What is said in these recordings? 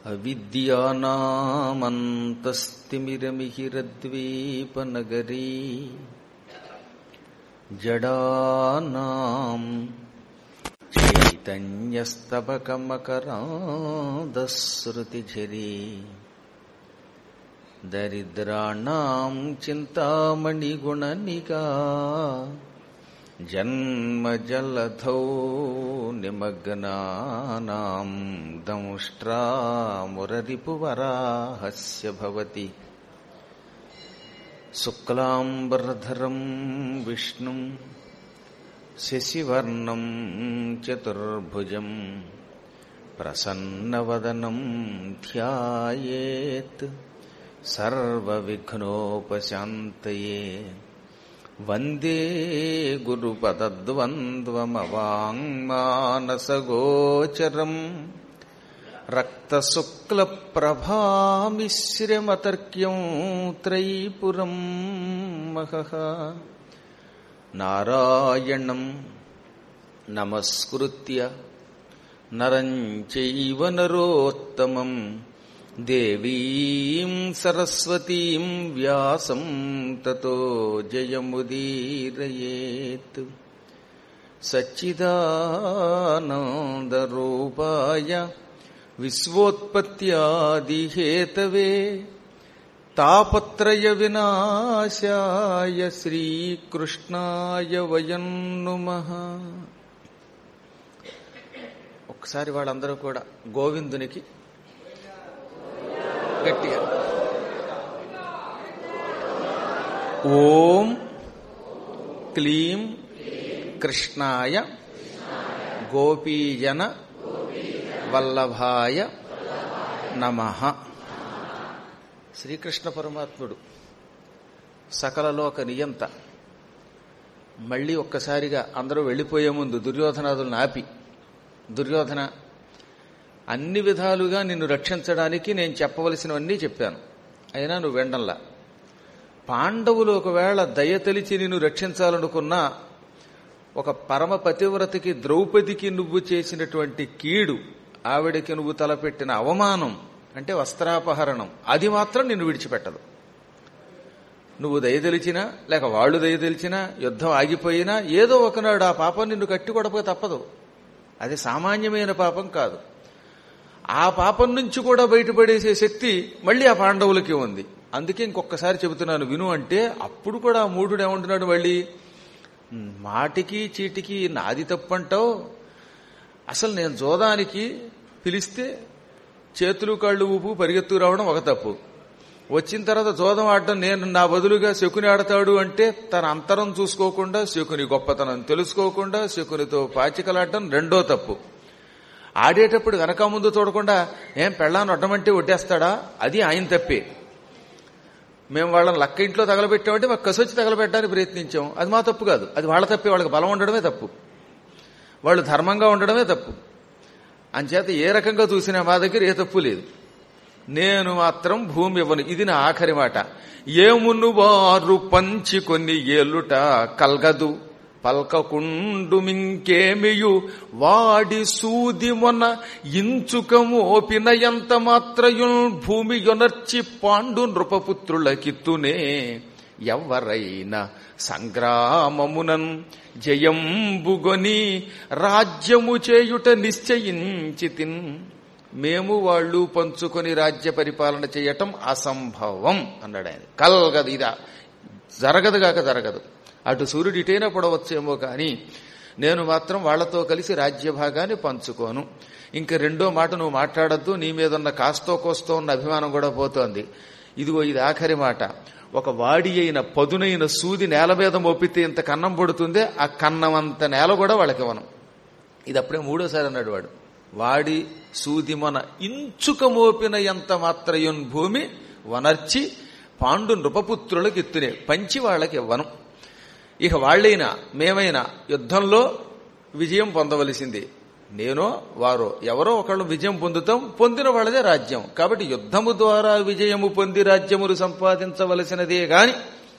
అవిద్యానామంతస్తిమిరమిహిరద్వీపనగరీ జడానాం చైతన్యస్తబకమకరాదశ్రుతిఝరీ దరిద్రాణం చింతామణిగుణనికా జన్మజలధౌ నిమగ్నానాం దంష్ట్రామురరిపువరాహస్య భవతి శుక్లాంబరధరం విష్ణుం శశివర్ణం చతుర్భుజం ప్రసన్నవదనం ధ్యాయేత్ సర్వవిఘ్నోపశాంతయే వందే గురుపదద్వంద్వమవాङ्మానసగోచరం రక్తశుక్లప్రభామిశ్రమతర్క్యం త్రైపురం మహః నారాయణం నమస్కృత్య నరం చైవ నరోత్తమం దేవీం సరస్వతీం వ్యాసం తతో జయముదీరయేత్ సచ్చిదానందరూపాయ విశ్వోత్పత్యాదిహేతవే తాపత్రయ వినాశాయ శ్రీకృష్ణాయ వయం నుమః ఒకసారి వాళ్ళందరూ కూడా గోవిందునికి గట్టిగా ఓం క్లీం కృష్ణాయ గోపీజన వల్లభాయ నమ శ్రీకృష్ణ పరమాత్ముడు సకలలోక నియంత మళ్ళీ ఒక్కసారిగా అందరూ వెళ్ళిపోయే ముందు దుర్యోధనాదులను ఆపి దుర్యోధన అన్ని విధాలుగా నిన్ను రక్షించడానికి నేను చెప్పవలసినవన్నీ చెప్పాను అయినా నువ్వు వెండంలా పాండవులు ఒకవేళ దయ తెలిచి నిన్ను రక్షించాలనుకున్నా ఒక పరమ పతివ్రతకి ద్రౌపదికి నువ్వు చేసినటువంటి కీడు ఆవిడకి నువ్వు తలపెట్టిన అవమానం అంటే వస్త్రాపహరణం అది మాత్రం నిన్ను విడిచిపెట్టదు నువ్వు దయతెలిచినా లేక వాళ్ళు దయతెలిచినా యుద్ధం ఆగిపోయినా ఏదో ఒకనాడు ఆ పాపం నిన్ను కట్టి కొడపక తప్పదు అది సామాన్యమైన పాపం కాదు ఆ పాపం నుంచి కూడా బయటపడేసే శక్తి మళ్ళీ ఆ పాండవులకి ఉంది అందుకే ఇంకొకసారి చెబుతున్నాను విను అంటే అప్పుడు కూడా ఆ మూఢుడు ఏమంటున్నాడు మళ్ళీ మాటికి చీటికి నాది తప్పంటావు అసలు నేను జోదానికి పిలిస్తే చేతులు కాళ్ళు ఊపు పరిగెత్తు రావడం ఒక తప్పు వచ్చిన తర్వాత జోదం ఆడటం నేను నా బదులుగా శకుని ఆడతాడు అంటే తన అంతరం చూసుకోకుండా శకుని గొప్పతనం తెలుసుకోకుండా శకునితో పాచికలాడటం రెండో తప్పు ఆడేటప్పుడు వెనక ముందు చూడకుండా ఏం పెళ్ళాన్ని అడ్డమంటే ఒడ్డేస్తాడా అది ఆయన తప్పే మేము వాళ్ళని లక్క ఇంట్లో తగలబెట్టామంటే మాకు కసొచ్చి తగలబెట్టడానికి ప్రయత్నించాం అది మా తప్పు కాదు అది వాళ్ళ తప్పే వాళ్ళకి బలం ఉండడమే తప్పు వాళ్ళు ధర్మంగా ఉండడమే తప్పు అంచేత ఏ రకంగా చూసినా మా దగ్గర ఏ తప్పు లేదు నేను మాత్రం భూమి ఇవ్వను ఇది నా ఆఖరి మాట ఏమును వారు పంచి కొన్ని ఏలుట కల్గదు పల్కకుండు మింకేమియు వాడి సూది మొన్న ఇంచుకము ఓపిన ఎంత మాత్రయుల్ భూమి యొనర్చి పాండు నృపపుత్రులకిత్తునే ఎవరైనా సంగ్రామమునన్ జయంబుగొని రాజ్యము చేయుట నిశ్చయించితిన్ మేము వాళ్ళు పంచుకొని రాజ్య పరిపాలన చేయటం అసంభవం అన్నాడు ఆయన కలగదు ఇదా జరగదు కాక జరగదు అటు సూర్యుడు ఇటైనా పడవచ్చేమో కానీ నేను మాత్రం వాళ్లతో కలిసి రాజ్యభాగాన్ని పంచుకోను ఇంకా రెండో మాట నువ్వు మాట్లాడద్దు నీ మీద ఉన్న కాస్తో కోస్తో ఉన్న అభిమానం కూడా పోతోంది ఇదిగో ఇది ఆఖరి మాట ఒక వాడి అయిన పదునైన సూది నేల మీద మోపితే ఇంత కన్నం పడుతుందే ఆ కన్నం అంత నేల కూడా వాళ్ళకి ఇవ్వను ఇది అప్పుడే మూడోసారి అన్నాడు వాడు వాడి సూది మన ఇంచుక మోపిన ఎంత మాత్రయున్ భూమి వనర్చి పాండు నృపపుత్రులకు ఎత్తునే పంచి వాళ్ళకి ఇవ్వను ఇక వాళ్ళైనా మేమైనా యుద్ధంలో విజయం పొందవలసింది నేనో వారో ఎవరో ఒకళ్ళు విజయం పొందుతాం పొందిన వాళ్ళదే రాజ్యం కాబట్టి యుద్ధము ద్వారా విజయము పొంది రాజ్యములు సంపాదించవలసినదే గాని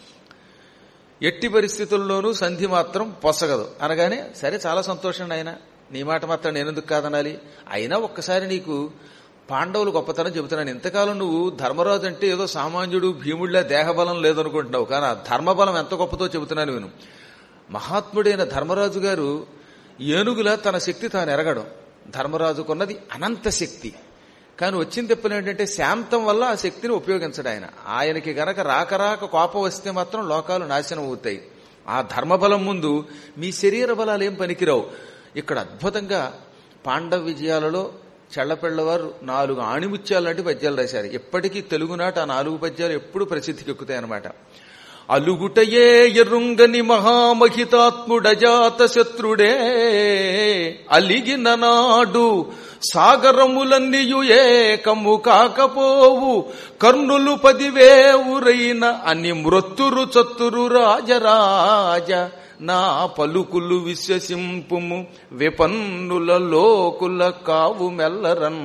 ఎట్టి పరిస్థితుల్లోనూ సంధి మాత్రం పొసగదు అనగానే సరే చాలా సంతోషం ఆయన నీ మాట మాత్రం నేనెందుకు కాదనాలి అయినా ఒక్కసారి నీకు పాండవులు గొప్పతనం చెబుతున్నాను ఇంతకాలం నువ్వు ధర్మరాజు అంటే ఏదో సామాన్యుడు భీముడిలా దేహబలం లేదనుకుంటున్నావు కానీ ఆ ధర్మబలం ఎంత గొప్పతో చెబుతున్నాను విను మహాత్ముడైన ధర్మరాజు గారు ఏనుగులా తన శక్తి తాను ఎరగడం ధర్మరాజుకున్నది అనంత శక్తి కానీ వచ్చిన తెప్పలు ఏంటంటే శాంతం వల్ల ఆ శక్తిని ఉపయోగించడు ఆయన ఆయనకి గనక రాక రాక కోపం వస్తే మాత్రం లోకాలు నాశనం అవుతాయి ఆ ధర్మబలం ముందు మీ శరీర బలాలు ఏం పనికిరావు ఇక్కడ అద్భుతంగా పాండవ విజయాలలో చెళ్లపెళ్లవారు నాలుగు ఆణిముత్యాలు లాంటి పద్యాలు రాశారు ఎప్పటికీ తెలుగునాట ఆ నాలుగు పద్యాలు ఎప్పుడు ప్రసిద్ధికి ఎక్కుతాయి అనమాట అలుగుటయే ఎరుంగని మహామహితాత్ముడజాత శత్రుడే అలిగిన నాడు సాగరములన్నీయు ఏకము కాకపోవు కర్ణులు పదివేవురైన అని మృత్తురు చత్తురు రాజరాజ నా పలుకులు విశ్వసింపుము విపన్నుల లోకుల కావు మెల్లరన్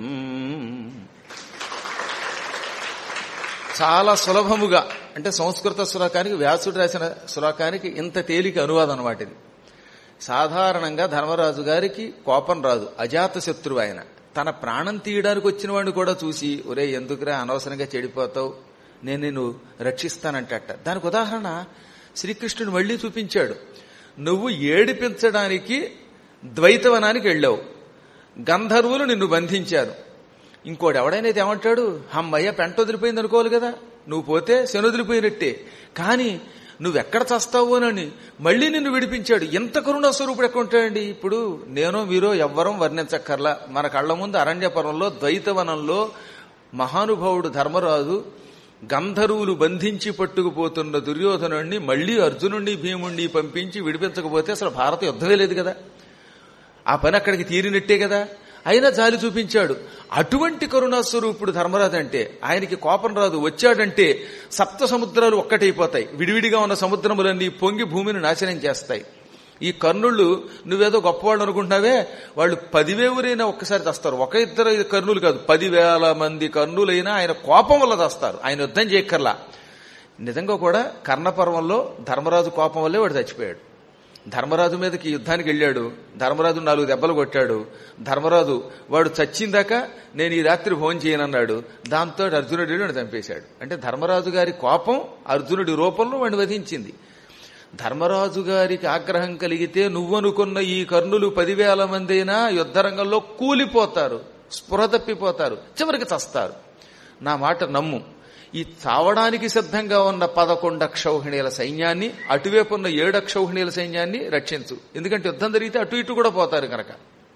చాలా సులభముగా అంటే సంస్కృత శ్లోకానికి వ్యాసుడు రాసిన శ్లోకానికి ఇంత తేలిక అనువాదం అనమాట ఇది సాధారణంగా ధర్మరాజు గారికి కోపం రాదు అజాత శత్రువు ఆయన తన ప్రాణం తీయడానికి వచ్చిన వాడిని కూడా చూసి ఒరే ఎందుకురా అనవసరంగా చెడిపోతావు నేను నిన్ను రక్షిస్తానంటట దానికి ఉదాహరణ శ్రీకృష్ణుడు మళ్లీ చూపించాడు నువ్వు ఏడిపించడానికి ద్వైతవనానికి వెళ్ళావు గంధర్వులు నిన్ను బంధించారు ఇంకోటి ఎవడైనా ఏమంటాడు అమ్మయ్య పెంట వదిలిపోయింది అనుకోవాలి కదా నువ్వు పోతే శని వదిలిపోయినట్టే కానీ నువ్వెక్కడ చస్తావోనని మళ్ళీ నిన్ను విడిపించాడు ఎంత కరుణా స్వరూపుడు ఎక్కడ ఉంటాడండి ఇప్పుడు నేనో మీరో ఎవ్వరం వర్ణించక్కర్లా మన కళ్ళ ముందు అరణ్యపురంలో ద్వైతవనంలో మహానుభావుడు ధర్మరాజు గంధర్వులు బంధించి పట్టుకుపోతున్న దుర్యోధనుణ్ణి మళ్లీ అర్జునుణ్ణి భీముణ్ణి పంపించి విడిపించకపోతే అసలు భారత యుద్ధమే లేదు కదా ఆ పని అక్కడికి తీరినట్టే కదా అయినా జాలి చూపించాడు అటువంటి కరుణాస్వరూపుడు ధర్మరాజు అంటే ఆయనకి కోపం రాదు వచ్చాడంటే సప్త సముద్రాలు ఒక్కటైపోతాయి విడివిడిగా ఉన్న సముద్రములన్నీ పొంగి భూమిని నాశనం చేస్తాయి ఈ కర్ణుళ్ళు నువ్వేదో గొప్పవాళ్ళు అనుకుంటున్నావే వాళ్ళు పదివేవురైనా ఒక్కసారి తెస్తారు ఒక ఇద్దరు కర్ణులు కాదు పదివేల మంది కర్ణులైనా ఆయన కోపం వల్ల తెస్తారు ఆయన యుద్ధం చేయక్కర్లా నిజంగా కూడా కర్ణపర్వంలో ధర్మరాజు కోపం వల్లే వాడు చచ్చిపోయాడు ధర్మరాజు మీదకి యుద్ధానికి వెళ్ళాడు ధర్మరాజు నాలుగు దెబ్బలు కొట్టాడు ధర్మరాజు వాడు చచ్చిందాక నేను ఈ రాత్రి భోజనం చేయనన్నాడు దాంతో అర్జునుడి వాడిని చంపేశాడు అంటే ధర్మరాజు గారి కోపం అర్జునుడి రూపంలో వాడిని వధించింది ధర్మరాజు గారికి ఆగ్రహం కలిగితే నువ్వనుకున్న ఈ కర్ణులు పదివేల మంది అయినా యుద్ధరంగంలో కూలిపోతారు స్పృహ తప్పిపోతారు చివరికి చస్తారు నా మాట నమ్ము ఈ చావడానికి సిద్ధంగా ఉన్న పదకొండు అక్షౌహిణీల సైన్యాన్ని అటువైపు ఉన్న ఏడు అక్షౌహిణీల సైన్యాన్ని రక్షించు ఎందుకంటే యుద్ధం జరిగితే అటు ఇటు కూడా పోతారు కనుక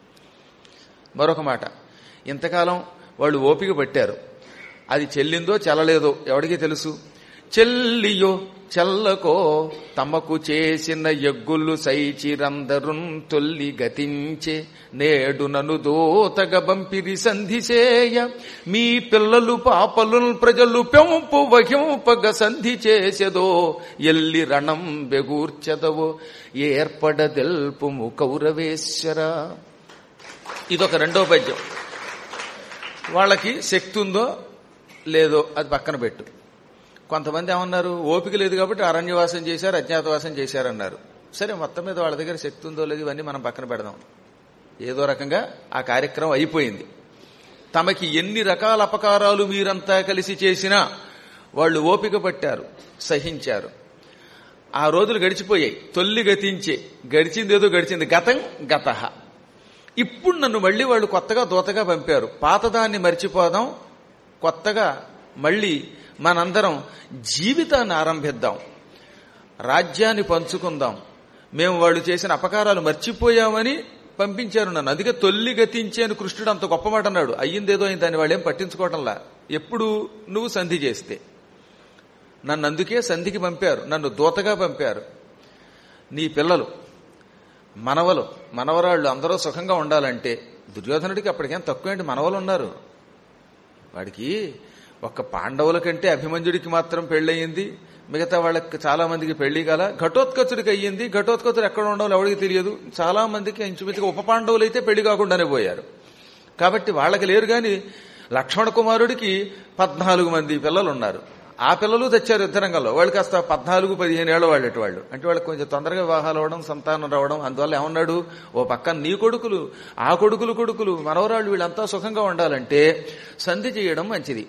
మరొక మాట ఇంతకాలం వాళ్ళు ఓపిక పట్టారు అది చెల్లిందో చెల్లలేదో ఎవడికి తెలుసు చెల్లియో చెల్లకో తమకు చేసిన ఎగ్గులు సైచిరందరున్ తొల్లి గతించే నేడు నను దోతగ బంపిరి సంధిసేయ మీ పిల్లలు పాపలు ప్రజలు పెంపు వహింపగ సంధి చేసెదో ఎల్లి రణం బెగూర్చదవో ఏర్పడదెల్పుము కౌరవేశ్వర ఇదొక రెండో పద్యం వాళ్ళకి శక్తి ఉందో లేదో అది పక్కన పెట్టు కొంతమంది ఏమన్నారు ఓపిక లేదు కాబట్టి అరణ్యవాసం చేశారు అజ్ఞాతవాసం చేశారన్నారు సరే మొత్తం మీద వాళ్ళ దగ్గర శక్తి ఉందో లేదు ఇవన్నీ మనం పక్కన పెడదాం ఏదో రకంగా ఆ కార్యక్రమం అయిపోయింది తమకి ఎన్ని రకాల అపకారాలు మీరంతా కలిసి చేసినా వాళ్ళు ఓపిక పట్టారు సహించారు ఆ రోజులు గడిచిపోయాయి తొల్లి గతించే గడిచింది ఏదో గడిచింది గతం గత ఇప్పుడు నన్ను మళ్ళీ వాళ్ళు కొత్తగా దూతగా పంపారు పాతదాన్ని మర్చిపోదాం కొత్తగా మళ్ళీ మనందరం జీవితాన్ని ఆరంభిద్దాం రాజ్యాన్ని పంచుకుందాం మేము వాళ్ళు చేసిన అపకారాలు మర్చిపోయామని పంపించారు నన్ను అందుకే తొల్లి గతించే అని కృష్ణుడు అంత గొప్ప మాట అన్నాడు అయ్యిందేదో అయింది దాన్ని వాళ్ళు ఏం పట్టించుకోవటంలా ఎప్పుడు నువ్వు సంధి చేస్తే నన్ను అందుకే సంధికి పంపారు నన్ను దూతగా పంపారు నీ పిల్లలు మనవలు మనవరాళ్ళు అందరూ సుఖంగా ఉండాలంటే దుర్యోధనుడికి అప్పటికేం తక్కువేంటి మనవలు ఉన్నారు వాడికి ఒక్క పాండవుల కంటే అభిమన్యుడికి మాత్రం పెళ్ళయింది మిగతా వాళ్ళకి చాలా మందికి పెళ్లి కాల ఘటోత్కచుడికి అయ్యింది ఘటోత్కచుడు ఎక్కడ ఉండాలో ఎవరికి తెలియదు చాలా మందికి ఇంచుమించుగా ఉప పాండవులు అయితే పెళ్లి కాకుండానే పోయారు కాబట్టి వాళ్ళకి లేరు గాని లక్ష్మణ కుమారుడికి పద్నాలుగు మంది పిల్లలు ఉన్నారు ఆ పిల్లలు తెచ్చారు యుద్ధరంగంలో వాళ్ళు కాస్త పద్నాలుగు పదిహేను ఏళ్ళ వాళ్ళటి వాళ్ళు అంటే వాళ్ళకి కొంచెం తొందరగా వివాహాలు అవ్వడం సంతానం రావడం అందువల్ల ఏమన్నాడు ఓ పక్కన నీ కొడుకులు ఆ కొడుకులు కొడుకులు మనవరాళ్ళు వీళ్ళంతా సుఖంగా ఉండాలంటే సంధి చేయడం మంచిది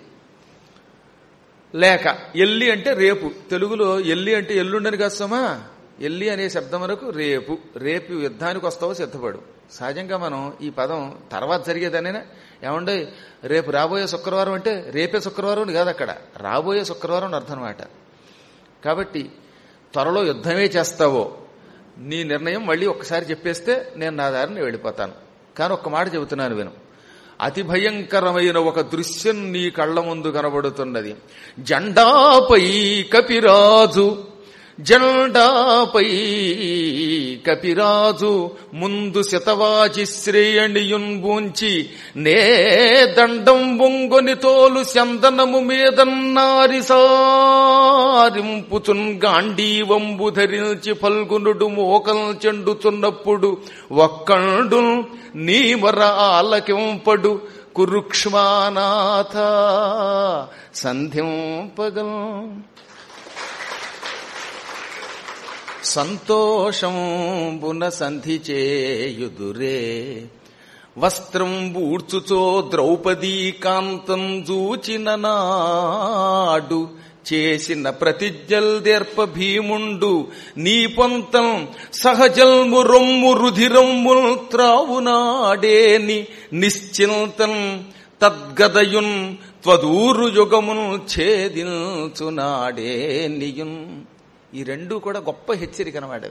లేక ఎల్లి అంటే రేపు తెలుగులో ఎల్లి అంటే ఎల్లుండని కష్టమా ఎల్లి అనే శబ్దం వరకు రేపు రేపు యుద్ధానికి వస్తావో సిద్ధపడు సహజంగా మనం ఈ పదం తర్వాత జరిగేదనేనా ఏమండే రేపు రాబోయే శుక్రవారం అంటే రేపే శుక్రవారం అని కాదు అక్కడ రాబోయే శుక్రవారం అని అర్థం అనమాట కాబట్టి త్వరలో యుద్ధమే చేస్తావో నీ నిర్ణయం మళ్ళీ ఒక్కసారి చెప్పేస్తే నేను నా దారిని వెళ్ళిపోతాను కానీ ఒక్క మాట చెబుతున్నాను విను అతి భయంకరమైన ఒక దృశ్యం నీ కళ్ళ ముందు కనబడుతున్నది జెండాపై కపిరాజు జెండాపై కపిరాజు ముందు శతవాచి శ్రేయణియున్ బూంచి నే దండం బొంగొని తోలు చందనము మీదన్నారి సారింపుచున్ గాంధీవంబు ధరించి ఫల్గునుడు మోకల్ చెండుచున్నప్పుడు ఒక్కండు నీమర ఆలకింపడు కురుక్ష్మానాథ సంధింపగం సంతోషంబున సంధి చేయుదురే వస్త్రం బూడ్చుచో ద్రౌపదీ కాంతం జూచిన నాడు చేసిన ప్రతిజ్ఞల్ దేర్ప భీముండు నీ పొంతం సహజల్ము రొమ్ము రుధిరమ్ముల్ త్రావునాడేని నిశ్చింతం తద్గదయున్ త్వదూరు యుగమును ఛేదించునాడే నియున్ ఈ రెండు కూడా గొప్ప హెచ్చరిక అనమాట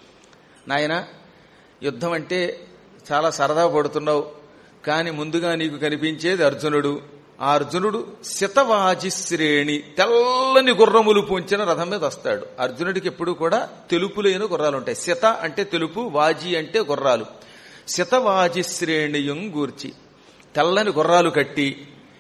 నాయన యుద్ధం అంటే చాలా సరదా పడుతున్నావు కానీ ముందుగా నీకు కనిపించేది అర్జునుడు ఆ అర్జునుడు శతవాజి శ్రేణి తెల్లని గుర్రములు పూంచిన రథం మీద వస్తాడు అర్జునుడికి ఎప్పుడు కూడా తెలుపు లేని గుర్రాలు ఉంటాయి శత అంటే తెలుపు వాజి అంటే గుర్రాలు శతవాజి శ్రేణియం గూర్చి తెల్లని గుర్రాలు కట్టి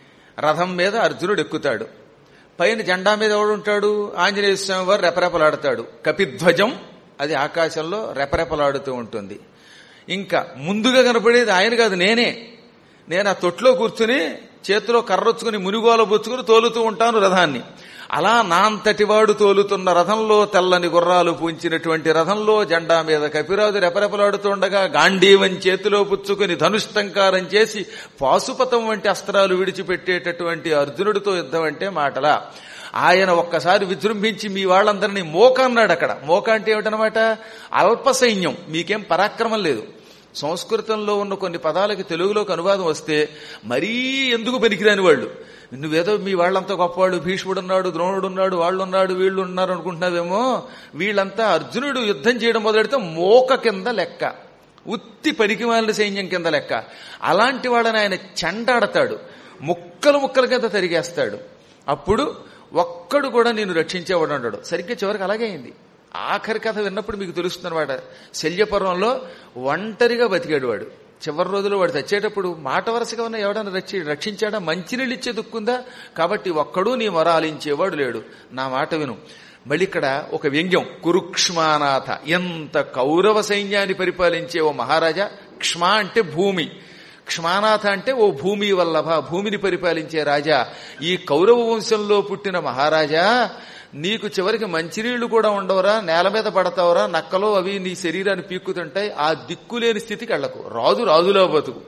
రథం మీద అర్జునుడు ఎక్కుతాడు పైన జెండా మీద ఎవడు ఉంటాడు ఆంజనేయ స్వామి వారు రెపరెపలాడతాడు కపిధ్వజం అది ఆకాశంలో రెపరెపలాడుతూ ఉంటుంది ఇంకా ముందుగా కనపడేది ఆయన కాదు నేనే నేను ఆ తొట్లో కూర్చుని చేతిలో కర్రొచ్చుకుని మునిగోల బుచ్చుకుని తోలుతూ ఉంటాను రథాన్ని అలా నాంతటివాడు తోలుతున్న రథంలో తెల్లని గుర్రాలు పూంచినటువంటి రథంలో జెండా మీద కపిరాజు రెపరెపలాడుతుండగా గాంధీవం చేతిలో పుచ్చుకుని ధనుష్టంకారం చేసి పాశుపతం వంటి అస్త్రాలు విడిచిపెట్టేటటువంటి అర్జునుడితో యుద్ధం అంటే మాటలా ఆయన ఒక్కసారి విజృంభించి మీ వాళ్ళందరినీ మోక అన్నాడు అక్కడ మోక అంటే ఏమిటనమాట అల్ప సైన్యం మీకేం పరాక్రమం లేదు సంస్కృతంలో ఉన్న కొన్ని పదాలకి తెలుగులోకి అనువాదం వస్తే మరీ ఎందుకు పనికిరాని వాళ్ళు నువ్వేదో మీ వాళ్ళంతా గొప్పవాళ్ళు భీష్ముడున్నాడు ద్రోణుడున్నాడు వాళ్ళున్నాడు వీళ్ళు ఉన్నారు అనుకుంటున్నావేమో వీళ్ళంతా అర్జునుడు యుద్ధం చేయడం మొదలెడితే మోక కింద లెక్క ఉత్తి పనికిమాలిన సైన్యం కింద లెక్క అలాంటి వాళ్ళని ఆయన చెండాడతాడు ముక్కలు ముక్కల కింద తరిగేస్తాడు అప్పుడు ఒక్కడు కూడా నేను రక్షించేవాడు అన్నాడు సరిగ్గా చివరికి అలాగే అయింది ఆఖరి కథ విన్నప్పుడు మీకు తెలుస్తుందన్నమాట శల్యపర్వంలో ఒంటరిగా బతికాడు వాడు చివరి రోజులు వాడు చచ్చేటప్పుడు మాట వరుసగా ఉన్న ఎవడన్నా రక్షి రక్షించాడా మంచినీళ్ళు ఇచ్చే దుక్కుందా కాబట్టి ఒక్కడూ నీ మొర ఆలించేవాడు లేడు నా మాట విను మళ్ళీ ఇక్కడ ఒక వ్యంగ్యం కురుక్ష్మానాథ ఎంత కౌరవ సైన్యాన్ని పరిపాలించే ఓ మహారాజా క్ష్మ అంటే భూమి క్ష్మానాథ అంటే ఓ భూమి వల్లభ భూమిని పరిపాలించే రాజా ఈ కౌరవ వంశంలో పుట్టిన మహారాజా నీకు చివరికి మంచినీళ్లు కూడా ఉండవరా నేల మీద పడతావరా నక్కలో అవి నీ శరీరాన్ని పీక్కుతుంటాయి ఆ దిక్కులేని స్థితికి వెళ్ళకు రాజు రాజులో బతుకు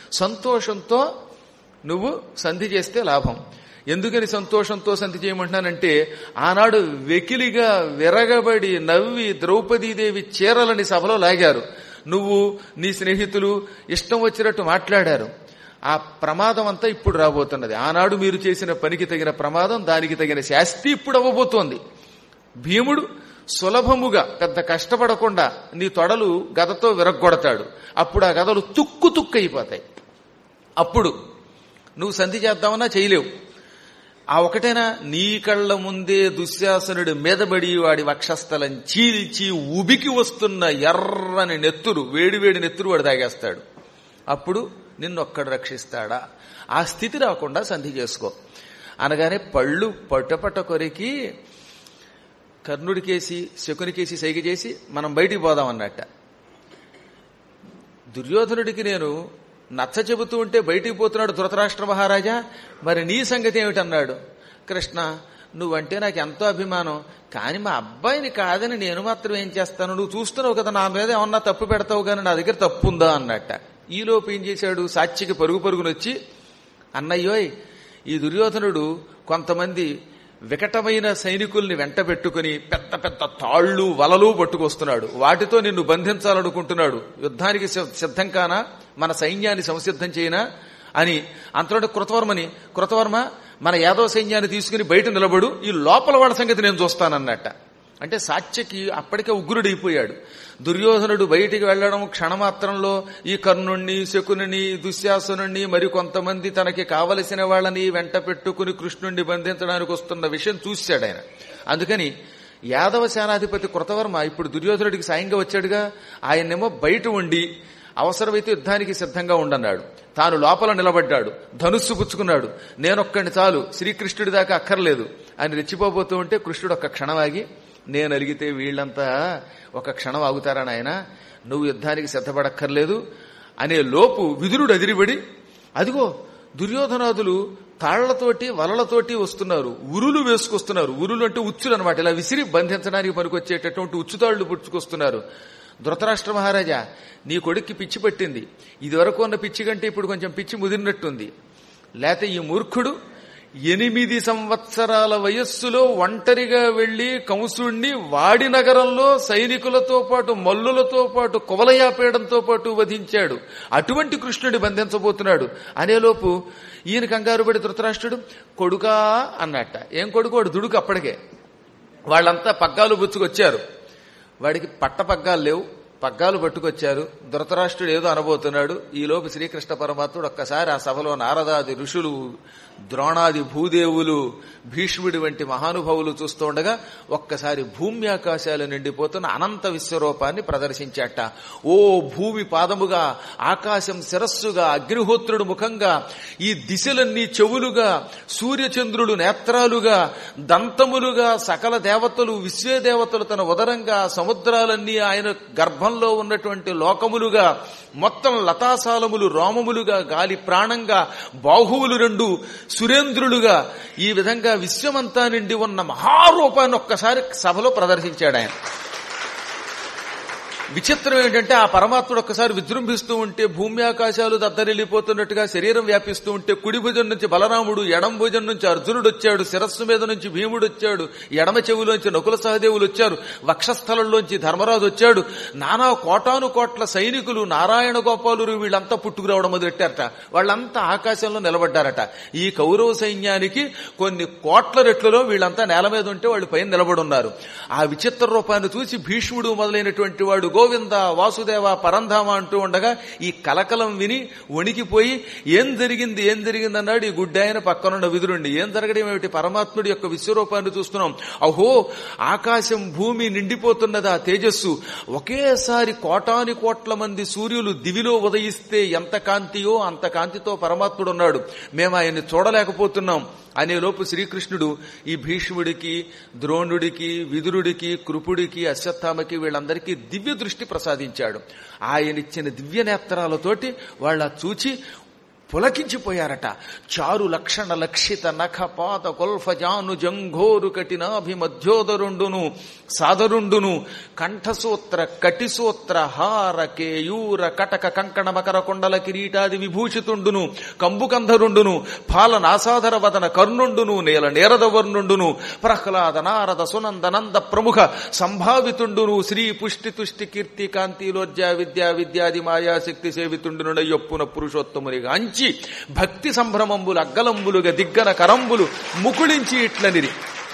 సంతోషంతో నువ్వు సంధి చేస్తే లాభం ఎందుకని సంతోషంతో సంధి చేయమంటున్నానంటే ఆనాడు వెకిలిగా విరగబడి నవ్వి ద్రౌపదీదేవి చీరలని సభలో లాగారు నువ్వు నీ స్నేహితులు ఇష్టం వచ్చినట్టు మాట్లాడారు ఆ ప్రమాదం అంతా ఇప్పుడు రాబోతున్నది ఆనాడు మీరు చేసిన పనికి తగిన ప్రమాదం దానికి తగిన శాస్తి ఇప్పుడు అవ్వబోతోంది భీముడు సులభముగా పెద్ద కష్టపడకుండా నీ తొడలు గదతో విరగ్గొడతాడు అప్పుడు ఆ గదలు తుక్కు తుక్కు అయిపోతాయి అప్పుడు నువ్వు సంధి చేద్దామన్నా చేయలేవు ఆ ఒకటేనా నీ కళ్ళ ముందే దుశ్శాసనుడి మీదబడి వాడి వక్షస్థలం చీల్చి ఉబికి వస్తున్న ఎర్రని నెత్తురు వేడివేడి నెత్తురు వాడు తాగేస్తాడు అప్పుడు నిన్నొక్కడు రక్షిస్తాడా ఆ స్థితి రాకుండా సంధి చేసుకో అనగానే పళ్ళు పట్టపట్ట కొరికి కర్ణుడికేసి శకునికేసి సైగ చేసి మనం బయటికి పోదాం అన్నట్ట దుర్యోధనుడికి నేను నచ్చ చెబుతూ ఉంటే బయటికి పోతున్నాడు ధృతరాష్ట్ర మహారాజా మరి నీ సంగతి ఏమిటన్నాడు కృష్ణ నువ్వంటే నాకు ఎంతో అభిమానం కానీ మా అబ్బాయిని కాదని నేను మాత్రం ఏం చేస్తాను నువ్వు చూస్తున్నావు కదా నా మీద ఏమన్నా తప్పు పెడతావు కానీ నా దగ్గర తప్పు ఉందా అన్నట్ట ఈలోపు ఏం చేశాడు సాక్షికి పరుగు పరుగునొచ్చి అన్నయ్యోయ్ ఈ దుర్యోధనుడు కొంతమంది వికటమైన సైనికుల్ని వెంట పెట్టుకుని పెద్ద పెద్ద తాళ్ళు వలలు పట్టుకొస్తున్నాడు వాటితో నిన్ను బంధించాలనుకుంటున్నాడు యుద్ధానికి సి- సిద్ధం కానా మన సైన్యాన్ని సంసిద్ధం చేయనా అని అంతలో కృతవర్మని కృతవర్మ మన యాదవ సైన్యాన్ని తీసుకుని బయట నిలబడు ఈ లోపల వాళ్ళ సంగతి నేను చూస్తానన్నట్ట అంటే సాత్యకి అప్పటికే ఉగ్రుడైపోయాడు దుర్యోధనుడు బయటికి వెళ్లడం క్షణమాత్రంలో ఈ కర్ణుణ్ణి శకుని దుశ్శాసనుణ్ణి మరి కొంతమంది తనకి కావలసిన వాళ్ళని వెంట పెట్టుకుని కృష్ణుణ్ణి బంధించడానికి వస్తున్న విషయం చూశాడు ఆయన అందుకని యాదవ సేనాధిపతి కృతవర్మ ఇప్పుడు దుర్యోధనుడికి సాయంగా వచ్చాడుగా ఆయన్నేమో బయట ఉండి అవసరమైతే యుద్ధానికి సిద్ధంగా ఉండన్నాడు తాను లోపల నిలబడ్డాడు ధనుస్సు పుచ్చుకున్నాడు నేనొక్కడిని చాలు శ్రీకృష్ణుడి దాకా అక్కర్లేదు అని రెచ్చిపోబోతూ ఉంటే కృష్ణుడు ఒక్క క్షణం ఆగి నేను అలిగితే వీళ్ళంతా ఒక క్షణం ఆగుతారా నాయన నువ్వు యుద్ధానికి సిద్ధపడక్కర్లేదు అనే లోపు విదురుడు అదిరిబడి అదిగో దుర్యోధనాదులు తాళ్లతోటి వలలతోటి వస్తున్నారు ఉరులు వేసుకొస్తున్నారు ఉరులు అంటే ఉచ్చులు అనమాట ఇలా విసిరి బంధించడానికి పనికొచ్చేటటువంటి ఉచ్చుతాళ్లు పుచ్చుకొస్తున్నారు ధృతరాష్ట్ర మహారాజా నీ కొడుక్కి పిచ్చి పట్టింది ఇది వరకు ఉన్న పిచ్చి కంటే ఇప్పుడు కొంచెం పిచ్చి ముదిరినట్టుంది లేకపోతే ఈ మూర్ఖుడు ఎనిమిది సంవత్సరాల వయస్సులో ఒంటరిగా వెళ్లి కంసుణ్ణి వాడి నగరంలో సైనికులతో పాటు మల్లులతో పాటు కువలయాపేయడంతో పాటు వధించాడు అటువంటి కృష్ణుడి బంధించబోతున్నాడు అనేలోపు ఈయన కంగారు పడి ధృతరాష్ట్రుడు కొడుకా అన్నట్ట ఏం కొడుకు వాడు దుడుకు అప్పటికే వాళ్ళంతా పగ్గాలు బుచ్చుకొచ్చారు వాడికి పట్ట పగ్గాలు లేవు పగ్గాలు పట్టుకొచ్చారు ధృతరాష్ట్రుడు ఏదో అనబోతున్నాడు ఈలోపు శ్రీకృష్ణ పరమాత్ముడు ఒక్కసారి ఆ సభలో నారదాది ఋషులు ద్రోణాది భూదేవులు భీష్ముడి వంటి మహానుభావులు చూస్తూ ఉండగా ఒక్కసారి భూమి ఆకాశాలు నిండిపోతున్న అనంత విశ్వరూపాన్ని ప్రదర్శించాట ఓ భూమి పాదముగా ఆకాశం శిరస్సుగా అగ్నిహోత్రుడు ముఖంగా ఈ దిశలన్నీ చెవులుగా సూర్యచంద్రుడు నేత్రాలుగా దంతములుగా సకల దేవతలు విశ్వే దేవతలు తన ఉదరంగా సముద్రాలన్నీ ఆయన గర్భంలో ఉన్నటువంటి లోకములుగా మొత్తం లతాసాలములు రోమములుగా గాలి ప్రాణంగా బాహువులు రెండు సురేంద్రులుగా ఈ విధంగా విశ్వమంతా నిండి ఉన్న మహారూపాన్ని ఒక్కసారి సభలో ప్రదర్శించాడు ఆయన విచిత్రం ఏంటంటే ఆ పరమాత్ముడు ఒక్కసారి విజృంభిస్తూ ఉంటే భూమి ఆకాశాలు దద్దరిల్లిపోతున్నట్టుగా శరీరం వ్యాపిస్తూ ఉంటే కుడి భుజం నుంచి బలరాముడు ఎడం భుజం నుంచి అర్జునుడు వచ్చాడు శిరస్సు మీద నుంచి భీముడు వచ్చాడు ఎడమ చెవిలోంచి నకుల సహదేవులు వచ్చారు వక్షస్థలంలోంచి ధర్మరాజు వచ్చాడు నానా కోటాను కోట్ల సైనికులు నారాయణ గోపాలురు వీళ్ళంతా పుట్టుకురావడం మొదలెట్టారట వాళ్ళంతా ఆకాశంలో నిలబడ్డారట ఈ కౌరవ సైన్యానికి కొన్ని కోట్ల రెట్లలో వీళ్ళంతా నేల మీద ఉంటే వాళ్ళు పైన నిలబడి ఉన్నారు ఆ విచిత్ర రూపాన్ని చూసి భీష్ముడు మొదలైనటువంటి వాడు గోవింద వాసుదేవ పరంధామ అంటూ ఉండగా ఈ కలకలం విని వణికిపోయి ఏం జరిగింది ఏం జరిగింది అన్నాడు ఈ గుడ్డాయన పక్కనున్న విదురుండి ఏం జరగడం ఏమిటి పరమాత్ముడి యొక్క విశ్వరూపాన్ని చూస్తున్నాం అహో ఆకాశం భూమి నిండిపోతున్నదా తేజస్సు ఒకేసారి కోటాని కోట్ల మంది సూర్యులు దివిలో ఉదయిస్తే ఎంత కాంతియో అంత కాంతితో పరమాత్ముడు ఉన్నాడు మేము ఆయన్ని చూడలేకపోతున్నాం అనే లోపు శ్రీకృష్ణుడు ఈ భీష్ముడికి ద్రోణుడికి విదురుడికి కృపుడికి అశ్వత్థామకి వీళ్ళందరికీ దివ్య దృష్టి ప్రసాదించాడు ఆయనిచ్చిన దివ్య నేత్రాలతోటి వాళ్ళ చూచి పులకించిపోయారట చారు లక్షణ లక్షిత నఖ పాత కొల్ఫజాను జంఘోరు కఠినాభి మధ్యోదరుండును సాదరుండును కంఠసూత్ర కటిసూత్ర హార కేయూర కటక కంకణ మకర కొండల కిరీటాది విభూషితుండును కంబుకంధరుండును పాల నాసాధర వదన కర్ణుండును నేల నేరదవర్ణుండును ప్రహ్లాద నారద సునంద నంద ప్రముఖ సంభావితుండును శ్రీ పుష్టి తుష్టి కీర్తి కాంతిలోజ్య విద్యా విద్యాది మాయాశక్తి సేవితుండునుడయ్యొప్పున పురుషోత్తమునిగా అంచి భక్తి సంభ్రమంబులు అగ్గలంబులుగా దిగ్గన కరంబులు ముకుళించి ఇట్లనిరి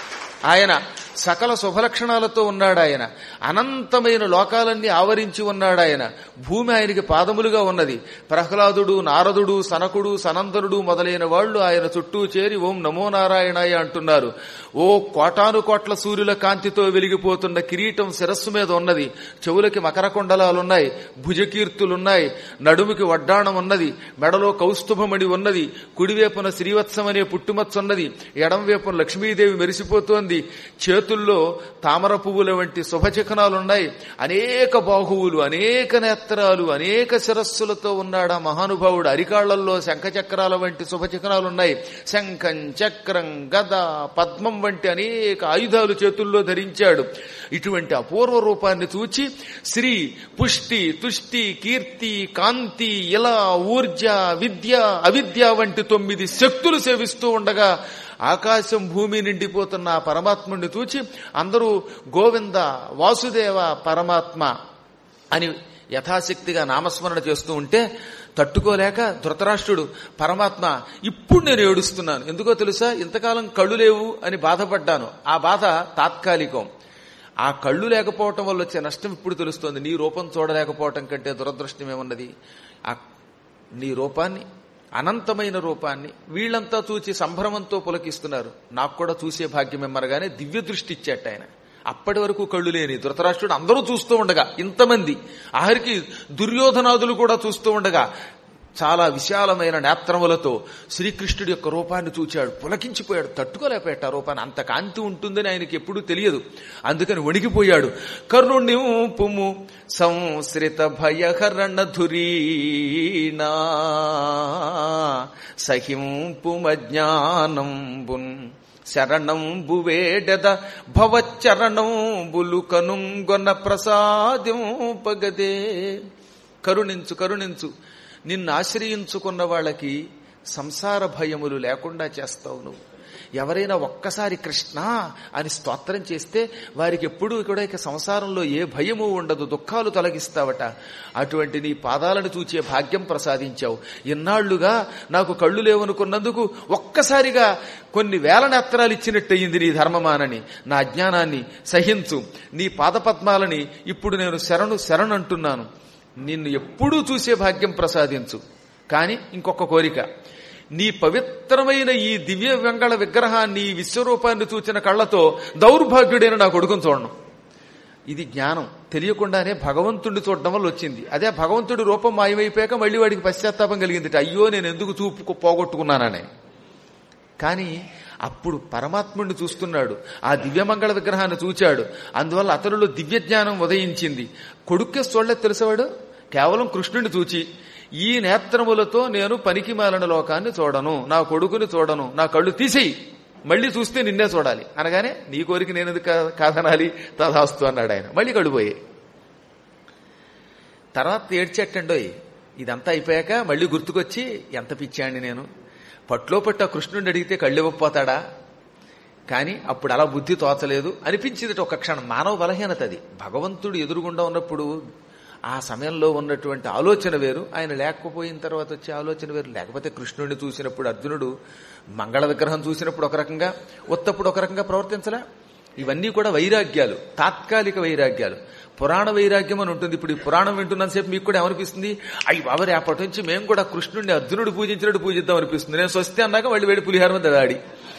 ఆయన సకల శుభలక్షణాలతో ఉన్నాడు ఆయన అనంతమైన లోకాలన్నీ ఆవరించి ఉన్నాడు ఆయన భూమి ఆయనకి పాదములుగా ఉన్నది ప్రహ్లాదుడు నారదుడు సనకుడు సనందనుడు మొదలైన వాళ్ళు ఆయన చుట్టూ చేరి ఓం నమో నారాయణాయ అంటున్నారు ఓ కోటాను కోట్ల సూర్యుల కాంతితో వెలిగిపోతున్న కిరీటం శిరస్సు మీద ఉన్నది చెవులకి మకర కుండలాలున్నాయి భుజకీర్తులున్నాయి నడుముకి వడ్డాణం ఉన్నది మెడలో కౌస్తుభమణి ఉన్నది కుడివేపున శ్రీవత్సం అనే పుట్టుమచ్చ ఉన్నది ఎడంవైపున లక్ష్మీదేవి మెరిసిపోతోంది చేతులు చేతుల్లో తామర పువ్వుల వంటి శుభచిహ్నాలున్నాయి అనేక బాహువులు అనేక నేత్రాలు అనేక శిరస్సులతో ఉన్నాడు ఆ మహానుభావుడు అరికాళ్లలో శంఖచక్రాల వంటి శుభచిహ్నాలున్నాయి శంఖం చక్రం గద పద్మం వంటి అనేక ఆయుధాలు చేతుల్లో ధరించాడు ఇటువంటి అపూర్వ రూపాన్ని చూచి శ్రీ పుష్టి తుష్టి కీర్తి కాంతి ఇలా ఊర్జ విద్య అవిద్య వంటి తొమ్మిది శక్తులు సేవిస్తూ ఉండగా ఆకాశం భూమి నిండిపోతున్న ఆ పరమాత్ముడిని చూచి అందరూ గోవింద వాసుదేవ పరమాత్మ అని యథాశక్తిగా నామస్మరణ చేస్తూ ఉంటే తట్టుకోలేక ధృతరాష్ట్రుడు పరమాత్మ ఇప్పుడు నేను ఏడుస్తున్నాను ఎందుకో తెలుసా ఇంతకాలం కళ్ళు లేవు అని బాధపడ్డాను ఆ బాధ తాత్కాలికం ఆ కళ్ళు లేకపోవటం వల్ల వచ్చే నష్టం ఇప్పుడు తెలుస్తోంది నీ రూపం చూడలేకపోవటం కంటే దురదృష్టం ఏమున్నది ఆ నీ రూపాన్ని అనంతమైన రూపాన్ని వీళ్ళంతా చూచి సంభ్రమంతో పులకిస్తున్నారు నాకు కూడా చూసే భాగ్యం ఇమ్మరగానే దివ్య దృష్టి ఇచ్చాట ఆయన అప్పటి వరకు కళ్ళు లేని ధృతరాష్ట్రుడు అందరూ చూస్తూ ఉండగా ఇంతమంది ఆఖరికి దుర్యోధనాదులు కూడా చూస్తూ ఉండగా చాలా విశాలమైన నేత్రములతో శ్రీకృష్ణుడి యొక్క రూపాన్ని చూచాడు పులకించిపోయాడు తట్టుకోలేకపోయాడు ఆ రూపాన్ని అంత కాంతి ఉంటుందని ఆయనకి ఎప్పుడూ తెలియదు అందుకని వణికిపోయాడు కరుణి పుము సంశ్రిత భయహరణ ధురీనా సహింపుమజ్ఞానంబున్ శరణంబు వేడద భవచ్చరణంబులు కనుంగొన ప్రసాదింపగదే కరుణించు కరుణించు నిన్ను ఆశ్రయించుకున్న వాళ్ళకి సంసార భయములు లేకుండా చేస్తావు నువ్వు ఎవరైనా ఒక్కసారి కృష్ణ అని స్తోత్రం చేస్తే వారికి ఎప్పుడూ కూడా ఇక సంసారంలో ఏ భయము ఉండదు దుఃఖాలు తొలగిస్తావట అటువంటి నీ పాదాలను చూచే భాగ్యం ప్రసాదించావు ఇన్నాళ్లుగా నాకు కళ్ళు లేవనుకున్నందుకు ఒక్కసారిగా కొన్ని వేల నేత్రాలు ఇచ్చినట్టయింది నీ ధర్మమానని నా అజ్ఞానాన్ని సహించు నీ పాదపద్మాలని ఇప్పుడు నేను శరణు శరణంటున్నాను నిన్ను ఎప్పుడూ చూసే భాగ్యం ప్రసాదించు కాని ఇంకొక కోరిక నీ పవిత్రమైన ఈ దివ్య వెంగళ విగ్రహాన్ని ఈ విశ్వరూపాన్ని చూచిన కళ్ళతో దౌర్భాగ్యుడైన నా కొడుకుని చూడను ఇది జ్ఞానం తెలియకుండానే భగవంతుడిని చూడడం వల్ల వచ్చింది అదే భగవంతుడి రూపం మాయమైపోయాక మళ్ళీ వాడికి పశ్చాత్తాపం కలిగింది అయ్యో నేను ఎందుకు చూపు పోగొట్టుకున్నానని కానీ అప్పుడు పరమాత్ముడిని చూస్తున్నాడు ఆ దివ్యమంగళ విగ్రహాన్ని చూచాడు అందువల్ల అతనిలో దివ్య జ్ఞానం ఉదయించింది కొడుక్కే చూడలేదు తెలిసేవాడు కేవలం కృష్ణుడిని చూచి ఈ నేత్రములతో నేను పనికి మాలిన లోకాన్ని చూడను నా కొడుకుని చూడను నా కళ్ళు తీసేయి మళ్ళీ చూస్తే నిన్నే చూడాలి అనగానే నీ కోరిక నేను ఎందుకు కా- కాదనాలి తదాస్తు అన్నాడు ఆయన మళ్ళీ కళ్ళు పోయాయి తర్వాత ఏడ్చెట్టండోయ్ ఇదంతా అయిపోయాక మళ్ళీ గుర్తుకొచ్చి ఎంత పిచ్చాండి నేను పట్లో పట్టు ఆ కృష్ణుడిని అడిగితే కళ్ళు ఇవ్వకపోతాడా కానీ అప్పుడు అలా బుద్ధి తోచలేదు అనిపించింది ఒక క్షణం మానవ బలహీనత అది భగవంతుడు ఎదురుగుండా ఉన్నప్పుడు ఆ సమయంలో ఉన్నటువంటి ఆలోచన వేరు ఆయన లేకపోయిన తర్వాత వచ్చే ఆలోచన వేరు లేకపోతే కృష్ణుడిని చూసినప్పుడు అర్జునుడు మంగళ విగ్రహం చూసినప్పుడు ఒక రకంగా ఉత్తప్పుడు ఒక రకంగా ప్రవర్తించలే ఇవన్నీ కూడా వైరాగ్యాలు తాత్కాలిక వైరాగ్యాలు పురాణ వైరాగ్యం అని ఉంటుంది ఇప్పుడు ఈ పురాణం వింటున్నంతసేపు మీకు కూడా ఏమనిపిస్తుంది అయ్యి బాబా రేపటి నుంచి మేము కూడా కృష్ణుడిని అర్జునుడు పూజించినట్టు పూజిద్దాం అనిపిస్తుంది నేను స్వస్తి అన్నాక మళ్ళీ వేడి పులిహార మీద దాడి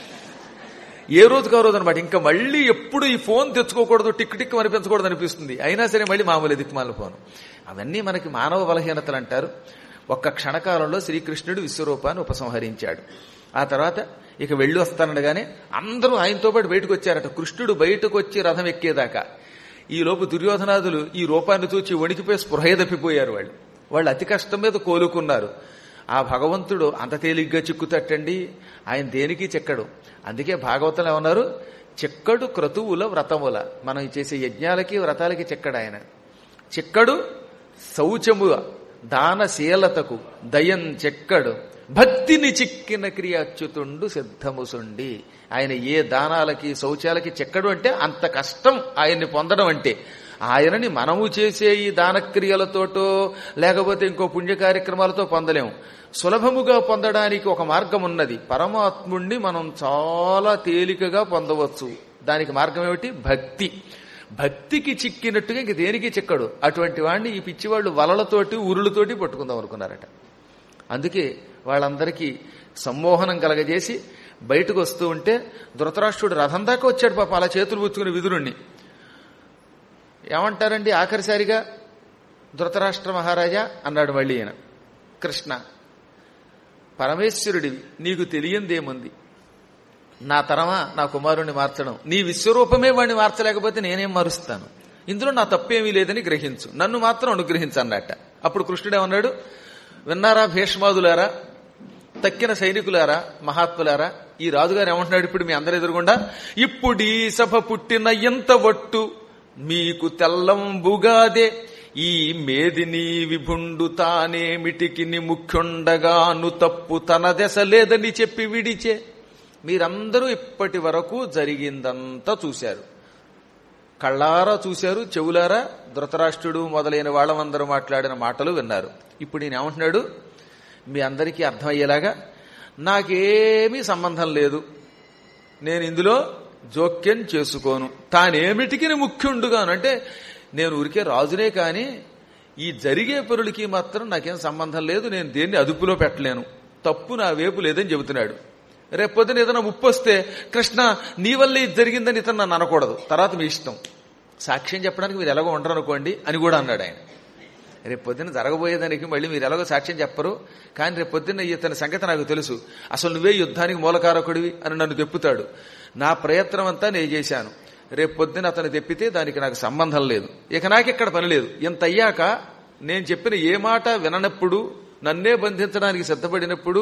ఏ రోజుకు ఆ రోజు అనమాట ఇంకా మళ్ళీ ఎప్పుడు ఈ ఫోన్ తెచ్చుకోకూడదు టిక్ టిక్ అనిపించకూడదు అనిపిస్తుంది అయినా సరే మళ్ళీ మామూలు దిక్కుమాల ఫోన్ అవన్నీ మనకి మానవ బలహీనతలు అంటారు ఒక్క క్షణకాలంలో శ్రీకృష్ణుడు విశ్వరూపాన్ని ఉపసంహరించాడు ఆ తర్వాత ఇక వెళ్ళి వస్తానడగానే అందరూ ఆయనతో పాటు బయటకు వచ్చారట కృష్ణుడు బయటకు వచ్చి రథం ఎక్కేదాకా ఈ లోపు దుర్యోధనాదులు ఈ రూపాన్ని చూచి వణికిపోయి స్పృహ తప్పిపోయారు వాళ్ళు వాళ్ళు అతి కష్టం మీద కోలుకున్నారు ఆ భగవంతుడు అంత తేలిగ్గా చిక్కుతట్టండి ఆయన దేనికి చెక్కడు అందుకే భాగవతంలో ఏమన్నారు చెక్కడు క్రతువుల వ్రతముల మనం చేసే యజ్ఞాలకి వ్రతాలకి చెక్కడు ఆయన చెక్కడు శౌచము దానశీలతకు దయం చెక్కడు భక్తిని చిక్కిన క్రియాచ్యుతుండు సిద్ధముసుండి ఆయన ఏ దానాలకి శౌచాలకి చెక్కడు అంటే అంత కష్టం ఆయన్ని పొందడం అంటే ఆయనని మనము చేసే ఈ దానక్రియలతోటో లేకపోతే ఇంకో పుణ్య కార్యక్రమాలతో పొందలేము సులభముగా పొందడానికి ఒక మార్గం ఉన్నది పరమాత్ముణ్ణి మనం చాలా తేలికగా పొందవచ్చు దానికి మార్గం ఏమిటి భక్తి భక్తికి చిక్కినట్టుగా ఇంక దేనికి చిక్కడు అటువంటి వాడిని ఈ పిచ్చివాళ్ళు వలలతోటి ఉరులతోటి పట్టుకుందాం అనుకున్నారట అందుకే వాళ్ళందరికీ సమ్మోహనం కలగజేసి బయటకు వస్తూ ఉంటే ధృతరాష్ట్రుడు రథం దాకా వచ్చాడు పాప అలా చేతులు పుచ్చుకుని విదురుణ్ణి ఏమంటారండి ఆఖరిసారిగా ధృతరాష్ట్ర మహారాజా అన్నాడు మళ్ళీ ఈయన కృష్ణ పరమేశ్వరుడివి నీకు తెలియందేముంది నా తరమా నా కుమారుణ్ణి మార్చడం నీ విశ్వరూపమే వాడిని మార్చలేకపోతే నేనేం మారుస్తాను ఇందులో నా తప్పేమీ లేదని గ్రహించు నన్ను మాత్రం అనుగ్రహించు అన్నట్ట అప్పుడు కృష్ణుడు ఏమన్నాడు విన్నారా భీష్మాదులారా తక్కిన సైనికులారా మహాత్ములారా ఈ రాజుగారు ఏమంటున్నాడు ఇప్పుడు మీ అందరు ఎదురుగుండా ఇప్పుడు ఈ సభ పుట్టిన ఎంత వట్టు మీకు తెల్లంబుగాదే ఈ మేదిని విభుండు తానేమిటికి ముఖ్యుండగాను తప్పు తన దశ లేదని చెప్పి విడిచే మీరందరూ ఇప్పటి వరకు జరిగిందంతా చూశారు కళ్ళారా చూశారు చెవులారా ధృతరాష్ట్రుడు మొదలైన వాళ్ళందరూ మాట్లాడిన మాటలు విన్నారు ఇప్పుడు ఈయన ఏమంటున్నాడు మీ అందరికీ అర్థమయ్యేలాగా నాకేమీ సంబంధం లేదు నేను ఇందులో జోక్యం చేసుకోను తానేమిటికి ముఖ్యుండుగాను అంటే నేను ఊరికే రాజునే కాని ఈ జరిగే పరులకి మాత్రం నాకేం సంబంధం లేదు నేను దేన్ని అదుపులో పెట్టలేను తప్పు నా వేపు లేదని చెబుతున్నాడు రేపొద్దున ఏదైనా ముప్పు వస్తే కృష్ణ నీ వల్లే ఇది జరిగిందని ఇతను నన్ను అనకూడదు తర్వాత మీ ఇష్టం సాక్ష్యం చెప్పడానికి మీరు ఎలాగో ఉండరు అనుకోండి అని కూడా అన్నాడు ఆయన రేపు పొద్దున్న జరగబోయేదానికి మళ్ళీ మీరు ఎలాగో సాక్ష్యం చెప్పరు కానీ రేపు పొద్దున్న ఇతని సంగతి నాకు తెలుసు అసలు నువ్వే యుద్ధానికి మూలకారకుడివి అని నన్ను తెప్పుతాడు నా ప్రయత్నం అంతా నేను చేశాను రేపు పొద్దున్న అతను తెప్పితే దానికి నాకు సంబంధం లేదు ఇక నాకు ఇక్కడ పని లేదు ఇంత అయ్యాక నేను చెప్పిన ఏ మాట విననప్పుడు నన్నే బంధించడానికి సిద్ధపడినప్పుడు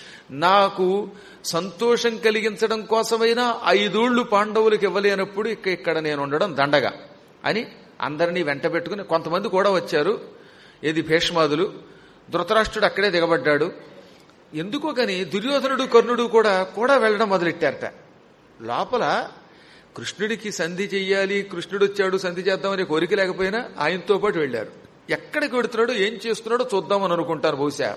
నాకు సంతోషం కలిగించడం కోసమైనా ఐదూళ్లు పాండవులకు ఇవ్వలేనప్పుడు ఇక ఇక్కడ నేను ఉండడం దండగా అని అందరినీ వెంట పెట్టుకుని కొంతమంది కూడా వచ్చారు ఏది భీష్మాదులు ధృతరాష్ట్రుడు అక్కడే దిగబడ్డాడు ఎందుకో కాని దుర్యోధనుడు కర్ణుడు కూడా కూడా వెళ్ళడం మొదలెట్టారట లోపల కృష్ణుడికి సంధి చెయ్యాలి కృష్ణుడు వచ్చాడు సంధి చేద్దామనే కోరిక లేకపోయినా ఆయనతో పాటు వెళ్లారు ఎక్కడికి వెడుతున్నాడో ఏం చేస్తున్నాడో చూద్దామని అనుకుంటారు బహుశా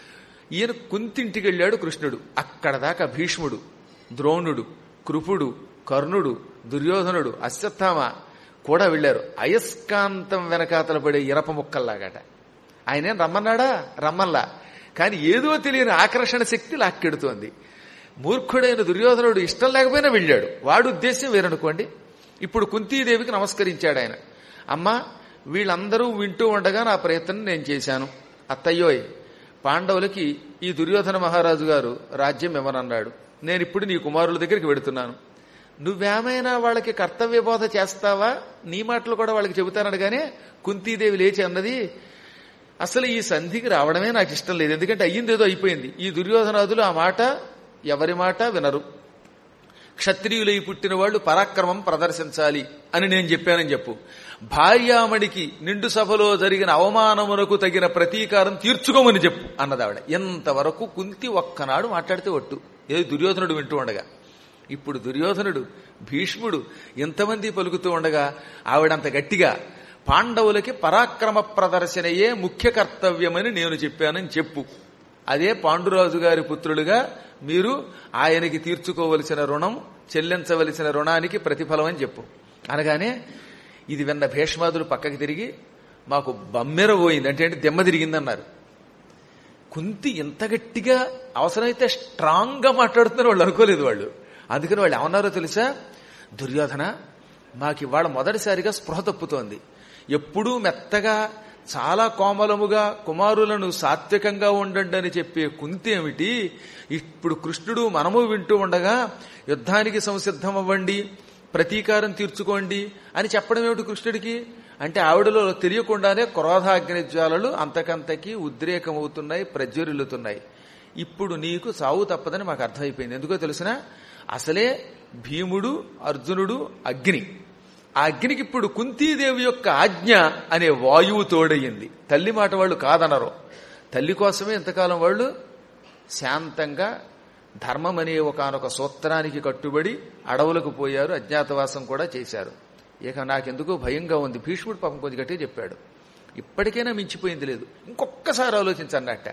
ఈయన కుంతింటికి వెళ్ళాడు కృష్ణుడు అక్కడ దాకా భీష్ముడు ద్రోణుడు కృపుడు కర్ణుడు దుర్యోధనుడు అశ్వత్థామ కూడా వెళ్లారు అయస్కాంతం వెనకాతల పడే ఇరప ముక్కల్లాగట ఆయనేం రమ్మన్నాడా రమ్మల్లా కానీ ఏదో తెలియని ఆకర్షణ శక్తి లాక్కెడుతోంది మూర్ఖుడైన దుర్యోధనుడు ఇష్టం లేకపోయినా వెళ్ళాడు వాడు ఉద్దేశం వేరనుకోండి ఇప్పుడు కుంతీదేవికి నమస్కరించాడు ఆయన అమ్మా వీళ్ళందరూ వింటూ ఉండగా నా ప్రయత్నం నేను చేశాను అత్తయ్యోయ్ పాండవులకి ఈ దుర్యోధన మహారాజు గారు రాజ్యం ఇవ్వనన్నాడు నేను ఇప్పుడు నీ కుమారుల దగ్గరికి వెడుతున్నాను నువ్వేమైనా వాళ్ళకి కర్తవ్య బోధ చేస్తావా నీ మాటలు కూడా వాళ్ళకి చెబుతానడగానే కుంతీదేవి లేచి అన్నది అసలు ఈ సంధికి రావడమే నాకు ఇష్టం లేదు ఎందుకంటే అయ్యింది ఏదో అయిపోయింది ఈ దుర్యోధనాదులు ఆ మాట ఎవరి మాట వినరు క్షత్రియులై పుట్టిన వాళ్ళు పరాక్రమం ప్రదర్శించాలి అని నేను చెప్పానని చెప్పు భార్యామణికి నిండు సభలో జరిగిన అవమానమునకు తగిన ప్రతీకారం తీర్చుకోమని చెప్పు అన్నదావిడ ఎంతవరకు కుంతి ఒక్కనాడు మాట్లాడితే ఒట్టు ఏది దుర్యోధనుడు వింటూ ఉండగా ఇప్పుడు దుర్యోధనుడు భీష్ముడు ఎంతమంది పలుకుతూ ఉండగా ఆవిడంత గట్టిగా పాండవులకి పరాక్రమ ప్రదర్శనయే ముఖ్య కర్తవ్యమని నేను చెప్పానని చెప్పు అదే పాండురాజు గారి పుత్రులుగా మీరు ఆయనకి తీర్చుకోవలసిన రుణం చెల్లించవలసిన రుణానికి ప్రతిఫలం అని చెప్పు అనగానే ఇది విన్న భీష్మాదులు పక్కకి తిరిగి మాకు బమ్మెర పోయింది అంటే ఏంటి దెమ్మ తిరిగిందన్నారు కుంతి ఎంత గట్టిగా అవసరమైతే స్ట్రాంగ్ గా మాట్లాడుతున్నారు వాళ్ళు అనుకోలేదు వాళ్ళు అందుకని వాళ్ళు ఏమన్నారో తెలుసా దుర్యోధన మాకు ఇవాళ మొదటిసారిగా స్పృహ తప్పుతోంది ఎప్పుడూ మెత్తగా చాలా కోమలముగా కుమారులను సాత్వికంగా ఉండండి అని చెప్పే కుంతి ఏమిటి ఇప్పుడు కృష్ణుడు మనము వింటూ ఉండగా యుద్ధానికి సంసిద్ధం అవ్వండి ప్రతీకారం తీర్చుకోండి అని చెప్పడం ఏమిటి కృష్ణుడికి అంటే ఆవిడలో తెలియకుండానే క్రోధాగ్ని జ్వాలలు అంతకంతకి ఉద్రేకమవుతున్నాయి ప్రజ్వరిల్లుతున్నాయి ఇప్పుడు నీకు సావు తప్పదని మాకు అర్థమైపోయింది ఎందుకో తెలిసిన అసలే భీముడు అర్జునుడు అగ్ని ఆ అగ్నికి ఇప్పుడు కుంతీదేవి యొక్క ఆజ్ఞ అనే వాయువు తోడయ్యింది తల్లి మాట వాళ్ళు కాదనరు తల్లి కోసమే ఇంతకాలం వాళ్ళు శాంతంగా ధర్మం అనే ఒకనొక సూత్రానికి కట్టుబడి అడవులకు పోయారు అజ్ఞాతవాసం కూడా చేశారు ఇక నాకెందుకో భయంగా ఉంది భీష్ముడు పాపం కొంచెం గట్టిగా చెప్పాడు ఇప్పటికైనా మించిపోయింది లేదు ఇంకొక్కసారి ఆలోచించన్నట్ట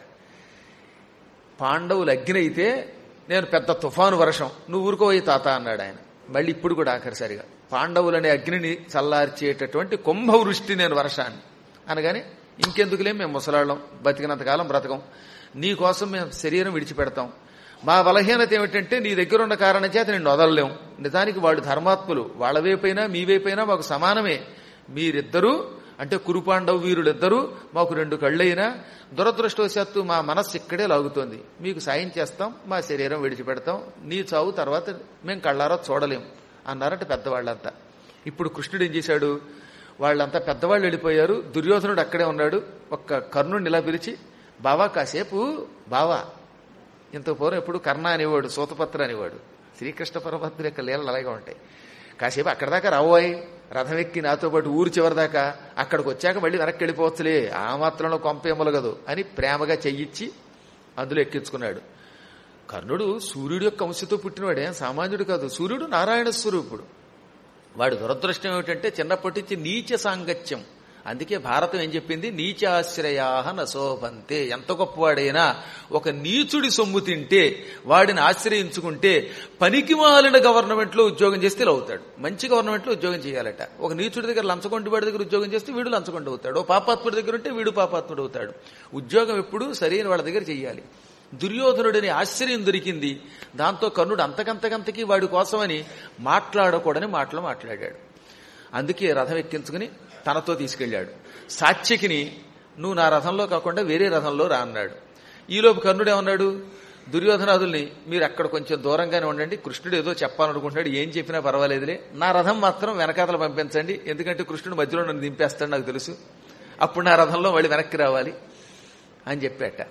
పాండవులు అగ్ని అయితే నేను పెద్ద తుఫాను వర్షం నువ్వు ఊరుకోయి తాత అన్నాడు ఆయన మళ్ళీ ఇప్పుడు కూడా ఆఖరిసరిగా పాండవులనే అగ్నిని చల్లార్చేటటువంటి కుంభవృష్టి నేను వర్షాన్ని అనగానే ఇంకెందుకులే మేము ముసలాళ్ళం బతికినంతకాలం బ్రతకం నీ కోసం మేము శరీరం విడిచిపెడతాం మా బలహీనత ఏమిటంటే నీ దగ్గర ఉన్న కారణం చేత నేను వదలలేం నిజానికి వాళ్ళు ధర్మాత్ములు వాళ్ళ వైపైనా మీ వైపైనా మాకు సమానమే మీరిద్దరూ అంటే కురుపాండవ వీరులిద్దరూ మాకు రెండు కళ్ళైనా దురదృష్టవశాత్తు మా మనస్సు ఇక్కడే లాగుతోంది మీకు సాయం చేస్తాం మా శరీరం విడిచిపెడతాం నీ చావు తర్వాత మేము కళ్ళారా చూడలేం అన్నారట పెద్దవాళ్ళంతా ఇప్పుడు కృష్ణుడు ఏం చేశాడు వాళ్ళంతా పెద్దవాళ్ళు వెళ్ళిపోయారు దుర్యోధనుడు అక్కడే ఉన్నాడు ఒక్క కర్ణుడిని ఇలా పిలిచి బావా కాసేపు బావా ఇంత పూర్వం ఎప్పుడు కర్ణ అనేవాడు సూతపత్ర అనేవాడు శ్రీకృష్ణ పరమాత్మ యొక్క లీలలు అలాగే ఉంటాయి కాసేపు అక్కడ దాకా రావోయ్ రథం ఎక్కి నాతో పాటు ఊరు చివరి దాకా అక్కడికి వచ్చాక మళ్ళీ వెనక్కి వెళ్ళిపోవచ్చులే ఆ మాత్రంలో కొంపేమలగదు అని ప్రేమగా చెయ్యిచ్చి అందులో ఎక్కించుకున్నాడు కర్ణుడు సూర్యుడు యొక్క అంశతో పుట్టినవాడే సామాన్యుడు కాదు సూర్యుడు నారాయణ స్వరూపుడు వాడి దురదృష్టం ఏమిటంటే చిన్నప్పటి నుంచి నీచ సాంగత్యం అందుకే భారతం ఏం చెప్పింది నీచాశ్రయాహ నశోభంతే ఎంత గొప్పవాడైనా ఒక నీచుడి సొమ్ము తింటే వాడిని ఆశ్రయించుకుంటే పనికి మాలిన గవర్నమెంట్ లో ఉద్యోగం చేస్తే ఇలా అవుతాడు మంచి గవర్నమెంట్ లో ఉద్యోగం చేయాలట ఒక నీచుడి దగ్గర లంచగొండి వాడి దగ్గర ఉద్యోగం చేస్తే వీడు లంచగొండి అవుతాడు ఓ పాపాత్ముడి దగ్గర ఉంటే వీడు పాపాత్ముడు అవుతాడు ఉద్యోగం ఎప్పుడు సరైన వాళ్ళ దగ్గర చేయాలి దుర్యోధనుడిని ఆశ్చర్యం దొరికింది దాంతో కర్ణుడు అంతకంతకంతకి వాడి కోసమని మాట్లాడకూడని మాటలు మాట్లాడాడు అందుకే రథం ఎక్కించుకుని తనతో తీసుకెళ్లాడు సాత్యకిని నువ్వు నా రథంలో కాకుండా వేరే రథంలో రా అన్నాడు ఈలోపు కర్ణుడు ఏమన్నాడు దుర్యోధనాదుల్ని మీరు అక్కడ కొంచెం దూరంగానే ఉండండి కృష్ణుడు ఏదో చెప్పాలనుకుంటున్నాడు ఏం చెప్పినా పర్వాలేదులే నా రథం మాత్రం వెనకాతలు పంపించండి ఎందుకంటే కృష్ణుడు మధ్యలో నన్ను దింపేస్తాడు నాకు తెలుసు అప్పుడు నా రథంలో మళ్ళీ వెనక్కి రావాలి అని చెప్పాట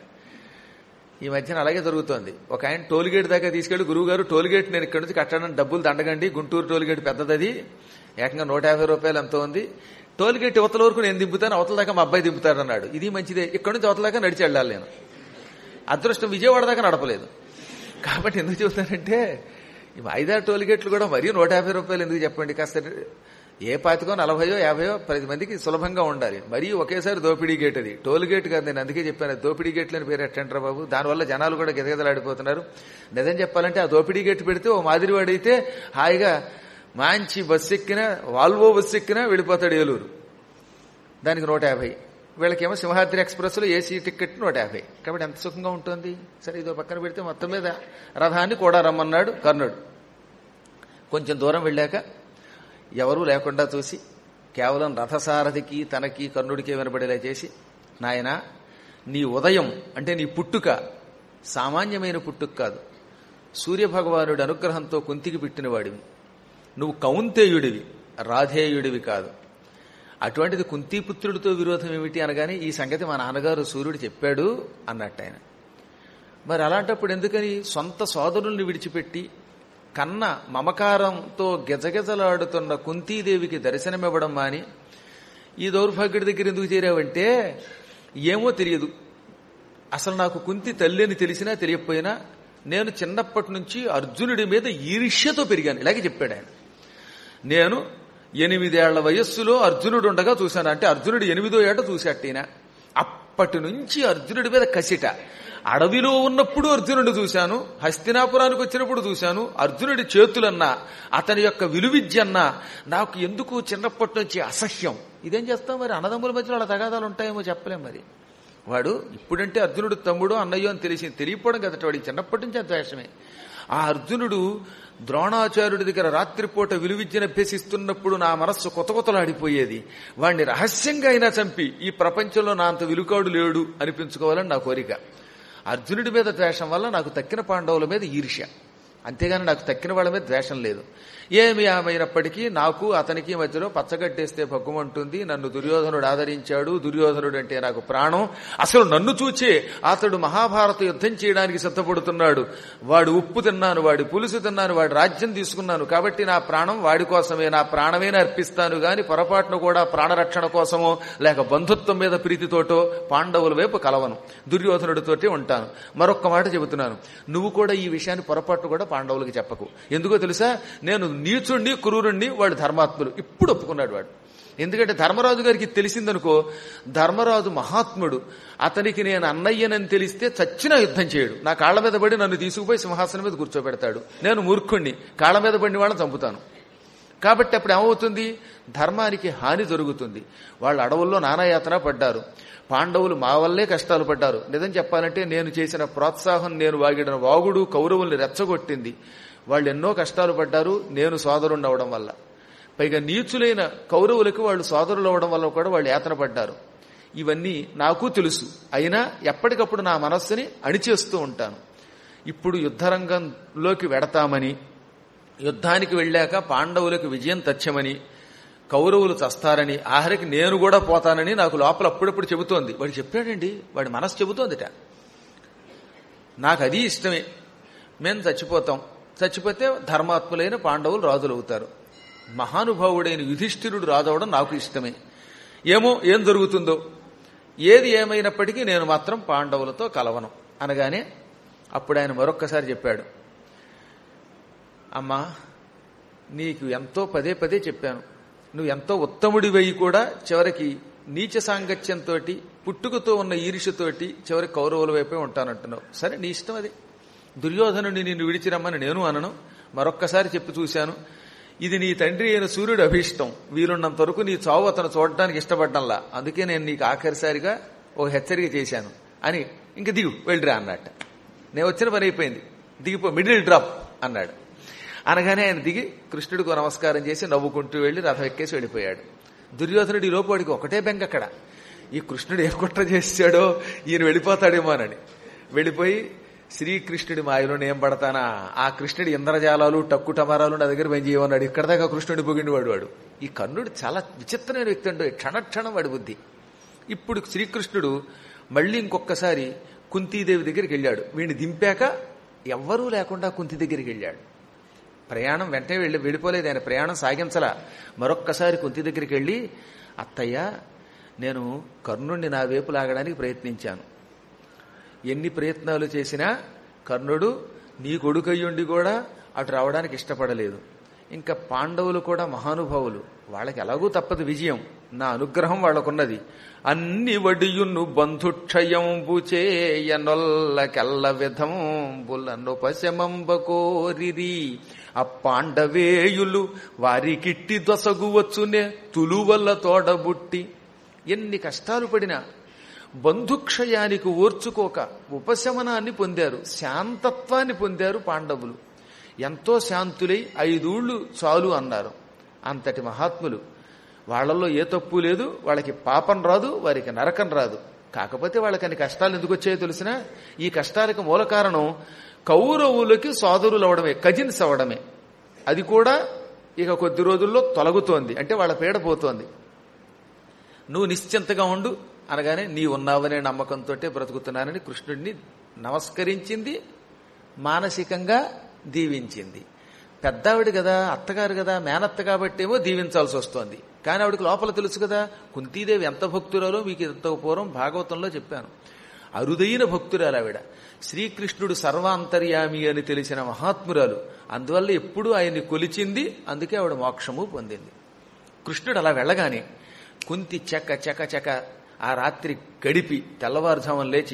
ఈ మధ్యన అలాగే జరుగుతోంది ఒక ఆయన టోల్గేట్ దాకా తీసుకెళ్లి గురువు గారు టోల్గేట్ నేను ఇక్కడ నుంచి కట్టడానికి డబ్బులు దండగండి గుంటూరు టోల్గేట్ పెద్దదది ఏకంగా నూట యాభై రూపాయలు ఎంతో ఉంది టోల్గేట్ యువతల వరకు నేను దింపుతాను అవతల దాకా మా అబ్బాయి దింపుతాడు అన్నాడు ఇది మంచిదే ఇక్కడ నుంచి అవతల దాకా నడిచి వెళ్ళాలి నేను అదృష్టం విజయవాడ దాకా నడపలేదు కాబట్టి ఎందుకు చెబుతానంటే ఈ ఐదారు టోల్గేట్లు కూడా మరీ నూట యాభై రూపాయలు ఎందుకు చెప్పండి కాస్త ఏ పాతికో నలభయో యాభయో పది మందికి సులభంగా ఉండాలి మరీ ఒకేసారి దోపిడీ గేట్ అది టోల్ గేట్ కాదు నేను అందుకే చెప్పాను దోపిడీ గేట్లు అని పేరు ఎట్టంటారా బాబు దానివల్ల జనాలు కూడా గిదగిదలాడిపోతున్నారు నిజం చెప్పాలంటే ఆ దోపిడీ గేట్ పెడితే ఓ మాదిరి వాడైతే హాయిగా మంచి బస్సు ఎక్కినా వాల్వో బస్సు ఎక్కినా వెళ్ళిపోతాడు ఏలూరు దానికి నూట యాభై వీళ్ళకేమో సింహాద్రి ఎక్స్ప్రెస్లో ఏసీ టికెట్ నూట యాభై కాబట్టి ఎంత సుఖంగా ఉంటుంది సరే ఇదో పక్కన పెడితే మొత్తం మీద రథాన్ని కూడా రమ్మన్నాడు కర్ణుడు కొంచెం దూరం వెళ్ళాక ఎవరూ లేకుండా చూసి కేవలం రథసారథికి తనకి కర్ణుడికి వినబడేలా చేసి నాయన నీ ఉదయం అంటే నీ పుట్టుక సామాన్యమైన పుట్టుక కాదు సూర్యభగవానుడి అనుగ్రహంతో కుంతికి పెట్టినవాడివి నువ్వు కౌంతేయుడివి రాధేయుడివి కాదు అటువంటిది కుంతీపుత్రుడితో విరోధం ఏమిటి అనగానే ఈ సంగతి మా నాన్నగారు సూర్యుడు చెప్పాడు అన్నట్టు ఆయన మరి అలాంటప్పుడు ఎందుకని సొంత సోదరుల్ని విడిచిపెట్టి కన్న మమకారంతో గెజగెజలాడుతున్న కుంతీదేవికి దర్శనమివ్వడం మాని ఈ దౌర్భాగ్యుడి దగ్గర ఎందుకు చేరావంటే ఏమో తెలియదు అసలు నాకు కుంతి తల్లి అని తెలిసినా తెలియకపోయినా నేను చిన్నప్పటి నుంచి అర్జునుడి మీద ఈర్ష్యతో పెరిగాను ఇలాగే చెప్పాడు ఆయన నేను ఎనిమిదేళ్ల వయస్సులో అర్జునుడు ఉండగా చూశాను అంటే అర్జునుడు ఎనిమిదో ఏట చూశాటీన అప్పటి నుంచి అర్జునుడి మీద కసిట అడవిలో ఉన్నప్పుడు అర్జునుడు చూశాను హస్తినాపురానికి వచ్చినప్పుడు చూశాను అర్జునుడి చేతులన్నా అతని యొక్క విలువిద్యన్నా నాకు ఎందుకు చిన్నప్పటి నుంచి అసహ్యం ఇదేం చేస్తాం మరి అన్నదమ్ముల మధ్యలో అలా తగాదాలు ఉంటాయేమో చెప్పలేం మరి వాడు ఇప్పుడంటే అర్జునుడు తమ్ముడు అన్నయ్యో అని తెలిసి తెలియపోవడం కదట వాడికి చిన్నప్పటి నుంచి ఆ ద్వేషమే ఆ అర్జునుడు ద్రోణాచార్యుడి దగ్గర రాత్రిపూట విలువిద్యను అభ్యసిస్తున్నప్పుడు నా మనస్సు కొత్త కొత్తలాడిపోయేది వాణ్ణి రహస్యంగా అయినా చంపి ఈ ప్రపంచంలో నా అంత విలుకాడు లేడు అనిపించుకోవాలని నా కోరిక అర్జునుడి మీద ద్వేషం వల్ల నాకు తక్కిన పాండవుల మీద ఈర్ష్య అంతేగాని నాకు తక్కిన వాళ్ళ మీద ద్వేషం లేదు ఏమి ఆమైనప్పటికీ నాకు అతనికి మధ్యలో పచ్చగట్టేస్తే భగ్గుమంటుంది నన్ను దుర్యోధనుడు ఆదరించాడు దుర్యోధనుడు అంటే నాకు ప్రాణం అసలు నన్ను చూచే అతడు మహాభారత యుద్ధం చేయడానికి సిద్ధపడుతున్నాడు వాడు ఉప్పు తిన్నాను వాడి పులుసు తిన్నాను వాడి రాజ్యం తీసుకున్నాను కాబట్టి నా ప్రాణం వాడి కోసమే నా ప్రాణమే అర్పిస్తాను గాని పొరపాటును కూడా ప్రాణరక్షణ కోసమో లేక బంధుత్వం మీద ప్రీతితోటో పాండవుల వైపు కలవను దుర్యోధనుడితోటే ఉంటాను మరొక్క మాట చెబుతున్నాను నువ్వు కూడా ఈ విషయాన్ని పొరపాటు కూడా పాండవులకు చెప్పకు ఎందుకో తెలుసా నేను నీచుణ్ణి క్రూరుణ్ణి వాడు ధర్మాత్ములు ఇప్పుడు ఒప్పుకున్నాడు వాడు ఎందుకంటే ధర్మరాజు గారికి తెలిసిందనుకో ధర్మరాజు మహాత్ముడు అతనికి నేను అన్నయ్యనని తెలిస్తే చచ్చిన యుద్ధం చేయడు నా కాళ్ళ మీద పడి నన్ను తీసుకుపోయి సింహాసనం మీద కూర్చోబెడతాడు నేను మూర్ఖుణ్ణి కాళ్ళ మీద పడిన వాళ్ళని చంపుతాను కాబట్టి అప్పుడు ఏమవుతుంది ధర్మానికి హాని జరుగుతుంది వాళ్ళు అడవుల్లో నానాయాతన పడ్డారు పాండవులు మా వల్లే కష్టాలు పడ్డారు నిజం చెప్పాలంటే నేను చేసిన ప్రోత్సాహం నేను వాగిన వాగుడు కౌరవుల్ని రెచ్చగొట్టింది వాళ్ళు ఎన్నో కష్టాలు పడ్డారు నేను సోదరుణ్ణి అవడం వల్ల పైగా నీచులైన కౌరవులకు వాళ్ళు సోదరులు అవ్వడం వల్ల కూడా వాళ్ళు యాతన పడ్డారు ఇవన్నీ నాకు తెలుసు అయినా ఎప్పటికప్పుడు నా మనస్సుని అణిచేస్తూ ఉంటాను ఇప్పుడు యుద్ధరంగంలోకి వెడతామని యుద్ధానికి వెళ్ళాక పాండవులకు విజయం తథ్యమని కౌరవులు చస్తారని ఆఖరికి నేను కూడా పోతానని నాకు లోపల అప్పుడప్పుడు చెబుతోంది వాడు చెప్పాడండి వాడి మనసు చెబుతోందిట నాకు అది ఇష్టమే మేము చచ్చిపోతాం చచ్చిపోతే ధర్మాత్ములైన పాండవులు రాజులు అవుతారు మహానుభావుడైన యుధిష్ఠిరుడు రాజవడం నాకు ఇష్టమే ఏమో ఏం జరుగుతుందో ఏది ఏమైనప్పటికీ నేను మాత్రం పాండవులతో కలవను అనగానే అప్పుడు ఆయన మరొక్కసారి చెప్పాడు అమ్మా నీకు ఎంతో పదే పదే చెప్పాను నువ్వు ఎంతో ఉత్తముడివయి కూడా చివరికి నీచ సాంగత్యంతో పుట్టుకతో ఉన్న ఈర్షతోటి చివరికి కౌరవుల వైపే ఉంటానంటున్నావు సరే నీ ఇష్టం అది దుర్యోధనుని నిన్ను విడిచిరమ్మని నేను అనను మరొక్కసారి చెప్పి చూశాను ఇది నీ తండ్రి అయిన సూర్యుడు అభీష్టం వీలున్నంత వరకు నీ చావు అతను చూడటానికి ఇష్టపడ్డంలా అందుకే నేను నీకు ఆఖరిసారిగా ఒక హెచ్చరిక చేశాను అని ఇంక దిగు వెళ్ళిరా అన్నట్ట నేను వచ్చిన పని అయిపోయింది దిగిపో మిడిల్ డ్రాప్ అన్నాడు అనగానే ఆయన దిగి కృష్ణుడికి నమస్కారం చేసి నవ్వుకుంటూ వెళ్లి రథం ఎక్కేసి వెళ్ళిపోయాడు దుర్యోధనుడి లోపు వాడికి ఒకటే బెంగ అక్కడ ఈ కృష్ణుడు ఏ కుట్ర చేశాడో ఈయన వెళ్ళిపోతాడేమో అని వెళ్ళిపోయి శ్రీకృష్ణుడి మాయలో నేను పడతానా ఆ కృష్ణుడి ఇంద్రజాలాలు టక్కు టమారాలు నా దగ్గర పని చేయమన్నాడు ఇక్కడ దాకా కృష్ణుడి పొగిండి వాడు వాడు ఈ కర్ణుడు చాలా విచిత్రమైన వ్యక్తి అండి క్షణక్షణం వాడి బుద్ధి ఇప్పుడు శ్రీకృష్ణుడు మళ్ళీ ఇంకొకసారి కుంతీదేవి దగ్గరికి వెళ్ళాడు వీడిని దింపాక ఎవ్వరూ లేకుండా కుంతి దగ్గరికి వెళ్ళాడు ప్రయాణం వెంటనే వెళ్ళి వెళ్ళిపోలేదు ఆయన ప్రయాణం సాగించలా మరొక్కసారి కుంతి దగ్గరికి వెళ్ళి అత్తయ్య నేను కర్ణుణ్ణి నా వైపు లాగడానికి ప్రయత్నించాను ఎన్ని ప్రయత్నాలు చేసినా కర్ణుడు నీ కొడుకయ్యుండి కూడా అటు రావడానికి ఇష్టపడలేదు ఇంకా పాండవులు కూడా మహానుభావులు వాళ్ళకి ఎలాగూ తప్పదు విజయం నా అనుగ్రహం వాళ్ళకున్నది అన్ని వడియును బంధుక్షయంబు చేయనొల్లకెల్ల విధంబులనుపశమంబ కోరిరి ఆ పాండవేయులు వారికిట్టి దొసగువచ్చునే తులువల్ల తోడబుట్టి ఎన్ని కష్టాలు పడినా బంధుక్షయానికి ఓర్చుకోక ఉపశమనాన్ని పొందారు శాంతత్వాన్ని పొందారు పాండవులు ఎంతో శాంతులై ఐదూళ్లు చాలు అన్నారు అంతటి మహాత్ములు వాళ్ళల్లో ఏ తప్పు లేదు వాళ్ళకి పాపం రాదు వారికి నరకం రాదు కాకపోతే వాళ్ళకి అన్ని కష్టాలు ఎందుకు వచ్చాయో తెలిసినా ఈ కష్టాలకు మూల కారణం కౌరవులకి సోదరులు అవడమే కజిన్స్ అవడమే అది కూడా ఇక కొద్ది రోజుల్లో తొలగుతోంది అంటే వాళ్ళ పీడ పోతోంది నువ్వు నిశ్చింతగా ఉండు అనగానే నీ ఉన్నావనే నమ్మకంతో బ్రతుకుతున్నానని కృష్ణుడిని నమస్కరించింది మానసికంగా దీవించింది పెద్దావిడ కదా అత్తగారు కదా మేనత్త కాబట్టేమో దీవించాల్సి వస్తోంది కానీ ఆవిడకి లోపల తెలుసు కదా కుంతీదేవి ఎంత భక్తురాలో మీకు ఇంత పూర్వం భాగవతంలో చెప్పాను అరుదైన భక్తురాలు ఆవిడ శ్రీకృష్ణుడు సర్వాంతర్యామి అని తెలిసిన మహాత్మురాలు అందువల్ల ఎప్పుడూ ఆయన్ని కొలిచింది అందుకే ఆవిడ మోక్షము పొందింది కృష్ణుడు అలా వెళ్ళగానే కుంతి చెక్క చెక్క చెక్క ఆ రాత్రి గడిపి తెల్లవారుజామున లేచి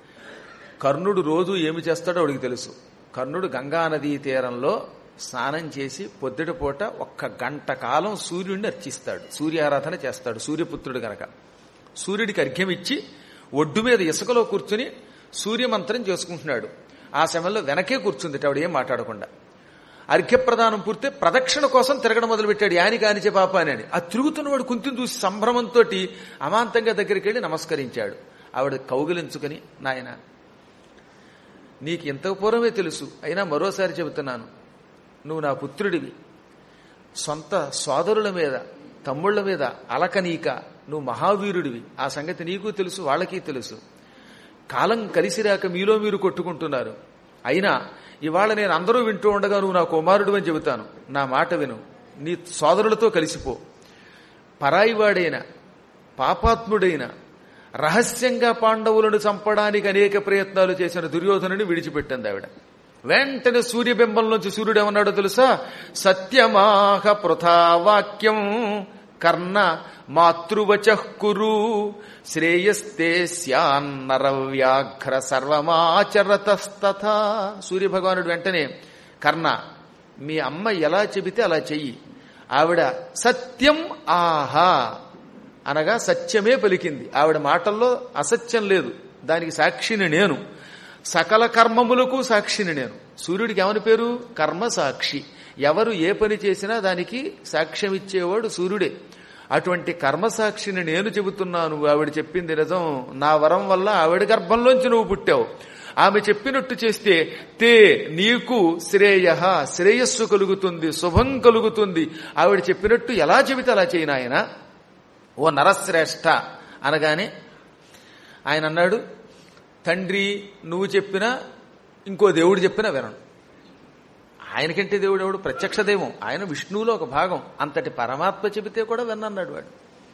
కర్ణుడు రోజు ఏమి చేస్తాడో ఆవిడికి తెలుసు కర్ణుడు గంగానదీ తీరంలో స్నానం చేసి పొద్దుట పూట ఒక్క గంట కాలం సూర్యుడిని అర్చిస్తాడు సూర్యారాధన చేస్తాడు సూర్యపుత్రుడు గనక సూర్యుడికి అర్ఘ్యం ఇచ్చి ఒడ్డు మీద ఇసుకలో కూర్చుని సూర్యమంత్రం చేసుకుంటున్నాడు ఆ సమయంలో వెనకే కూర్చుంది ఆవిడ ఏం మాట్లాడకుండా అర్ఘ్యప్రదానం పూర్తి ప్రదక్షిణ కోసం తిరగడం మొదలుపెట్టాడు యాని కానిచే పాప అని ఆ తిరుగుతున్నవాడు కుంతిని చూసి సంభ్రమంతో అమాంతంగా దగ్గరికి వెళ్ళి నమస్కరించాడు ఆవిడ కౌగిలించుకుని నాయన నీకు ఇంతకు పూర్వమే తెలుసు అయినా మరోసారి చెబుతున్నాను నువ్వు నా పుత్రుడివి సొంత సోదరుల మీద తమ్ముళ్ల మీద అలకనీక నువ్వు మహావీరుడివి ఆ సంగతి నీకు తెలుసు వాళ్ళకి తెలుసు కాలం కలిసిరాక మీలో మీరు కొట్టుకుంటున్నారు అయినా ఇవాళ నేను అందరూ వింటూ ఉండగా నువ్వు నా కుమారుడు అని చెబుతాను నా మాట విను నీ సోదరులతో కలిసిపో పరాయివాడైన పాపాత్ముడైన రహస్యంగా పాండవులను చంపడానికి అనేక ప్రయత్నాలు చేసిన దుర్యోధనుని విడిచిపెట్టింది ఆవిడ వెంటనే సూర్యబింబంలోంచి సూర్యుడు ఏమన్నాడో తెలుసా సత్యమాహ పృథా వాక్యం కర్ణ మాతృవచ కురు శ్రేయస్తే స్యాన్నరవ్యాఘ్ర సర్వమాచరతస్తథ సూర్యభగవానుడు వెంటనే కర్ణ మీ అమ్మ ఎలా చెబితే అలా చెయ్యి ఆవిడ సత్యం ఆహా అనగా సత్యమే పలికింది ఆవిడ మాటల్లో అసత్యం లేదు దానికి సాక్షిని నేను సకల కర్మములకు సాక్షిని నేను సూర్యుడికి ఏమని పేరు కర్మ సాక్షి ఎవరు ఏ పని చేసినా దానికి సాక్ష్యం ఇచ్చేవాడు సూర్యుడే అటువంటి కర్మసాక్షిని నేను చెబుతున్నాను ఆవిడ చెప్పింది నిజం నా వరం వల్ల ఆవిడ గర్భంలోంచి నువ్వు పుట్టావు ఆమె చెప్పినట్టు చేస్తే తే నీకు శ్రేయ శ్రేయస్సు కలుగుతుంది శుభం కలుగుతుంది ఆవిడ చెప్పినట్టు ఎలా చెబితే అలా చేయను ఆయన ఓ నరశ్రేష్ఠ అనగానే ఆయన అన్నాడు తండ్రి నువ్వు చెప్పినా ఇంకో దేవుడు చెప్పినా వినను ఆయనకంటే దేవుడు ఎవడు ప్రత్యక్ష దైవం ఆయన విష్ణువులో ఒక భాగం అంతటి పరమాత్మ చెబితే కూడా విన్నన్నాడు వాడు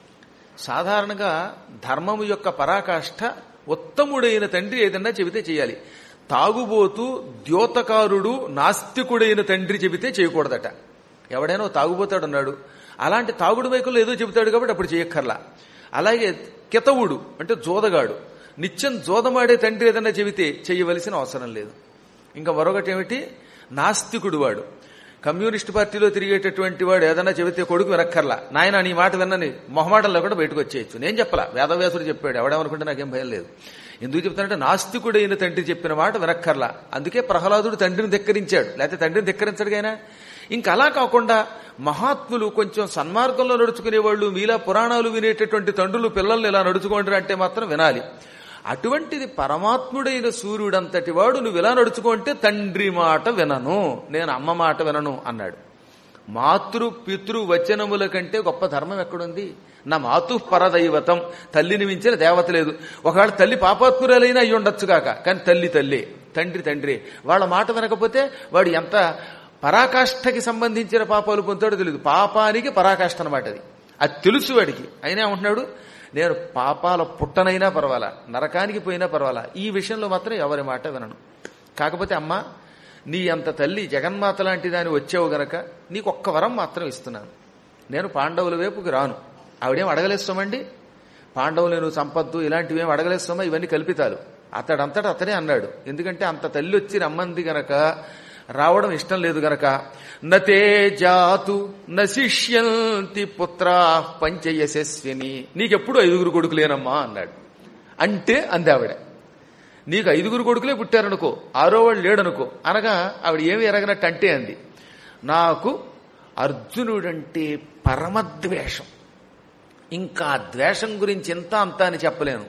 సాధారణంగా ధర్మము యొక్క పరాకాష్ఠ ఉత్తముడైన తండ్రి ఏదన్నా చెబితే చేయాలి తాగుబోతూ ద్యోతకారుడు నాస్తికుడైన తండ్రి చెబితే చేయకూడదట ఎవడైనా ఓ తాగుబోతాడు అన్నాడు అలాంటి తాగుడు మైకుల్లో ఏదో చెబుతాడు కాబట్టి అప్పుడు చేయక్కర్లా అలాగే కితవుడు అంటే జోదగాడు నిత్యం జోదమాడే తండ్రి ఏదన్నా చెబితే చేయవలసిన అవసరం లేదు ఇంకా మరొకటి ఏమిటి నాస్తికుడు వాడు కమ్యూనిస్ట్ పార్టీలో తిరిగేటటువంటి వాడు ఏదన్నా చెబితే కొడుకు వినక్కర్లా నాయన నీ మాట విన్నని మొహమాటంలో కూడా బయటకు వచ్చేయచ్చు నేను చెప్పలా వేదవ్యాసుడు చెప్పాడు ఎవడేమనుకుంటే నాకేం భయం లేదు ఎందుకు చెప్తానంటే నాస్తికుడైన తండ్రి చెప్పిన మాట వినక్కర్లా అందుకే ప్రహ్లాదుడు తండ్రిని ధిక్కరించాడు లేకపోతే తండ్రిని ధిక్కరించడు గైనా ఇంకా అలా కాకుండా మహాత్ములు కొంచెం సన్మార్గంలో నడుచుకునే వాళ్ళు మీలా పురాణాలు వినేటటువంటి తండ్రులు పిల్లల్ని ఇలా నడుచుకోండి అంటే మాత్రం వినాలి అటువంటిది పరమాత్ముడైన సూర్యుడంతటి వాడు నువ్వు ఇలా నడుచుకుంటే తండ్రి మాట వినను నేను అమ్మ మాట వినను అన్నాడు మాతృ పితృ వచనముల కంటే గొప్ప ధర్మం ఎక్కడుంది నా మాతు పరదైవతం తల్లిని మించిన దేవత లేదు ఒకవేళ తల్లి పాపాత్మురాలైనా అయి ఉండొచ్చు కాక కానీ తల్లి తల్లి తండ్రి తండ్రి వాళ్ళ మాట వినకపోతే వాడు ఎంత పరాకాష్ఠకి సంబంధించిన పాపాలు పొందుతాడో తెలియదు పాపానికి పరాకాష్ఠ అనమాట అది అది తెలుసు వాడికి అయినా ఉంటున్నాడు నేను పాపాల పుట్టనైనా పర్వాలా నరకానికి పోయినా పర్వాలా ఈ విషయంలో మాత్రం ఎవరి మాట వినను కాకపోతే అమ్మ నీ అంత తల్లి జగన్మాత లాంటి దాని వచ్చావు గనక నీకు ఒక్క వరం మాత్రం ఇస్తున్నాను నేను పాండవుల వైపుకి రాను ఆవిడేం అడగలేస్తామండి పాండవులు నేను సంపద్దు ఇలాంటివి ఏం అడగలేస్తామా ఇవన్నీ కల్పితాలు అతడంతట అతనే అన్నాడు ఎందుకంటే అంత తల్లి వచ్చి రమ్మంది గనక రావడం ఇష్టం లేదు గనక నతే జాతు నశిష్యంతి పుత్రా పంచయశస్విని నీకెప్పుడు ఐదుగురు కొడుకులేనమ్మా అన్నాడు అంటే అంది ఆవిడ నీకు ఐదుగురు కొడుకులే పుట్టారనుకో ఆరో వాళ్ళు లేడనుకో అనగా ఆవిడ ఏమి ఎరగనట్టు అంటే అంది నాకు అర్జునుడంటే పరమద్వేషం ఇంకా ఆ ద్వేషం గురించి ఎంత అంతా అని చెప్పలేను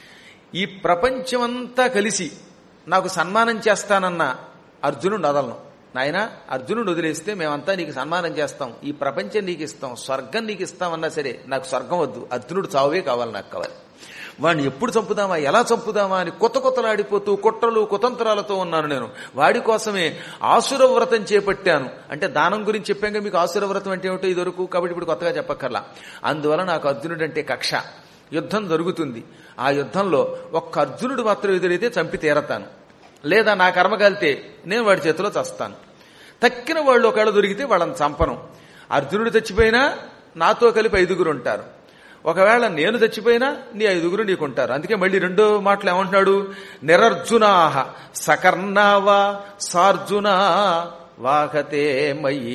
ఈ ప్రపంచమంతా కలిసి నాకు సన్మానం చేస్తానన్న అర్జునుడు వదలను నాయన అర్జునుడు వదిలేస్తే మేమంతా నీకు సన్మానం చేస్తాం ఈ ప్రపంచం నీకు ఇస్తాం స్వర్గం నీకు ఇస్తామన్నా సరే నాకు స్వర్గం వద్దు అర్జునుడు చావే కావాలి నాకు కావాలి వాడిని ఎప్పుడు చంపుదామా ఎలా చంపుదామా అని కొత్త కొత్తలాడిపోతూ కుట్రలు కుతంత్రాలతో ఉన్నాను నేను వాడి కోసమే ఆసుర వ్రతం చేపట్టాను అంటే దానం గురించి చెప్పాక మీకు ఆసుర వ్రతం అంటే ఏమిటో ఇదివరకు కాబట్టి ఇప్పుడు కొత్తగా చెప్పక్కర్లా అందువల్ల నాకు అర్జునుడు అంటే కక్ష యుద్ధం జరుగుతుంది ఆ యుద్ధంలో ఒక్క అర్జునుడు మాత్రం ఎదురైతే చంపి తీరతాను లేదా నా కర్మ కలితే నేను వాడి చేతిలో చస్తాను తక్కిన వాళ్ళు ఒకవేళ దొరికితే వాళ్ళని చంపను అర్జునుడు చచ్చిపోయినా నాతో కలిపి ఐదుగురు ఉంటారు ఒకవేళ నేను చచ్చిపోయినా నీ ఐదుగురు నీకుంటారు అందుకే మళ్ళీ రెండో మాటలు ఏమంటున్నాడు నిరర్జునాహ సకర్ణావా సార్జునా వాహతే మయి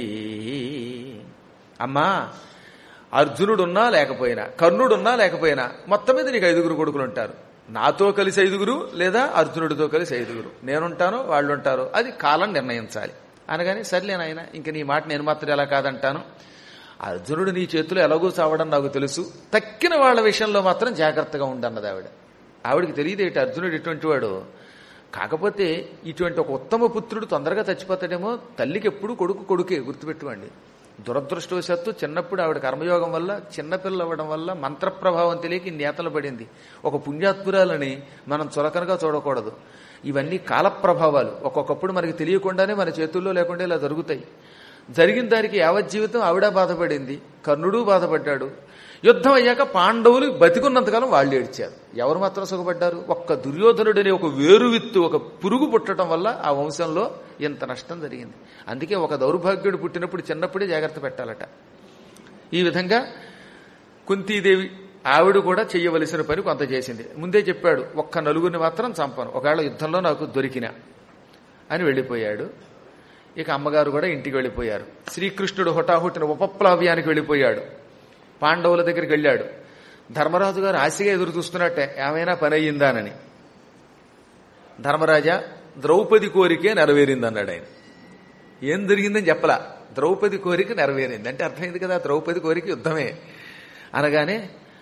అమ్మా అర్జునుడున్నా లేకపోయినా కర్ణుడున్నా లేకపోయినా మొత్తం మీద నీకు ఐదుగురు కొడుకులు ఉంటారు నాతో కలిసి ఐదుగురు లేదా అర్జునుడితో కలిసి ఐదుగురు నేనుంటాను వాళ్ళు ఉంటారు అది కాలం నిర్ణయించాలి అనగానే సర్లేనాయన ఇంక నీ మాట నేను మాత్రం ఎలా కాదంటాను అర్జునుడు నీ చేతిలో ఎలాగూ చావడం నాకు తెలుసు తక్కిన వాళ్ళ విషయంలో మాత్రం జాగ్రత్తగా ఉండన్నది ఆవిడ ఆవిడికి తెలియదు ఏంటి అర్జునుడు ఎటువంటి వాడు కాకపోతే ఇటువంటి ఒక ఉత్తమ పుత్రుడు తొందరగా చచ్చిపోతాడేమో తల్లికి ఎప్పుడు కొడుకు కొడుకే గుర్తుపెట్టుకోండి దురదృష్టవశాత్తు చిన్నప్పుడు ఆవిడ కర్మయోగం వల్ల చిన్నపిల్ల అవ్వడం వల్ల మంత్రప్రభావం తెలియక నేతలు పడింది ఒక పుణ్యాత్మురాలని మనం చులకనగా చూడకూడదు ఇవన్నీ కాలప్రభావాలు ఒక్కొక్కప్పుడు మనకి తెలియకుండానే మన చేతుల్లో లేకుండా ఇలా జరుగుతాయి జరిగిన దానికి యావజ్జీవితం ఆవిడ బాధపడింది కర్ణుడు బాధపడ్డాడు యుద్ధం అయ్యాక పాండవులు బతికున్నంతకాలం వాళ్ళు ఏడ్చారు ఎవరు మాత్రం సుఖపడ్డారు ఒక్క దుర్యోధనుడని ఒక వేరువిత్తు ఒక పురుగు పుట్టడం వల్ల ఆ వంశంలో ఇంత నష్టం జరిగింది అందుకే ఒక దౌర్భాగ్యుడు పుట్టినప్పుడు చిన్నప్పుడే జాగ్రత్త పెట్టాలట ఈ విధంగా కుంతీదేవి ఆవిడ కూడా చెయ్యవలసిన పని కొంత చేసింది ముందే చెప్పాడు ఒక్క నలుగురిని మాత్రం చంపను ఒకవేళ యుద్ధంలో నాకు దొరికిన అని వెళ్ళిపోయాడు ఇక అమ్మగారు కూడా ఇంటికి వెళ్ళిపోయారు శ్రీకృష్ణుడు హుటాహుటిన ఉపప్లావ్యానికి వెళ్ళిపోయాడు పాండవుల దగ్గరికి వెళ్ళాడు ధర్మరాజు గారు ఆశగా ఎదురు చూస్తున్నట్టే ఏమైనా పని అయ్యిందానని ధర్మరాజా ద్రౌపది కోరికే నెరవేరిందన్నాడు ఆయన ఏం జరిగిందని చెప్పలా ద్రౌపది కోరిక నెరవేరింది అంటే అర్థమైంది కదా ద్రౌపది కోరిక యుద్ధమే అనగానే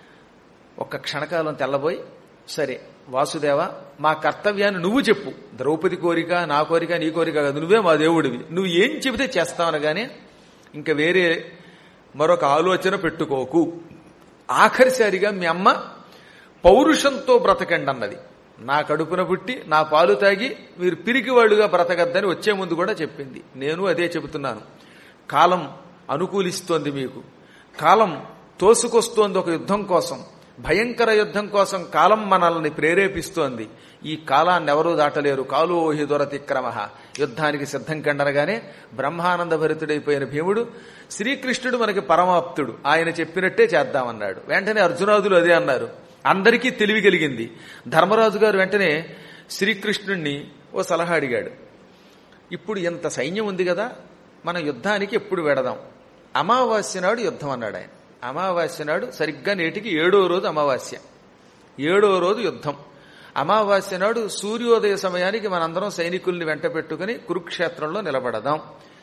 ఒక్క క్షణకాలం తెల్లబోయి సరే వాసుదేవ మా కర్తవ్యాన్ని నువ్వు చెప్పు ద్రౌపది కోరిక నా కోరిక నీ కోరిక కాదు నువ్వే మా దేవుడివి నువ్వు ఏం చెబితే చేస్తావనగానే ఇంకా వేరే మరొక ఆలోచన పెట్టుకోకు ఆఖరిసారిగా మీ అమ్మ పౌరుషంతో బ్రతకండి అన్నది నా కడుపున పుట్టి నా పాలు తాగి మీరు పిరికి వాళ్ళుగా బ్రతకద్దని వచ్చే ముందు కూడా చెప్పింది నేను అదే చెబుతున్నాను కాలం అనుకూలిస్తోంది మీకు కాలం తోసుకొస్తోంది ఒక యుద్ధం కోసం భయంకర యుద్ధం కోసం కాలం మనల్ని ప్రేరేపిస్తోంది ఈ కాలాన్ని ఎవరూ దాటలేరు కాలో హి దొరతిక్రమ యుద్ధానికి సిద్ధం కండనగానే బ్రహ్మానంద భరితుడైపోయిన భీముడు శ్రీకృష్ణుడు మనకి పరమాప్తుడు ఆయన చెప్పినట్టే చేద్దామన్నాడు వెంటనే అర్జునాదులు అదే అన్నారు అందరికీ తెలివి కలిగింది ధర్మరాజు గారు వెంటనే శ్రీకృష్ణుణ్ణి ఓ సలహా అడిగాడు ఇప్పుడు ఇంత సైన్యం ఉంది కదా మన యుద్ధానికి ఎప్పుడు వెడదాం అమావాస్య నాడు యుద్ధం అన్నాడు ఆయన అమావాస్య నాడు సరిగ్గా నేటికి ఏడో రోజు అమావాస్య ఏడో రోజు యుద్ధం అమావాస్య నాడు సూర్యోదయ సమయానికి మనందరం సైనికుల్ని వెంట పెట్టుకుని కురుక్షేత్రంలో నిలబడదాం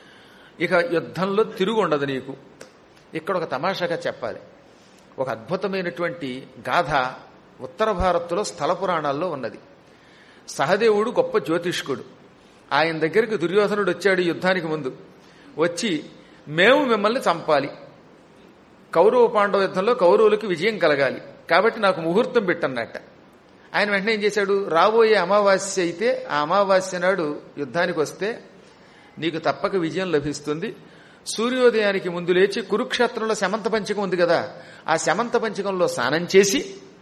ఇక యుద్ధంలో తిరుగు ఉండదు నీకు ఇక్కడ ఒక తమాషాగా చెప్పాలి ఒక అద్భుతమైనటువంటి గాథ ఉత్తర భారత్లో స్థల పురాణాల్లో ఉన్నది సహదేవుడు గొప్ప జ్యోతిష్కుడు ఆయన దగ్గరికి దుర్యోధనుడు వచ్చాడు ఈ యుద్ధానికి ముందు వచ్చి మేము మిమ్మల్ని చంపాలి కౌరవ పాండవ యుద్ధంలో కౌరవులకు విజయం కలగాలి కాబట్టి నాకు ముహూర్తం పెట్టన్నట్ట ఆయన వెంటనే ఏం చేశాడు రాబోయే అమావాస్య అయితే ఆ అమావాస్య నాడు యుద్ధానికి వస్తే నీకు తప్పక విజయం లభిస్తుంది సూర్యోదయానికి ముందు లేచి కురుక్షేత్రంలో శమంత పంచకం ఉంది కదా ఆ శమంత పంచకంలో స్నానం చేసి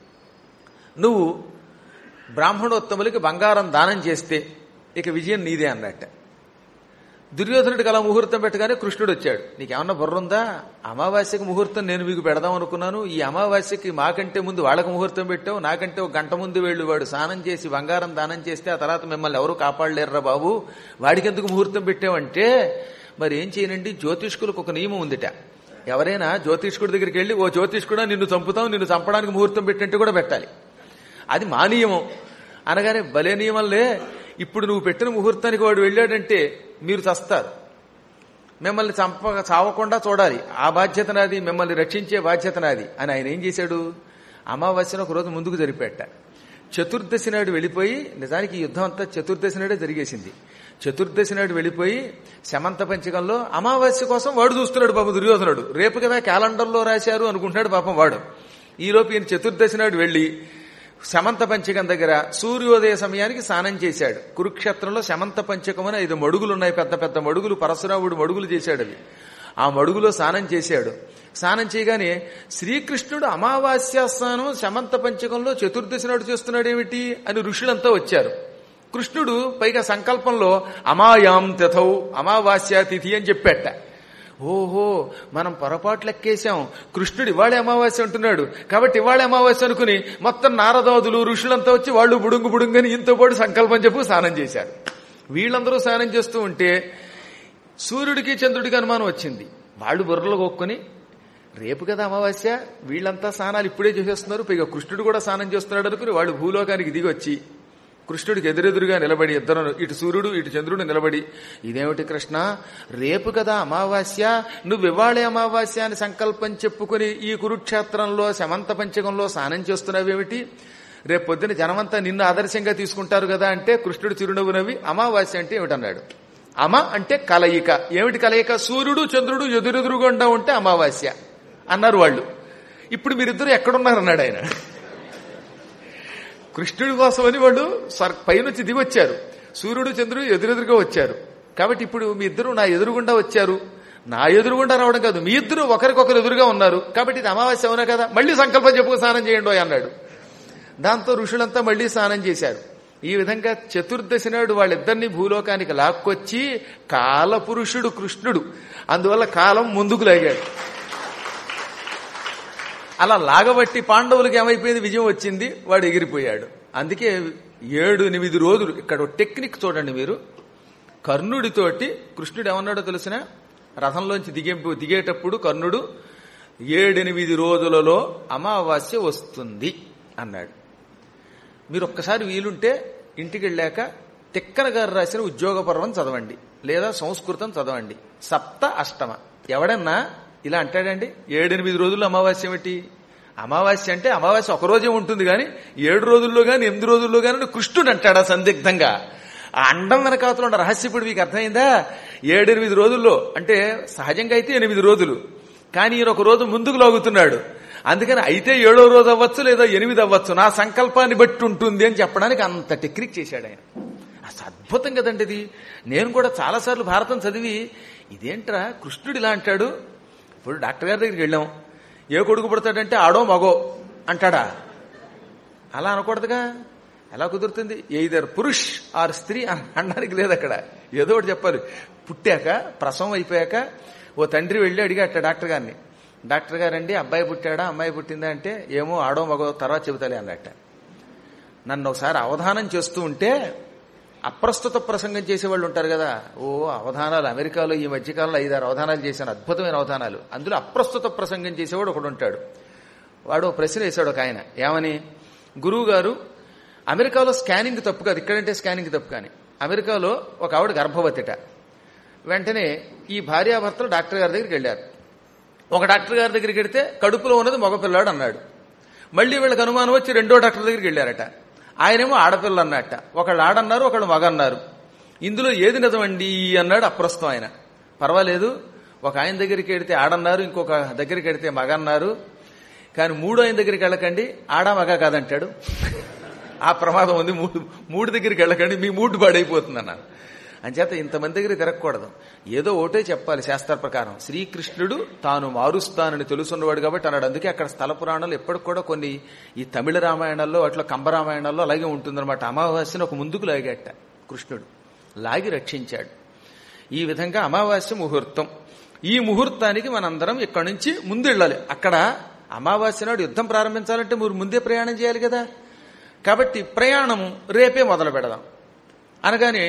నువ్వు బ్రాహ్మణోత్తములకి బంగారం దానం చేస్తే ఇక విజయం నీదే అన్నట్ట దుర్యోధనుడికి అలా ముహూర్తం పెట్టగానే కృష్ణుడు వచ్చాడు నీకేమన్నా బుర్రుందా అమావాస్యకి ముహూర్తం నేను మీకు పెడదాం అనుకున్నాను ఈ అమావాస్యకి మాకంటే ముందు వాళ్ళకి ముహూర్తం పెట్టావు నాకంటే ఒక గంట ముందు వెళ్ళు వాడు స్నానం చేసి బంగారం దానం చేస్తే ఆ తర్వాత మిమ్మల్ని ఎవరు కాపాడలేరురా బాబు వాడికి ఎందుకు ముహూర్తం పెట్టావంటే మరి ఏం చేయనండి జ్యోతిష్కులకు ఒక నియమం ఉందిట ఎవరైనా జ్యోతిష్కుడి దగ్గరికి వెళ్ళి ఓ జ్యోతిష్కుడా నిన్ను చంపుతాం నిన్ను చంపడానికి ముహూర్తం పెట్టినట్టు కూడా పెట్టాలి అది మా నియమం అనగానే భలే నియమంలే ఇప్పుడు నువ్వు పెట్టిన ముహూర్తానికి వాడు వెళ్ళాడంటే మీరు చస్తారు మిమ్మల్ని చంప చావకుండా చూడాలి ఆ బాధ్యత నాది మిమ్మల్ని రక్షించే బాధ్యత నాది అని ఆయన ఏం చేశాడు అమావాస్యను ఒక రోజు ముందుకు జరిపేట చతుర్దశి నాడు వెళ్ళిపోయి నిజానికి ఈ యుద్ధం అంతా చతుర్దశి నాడే జరిగేసింది చతుర్దశి నాడు వెళ్ళిపోయి శమంత పంచకంలో అమావాస్య కోసం వాడు చూస్తున్నాడు పాపం దుర్యోధనుడు రేపు కదా క్యాలెండర్లో రాశారు అనుకుంటున్నాడు పాపం వాడు ఈలోపు ఈయన చతుర్దశి నాడు వెళ్ళి శమంత పంచకం దగ్గర సూర్యోదయ సమయానికి స్నానం చేశాడు కురుక్షేత్రంలో శమంత పంచకం అని ఐదు మడుగులు ఉన్నాయి పెద్ద పెద్ద మడుగులు పరశురాముడు మడుగులు చేశాడు అవి ఆ మడుగులో స్నానం చేశాడు స్నానం చేయగానే శ్రీకృష్ణుడు అమావాస్య స్నానం శమంత పంచకంలో చతుర్దశి నాడు చేస్తున్నాడేమిటి అని ఋషులంతా వచ్చారు కృష్ణుడు పైగా సంకల్పంలో అమాయాం తిథౌ అమావాస్య తిథి అని చెప్పేట ఓహో మనం పొరపాటు లెక్కేశాం కృష్ణుడు ఇవాళే అమావాస్య అంటున్నాడు కాబట్టి ఇవాళే అమావాస్య అనుకుని మొత్తం నారదాదులు ఋషులంతా వచ్చి వాళ్ళు బుడుంగు బుడుంగని ఇంతో పాటు సంకల్పం చెప్పు స్నానం చేశారు వీళ్ళందరూ స్నానం చేస్తూ ఉంటే సూర్యుడికి చంద్రుడికి అనుమానం వచ్చింది వాళ్ళు బుర్రలు కొక్కుని రేపు కదా అమావాస్య వీళ్ళంతా స్నానాలు ఇప్పుడే చేసేస్తున్నారు పైగా కృష్ణుడు కూడా స్నానం చేస్తున్నాడు అనుకుని వాళ్ళు భూలోకానికి దిగి వచ్చి కృష్ణుడికి ఎదురెదురుగా నిలబడి ఇద్దరు ఇటు సూర్యుడు ఇటు చంద్రుడు నిలబడి ఇదేమిటి కృష్ణ రేపు కదా అమావాస్య నువ్వు ఇవాళే అమావాస్య అని సంకల్పం చెప్పుకుని ఈ కురుక్షేత్రంలో శమంత పంచకంలో స్నానం చేస్తున్నావేమిటి రేపు పొద్దున జనమంతా నిన్ను ఆదర్శంగా తీసుకుంటారు కదా అంటే కృష్ణుడు చిరునవ్వు నవ్వి అమావాస్య అంటే ఏమిటన్నాడు అమ అంటే కలయిక ఏమిటి కలయిక సూర్యుడు చంద్రుడు ఎదురెదురుగుండా ఉంటే అమావాస్య అన్నారు వాళ్ళు ఇప్పుడు మీరిద్దరు ఎక్కడున్నారన్నాడు ఆయన కృష్ణుడి కోసమని వాళ్ళు స్వర్- పైనుంచి దిగొచ్చారు సూర్యుడు చంద్రుడు ఎదురెదురుగా వచ్చారు కాబట్టి ఇప్పుడు మీ ఇద్దరు నా ఎదురుగుండా వచ్చారు నా ఎదురుగుండా రావడం కాదు మీ ఇద్దరు ఒకరికొకరు ఎదురుగా ఉన్నారు కాబట్టి ఇది అమావాస్య అవునా కదా మళ్ళీ సంకల్పం చెప్పుకు స్నానం చేయండి అన్నాడు దాంతో ఋషులంతా మళ్లీ స్నానం చేశారు ఈ విధంగా చతుర్దశి నాడు వాళ్ళిద్దరినీ భూలోకానికి లాక్కొచ్చి కాలపురుషుడు కృష్ణుడు అందువల్ల కాలం ముందుకు లాగాడు అలా లాగబట్టి పాండవులకి ఏమైపోయింది విజయం వచ్చింది వాడు ఎగిరిపోయాడు అందుకే ఏడు ఎనిమిది రోజులు ఇక్కడ ఒక టెక్నిక్ చూడండి మీరు కర్ణుడితోటి కృష్ణుడు ఏమన్నాడో తెలిసిన రథంలోంచి దిగే దిగేటప్పుడు కర్ణుడు ఏడెనిమిది రోజులలో అమావాస్య వస్తుంది అన్నాడు మీరు ఒక్కసారి వీలుంటే ఇంటికి వెళ్ళాక తిక్కన గారు రాసిన ఉద్యోగ పర్వం చదవండి లేదా సంస్కృతం చదవండి సప్త అష్టమ ఎవడన్నా ఇలా అంటాడండి ఏడెనిమిది రోజుల్లో అమావాస్య ఏమిటి అమావాస్య అంటే అమావాస్య ఒక రోజే ఉంటుంది కానీ ఏడు రోజుల్లో కానీ ఎనిమిది రోజుల్లో కానీ కృష్ణుడు అంటాడా సందిగ్ధంగా ఆ అండం వెనకాతలో ఉన్న రహస్య ఇప్పుడు మీకు అర్థమైందా ఏడెనిమిది రోజుల్లో అంటే సహజంగా అయితే ఎనిమిది రోజులు కానీ ఈయన ఒక రోజు ముందుకు లాగుతున్నాడు అందుకని అయితే ఏడో రోజు అవ్వచ్చు లేదా ఎనిమిది అవ్వచ్చు నా సంకల్పాన్ని బట్టి ఉంటుంది అని చెప్పడానికి అంత టెక్నిక్ చేశాడు ఆయన అసలు అద్భుతం కదండి ఇది నేను కూడా చాలాసార్లు భారతం చదివి ఇదేంట్రా కృష్ణుడు ఇలా అంటాడు ఇప్పుడు డాక్టర్ గారి దగ్గరికి వెళ్ళాం ఏ కొడుకు పుడతాడంటే ఆడో మగో అంటాడా అలా అనకూడదుగా ఎలా కుదురుతుంది ఎయిదర్ పురుష్ ఆర్ స్త్రీ అని అనడానికి లేదు అక్కడ ఏదో ఒకటి చెప్పాలి పుట్టాక ప్రసవం అయిపోయాక ఓ తండ్రి వెళ్ళి అడిగాట డాక్టర్ గారిని డాక్టర్ గారండి అబ్బాయి పుట్టాడా అమ్మాయి పుట్టిందా అంటే ఏమో ఆడో మగో తర్వాత చెబుతాలే అన్నట్ట నన్ను ఒకసారి అవధానం చేస్తూ ఉంటే అప్రస్తుత ప్రసంగం చేసేవాళ్ళు ఉంటారు కదా ఓ అవధానాలు అమెరికాలో ఈ మధ్యకాలంలో ఐదారు అవధానాలు చేశాను అద్భుతమైన అవధానాలు అందులో అప్రస్తుత ప్రసంగం చేసేవాడు ఒకడు ఉంటాడు వాడు ఓ ప్రశ్న వేశాడు ఒక ఆయన ఏమని గురువు గారు అమెరికాలో స్కానింగ్ తప్పు కాదు ఇక్కడంటే స్కానింగ్ తప్పు కానీ అమెరికాలో ఒక ఆవిడ గర్భవతిట వెంటనే ఈ భార్యాభర్తలు డాక్టర్ గారి దగ్గరికి వెళ్ళారు ఒక డాక్టర్ గారి దగ్గరికి వెడితే కడుపులో ఉన్నది మగపిల్లాడు అన్నాడు మళ్ళీ వీళ్ళకి అనుమానం వచ్చి రెండో డాక్టర్ దగ్గరికి వెళ్ళారట ఆయనేమో ఆడపిల్ల అన్నట్ట ఒకళ్ళు ఆడన్నారు ఒకళ్ళు మగ అన్నారు ఇందులో ఏది నిజమండి అన్నాడు అప్రస్తుతం ఆయన పర్వాలేదు ఒక ఆయన దగ్గరికి వెడితే ఆడన్నారు ఇంకొక దగ్గరికి వెడితే మగ అన్నారు కానీ మూడో ఆయన దగ్గరికి వెళ్ళకండి ఆడ మగ కాదంటాడు ఆ ప్రమాదం ఉంది మూడు మూడు దగ్గరికి వెళ్ళకండి మీ మూడు పాడైపోతుంది అన్నారు అంచేత ఇంతమంది దగ్గర తిరగకూడదు ఏదో ఒకటే చెప్పాలి శాస్త్ర ప్రకారం శ్రీకృష్ణుడు తాను మారుస్తానని తెలుసున్నవాడు కాబట్టి అన్నాడు అందుకే అక్కడ స్థల పురాణాలు ఎప్పటికి కూడా కొన్ని ఈ తమిళ రామాయణాల్లో అట్లా కంబ రామాయణాల్లో అలాగే ఉంటుందన్నమాట అమావాస్యను ఒక ముందుకు లాగేట కృష్ణుడు లాగి రక్షించాడు ఈ విధంగా అమావాస్య ముహూర్తం ఈ ముహూర్తానికి మనందరం ఇక్కడి నుంచి ముందు వెళ్ళాలి అక్కడ అమావాస్య నాడు యుద్ధం ప్రారంభించాలంటే మీరు ముందే ప్రయాణం చేయాలి కదా కాబట్టి ప్రయాణము రేపే మొదలు పెడదాం అనగానే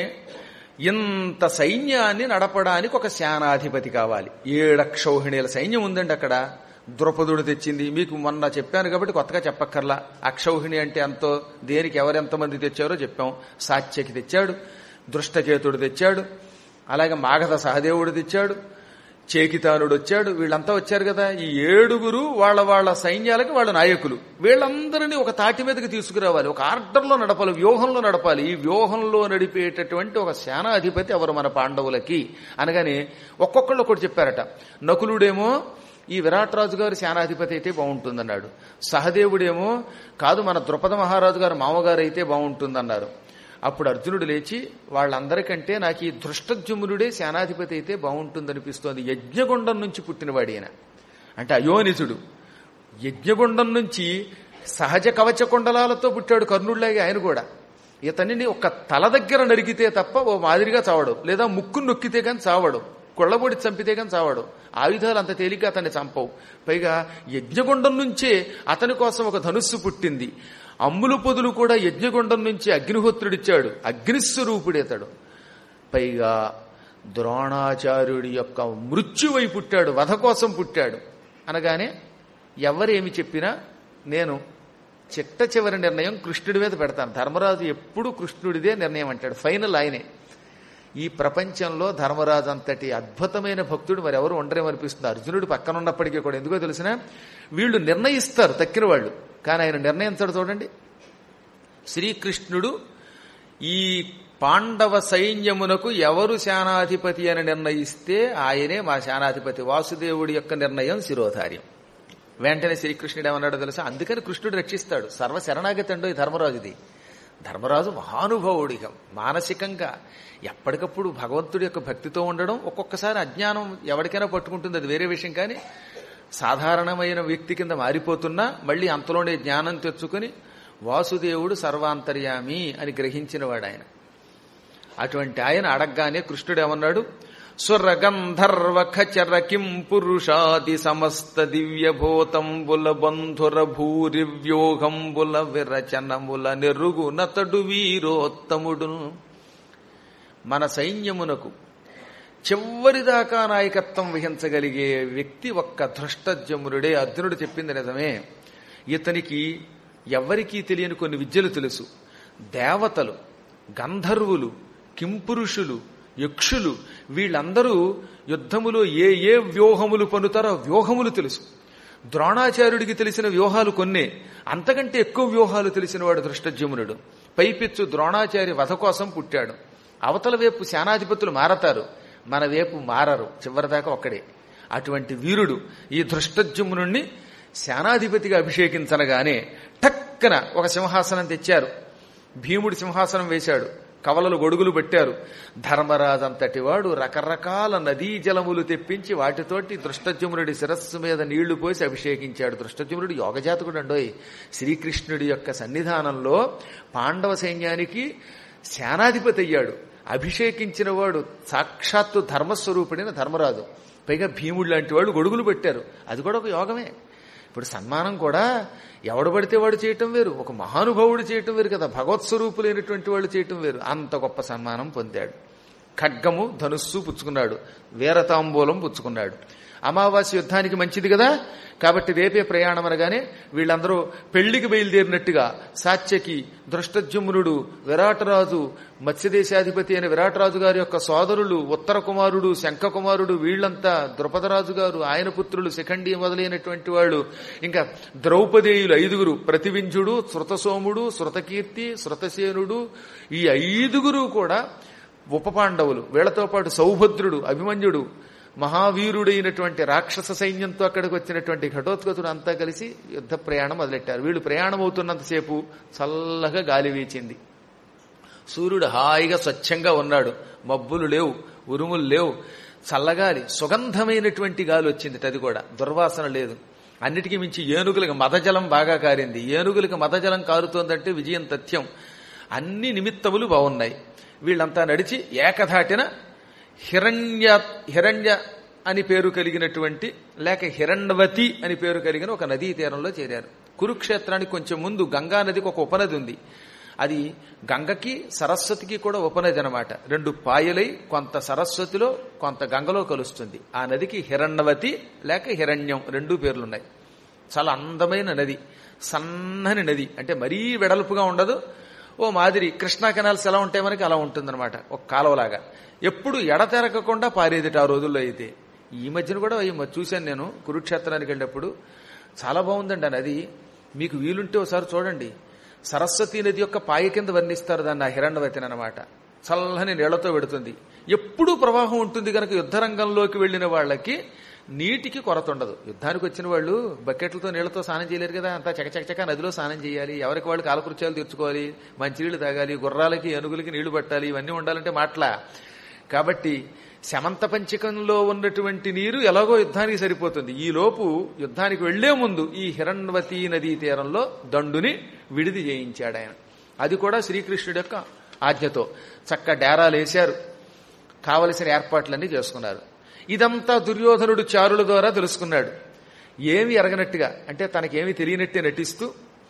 ఇంత సైన్యాన్ని నడపడానికి ఒక సేనాధిపతి కావాలి ఏడక్షౌహిణీల సైన్యం ఉందండి అక్కడ ద్రౌపదుడు తెచ్చింది మీకు మొన్న చెప్పాను కాబట్టి కొత్తగా చెప్పక్కర్లా అక్షౌహిణి అంటే ఎంతో దేనికి ఎవరెంతమంది తెచ్చారో చెప్పాం సాత్యకి తెచ్చాడు దృష్టకేతుడు తెచ్చాడు అలాగే మాగధ సహదేవుడు తెచ్చాడు చేకితానుడు వచ్చాడు వీళ్ళంతా వచ్చారు కదా ఈ ఏడుగురు వాళ్ళ వాళ్ళ సైన్యాలకు వాళ్ళ నాయకులు వీళ్ళందరినీ ఒక తాటి మీదకి తీసుకురావాలి ఒక ఆర్డర్లో నడపాలి వ్యూహంలో నడపాలి ఈ వ్యూహంలో నడిపేటటువంటి ఒక సేనాధిపతి ఎవరు మన పాండవులకి అనగానే ఒక్కొక్కళ్ళు ఒకటి చెప్పారట నకులుడేమో ఈ విరాట్ రాజు గారు సేనాధిపతి అయితే బాగుంటుందన్నాడు సహదేవుడేమో కాదు మన ద్రుపద మహారాజు గారు మామగారు అయితే బాగుంటుందన్నారు అప్పుడు అర్జునుడు లేచి వాళ్ళందరికంటే నాకు ఈ దృష్టజుమ్నుడే సేనాధిపతి అయితే బాగుంటుందనిపిస్తోంది యజ్ఞగుండం నుంచి పుట్టినవాడు ఈయన అంటే అయోనిజుడు యజ్ఞగుండం నుంచి సహజ కవచ కుండలాలతో పుట్టాడు కర్ణుడిలాగే ఆయన కూడా ఇతనిని ఒక తల దగ్గర నరికితే తప్ప ఓ మాదిరిగా చావడు లేదా ముక్కు నొక్కితే కానీ చావడు కొళ్ళబొడి చంపితే కానీ చావడు ఆయుధాలు అంత తేలిక అతన్ని చంపవు పైగా యజ్ఞగుండం నుంచే అతని కోసం ఒక ధనుస్సు పుట్టింది అమ్ములు పొదులు కూడా యజ్ఞగుండం నుంచి అగ్నిహోత్రుడిచ్చాడు అగ్నిస్వరూపుడేతాడు పైగా ద్రోణాచార్యుడి యొక్క మృత్యువై పుట్టాడు వధ కోసం పుట్టాడు అనగానే ఎవరేమి చెప్పినా నేను చిట్ట చివరి నిర్ణయం కృష్ణుడి మీద పెడతాను ధర్మరాజు ఎప్పుడు కృష్ణుడిదే నిర్ణయం అంటాడు ఫైనల్ ఆయనే ఈ ప్రపంచంలో ధర్మరాజు అంతటి అద్భుతమైన భక్తుడు మరి ఎవరు ఉండరేమనిపిస్తుంది అర్జునుడు పక్కన ఉన్నప్పటికీ కూడా ఎందుకో తెలిసిన వీళ్ళు నిర్ణయిస్తారు తక్కిన వాళ్ళు కానీ ఆయన నిర్ణయించడు చూడండి శ్రీకృష్ణుడు ఈ పాండవ సైన్యమునకు ఎవరు సేనాధిపతి అని నిర్ణయిస్తే ఆయనే మా సేనాధిపతి వాసుదేవుడి యొక్క నిర్ణయం శిరోధార్యం వెంటనే శ్రీకృష్ణుడు ఏమన్నాడో తెలుసా అందుకని కృష్ణుడు రక్షిస్తాడు సర్వ శరణాగతండో ఈ ధర్మరాజుది ధర్మరాజు మహానుభావుడిగా మానసికంగా ఎప్పటికప్పుడు భగవంతుడి యొక్క భక్తితో ఉండడం ఒక్కొక్కసారి అజ్ఞానం ఎవరికైనా పట్టుకుంటుంది అది వేరే విషయం కానీ సాధారణమైన వ్యక్తి కింద మారిపోతున్నా మళ్ళీ అంతలోనే జ్ఞానం తెచ్చుకుని వాసుదేవుడు సర్వాంతర్యామి అని గ్రహించినవాడు ఆయన అటువంటి ఆయన అడగగానే కృష్ణుడు ఏమన్నాడు సురగంధర్వ ఖచర కిం పురుషాది సమస్త దివ్యభూతంబుల బంధుర భూరి వ్యూహంబుల విరచనముల నెరుగు నతడు వీరోత్తముడు మన సైన్యమునకు చివరిదాకా నాయకత్వం వహించగలిగే వ్యక్తి ఒక్క ధృష్టజమునుడే అర్జునుడు చెప్పింది నిజమే ఇతనికి ఎవ్వరికీ తెలియని కొన్ని విద్యలు తెలుసు దేవతలు గంధర్వులు కింపురుషులు యక్షులు వీళ్ళందరూ యుద్ధములో ఏ ఏ వ్యూహములు పనుతారో ఆ వ్యూహములు తెలుసు ద్రోణాచార్యుడికి తెలిసిన వ్యూహాలు కొన్నే అంతకంటే ఎక్కువ వ్యూహాలు తెలిసినవాడు దృష్టజ్యుమ్నుడు పైపిచ్చు ద్రోణాచార్య వధ కోసం పుట్టాడు అవతల వైపు సేనాధిపతులు మారతారు మన వైపు మారరు చివరిదాకా ఒక్కడే అటువంటి వీరుడు ఈ దృష్టజ్యుమ్నుణ్ణి సేనాధిపతిగా అభిషేకించనగానే టక్కన ఒక సింహాసనం తెచ్చారు భీముడి సింహాసనం వేశాడు కవలలు గొడుగులు పెట్టారు ధర్మరాజు అంతటి వాడు రకరకాల నదీ జలములు తెప్పించి వాటితోటి దృష్టజుమ్నుడి శిరస్సు మీద నీళ్లు పోసి అభిషేకించాడు దృష్టజుమ్నుడు యోగజాతకుడు అండోయ్ శ్రీకృష్ణుడి యొక్క సన్నిధానంలో పాండవ సైన్యానికి సేనాధిపతి అయ్యాడు అభిషేకించిన వాడు సాక్షాత్తు ధర్మస్వరూపుడైన ధర్మరాజు పైగా భీముడు లాంటి వాళ్ళు గొడుగులు పెట్టారు అది కూడా ఒక యోగమే ఇప్పుడు సన్మానం కూడా ఎవడు పడితే వాడు చేయటం వేరు ఒక మహానుభావుడు చేయటం వేరు కదా భగవత్స్వరూపులైనటువంటి వాళ్ళు చేయటం వేరు అంత గొప్ప సన్మానం పొందాడు ఖడ్గము ధనుస్సు పుచ్చుకున్నాడు వీరతాంబూలం పుచ్చుకున్నాడు అమావాస్య యుద్ధానికి మంచిది కదా కాబట్టి రేపే ప్రయాణం అనగానే వీళ్ళందరూ పెళ్లికి బయలుదేరినట్టుగా సాత్యకి దృష్టజుమ్నుడు విరాటరాజు మత్స్యదేశాధిపతి అయిన విరాటరాజు గారి యొక్క సోదరులు ఉత్తర కుమారుడు శంఖ కుమారుడు వీళ్ళంతా ద్రుపదరాజు గారు ఆయన పుత్రులు శిఖండి మొదలైనటువంటి వాళ్ళు ఇంకా ద్రౌపదేయులు ఐదుగురు ప్రతివింజుడు శృతసోముడు శృతకీర్తి శృతసేనుడు ఈ ఐదుగురు కూడా ఉపపాండవులు వీళ్లతో పాటు సౌభద్రుడు అభిమన్యుడు మహావీరుడైనటువంటి రాక్షస సైన్యంతో అక్కడికి వచ్చినటువంటి ఘటోత్కచుడు అంతా కలిసి యుద్ధ ప్రయాణం మొదలెట్టారు వీళ్ళు ప్రయాణం అవుతున్నంతసేపు చల్లగా గాలి వీచింది సూర్యుడు హాయిగా స్వచ్ఛంగా ఉన్నాడు మబ్బులు లేవు ఉరుములు లేవు చల్లగాలి సుగంధమైనటువంటి గాలి వచ్చింది అది కూడా దుర్వాసన లేదు అన్నిటికీ మించి ఏనుగులకు మదజలం బాగా కారింది ఏనుగులకు మదజలం కారుతోందంటే విజయం తథ్యం అన్ని నిమిత్తములు బాగున్నాయి వీళ్ళంతా నడిచి ఏకధాటిన హిరణ్య హిరణ్య అని పేరు కలిగినటువంటి లేక హిరణ్వతి అని పేరు కలిగిన ఒక నదీ తీరంలో చేరారు కురుక్షేత్రానికి కొంచెం ముందు గంగా నదికి ఒక ఉపనది ఉంది అది గంగకి సరస్వతికి కూడా ఉపనది అనమాట రెండు పాయలై కొంత సరస్వతిలో కొంత గంగలో కలుస్తుంది ఆ నదికి హిరణ్వతి లేక హిరణ్యం రెండు పేర్లున్నాయి చాలా అందమైన నది సన్నని నది అంటే మరీ వెడల్పుగా ఉండదు ఓ మాదిరి కృష్ణా కెనాల్స్ ఎలా ఉంటాయి మనకి అలా ఉంటుందన్నమాట ఒక కాలువలాగా ఎప్పుడు ఎడతెరగకుండా పారేదిట ఆ రోజుల్లో అయితే ఈ మధ్యన కూడా ఈ మ- చూశాను నేను కురుక్షేత్రానికి వెళ్ళినప్పుడు చాలా బాగుందండి ఆ నది మీకు వీలుంటే ఒకసారి చూడండి సరస్వతి నది యొక్క పాయ కింద వర్ణిస్తారు దాన్ని ఆ హిరణ్యవతిని అనమాట చల్లని నీళ్లతో పెడుతుంది ఎప్పుడూ ప్రవాహం ఉంటుంది కనుక యుద్ధరంగంలోకి వెళ్ళిన వాళ్ళకి నీటికి కొరత ఉండదు యుద్ధానికి వచ్చిన వాళ్ళు బకెట్లతో నీళ్లతో స్నానం చేయలేరు కదా అంతా చకచకచక నదిలో స్నానం చేయాలి ఎవరికి వాళ్ళు కాలకృత్యాలు తీర్చుకోవాలి మంచినీళ్ళు తాగాలి గుర్రాలకి ఏనుగులకి నీళ్లు పట్టాలి ఇవన్నీ ఉండాలంటే మాటలా కాబట్టి శమంత పంచకంలో ఉన్నటువంటి నీరు ఎలాగో యుద్ధానికి సరిపోతుంది ఈ లోపు యుద్ధానికి వెళ్లే ముందు ఈ హిరణ్వతి నదీ తీరంలో దండుని విడిది చేయించాడు ఆయన అది కూడా శ్రీకృష్ణుడి యొక్క ఆజ్ఞతో చక్క డేరాలు వేశారు కావలసిన ఏర్పాట్లన్నీ చేసుకున్నారు ఇదంతా దుర్యోధనుడు చారుల ద్వారా తెలుసుకున్నాడు ఏమి ఎరగనట్టుగా అంటే తనకేమి తెలియనట్టే నటిస్తూ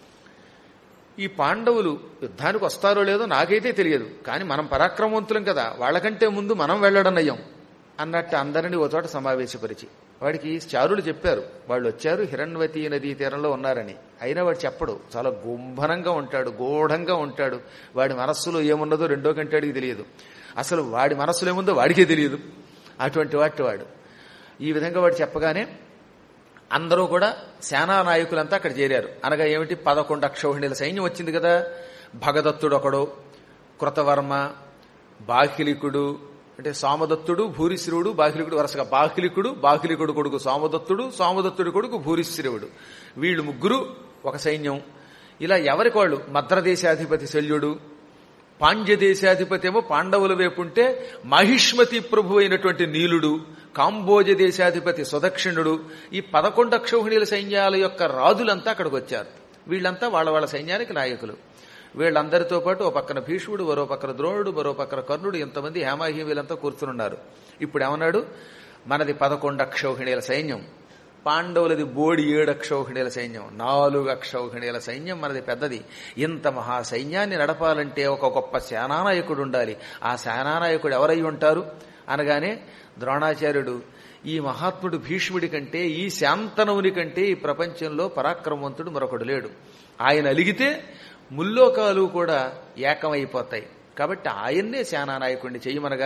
ఈ పాండవులు యుద్ధానికి వస్తారో లేదో నాకైతే తెలియదు కానీ మనం పరాక్రమవంతులం కదా వాళ్ళకంటే ముందు మనం వెళ్ళడం నయ్యం అన్నట్టు అందరినీ ఓ చోట సమావేశపరిచి వాడికి చారులు చెప్పారు వాళ్ళు వచ్చారు హిరణ్వతి నదీ తీరంలో ఉన్నారని అయినా వాడు చెప్పడు చాలా గుంభనంగా ఉంటాడు గూఢంగా ఉంటాడు వాడి మనస్సులో ఏమున్నదో రెండో కంటాడికి తెలియదు అసలు వాడి మనస్సులో ఏముందో వాడికే తెలియదు అటువంటి వాటి వాడు ఈ విధంగా వాడు చెప్పగానే అందరూ కూడా సేనా నాయకులంతా అక్కడ చేరారు అనగా ఏమిటి పదకొండు అక్షౌహిణీల సైన్యం వచ్చింది కదా భగదత్తుడు ఒకడు కృతవర్మ బాహ్లికుడు అంటే సోమదత్తుడు భూరిశ్రవుడు బాహ్లికుడు వరుసగా బాహ్లికుడు బాహ్లికుడు కొడుకు సోమదత్తుడు సోమదత్తుడి కొడుకు భూరిశ్రవుడు వీళ్ళు ముగ్గురు ఒక సైన్యం ఇలా ఎవరికి వాళ్ళు మద్రదేశాధిపతి శల్యుడు పాండ్య దేశాధిపతి ఏమో పాండవుల వైపు ఉంటే మహిష్మతి ప్రభు అయినటువంటి నీలుడు కాంబోజ దేశాధిపతి సుదక్షిణుడు ఈ పదకొండు అక్షౌహిణీల సైన్యాల యొక్క రాజులంతా అక్కడికి వచ్చారు వీళ్ళంతా వాళ్ళ వాళ్ళ సైన్యానికి నాయకులు వీళ్ళందరితో పాటు ఓ పక్కన భీష్ముడు మరో పక్కన ద్రోణుడు మరో పక్కన కర్ణుడు ఇంతమంది హేమాహి వీళ్ళంతా కూర్చునున్నారు ఇప్పుడు ఏమన్నాడు మనది పదకొండు అక్షౌహిణీల సైన్యం పాండవులది బోడి ఏడు అక్షౌహిణీల సైన్యం నాలుగు అక్షౌహిణీల సైన్యం మనది పెద్దది ఇంత మహా సైన్యాన్ని నడపాలంటే ఒక గొప్ప సేనానాయకుడు ఉండాలి ఆ సేనానాయకుడు ఎవరై ఉంటారు అనగానే ద్రోణాచార్యుడు ఈ మహాత్ముడు భీష్ముడి కంటే ఈ శాంతనవుని కంటే ఈ ప్రపంచంలో పరాక్రమవంతుడు మరొకడు లేడు ఆయన అలిగితే ముల్లోకాలు కూడా ఏకమైపోతాయి కాబట్టి ఆయన్నే సేనానాయకుడిని చెయ్యమనగానే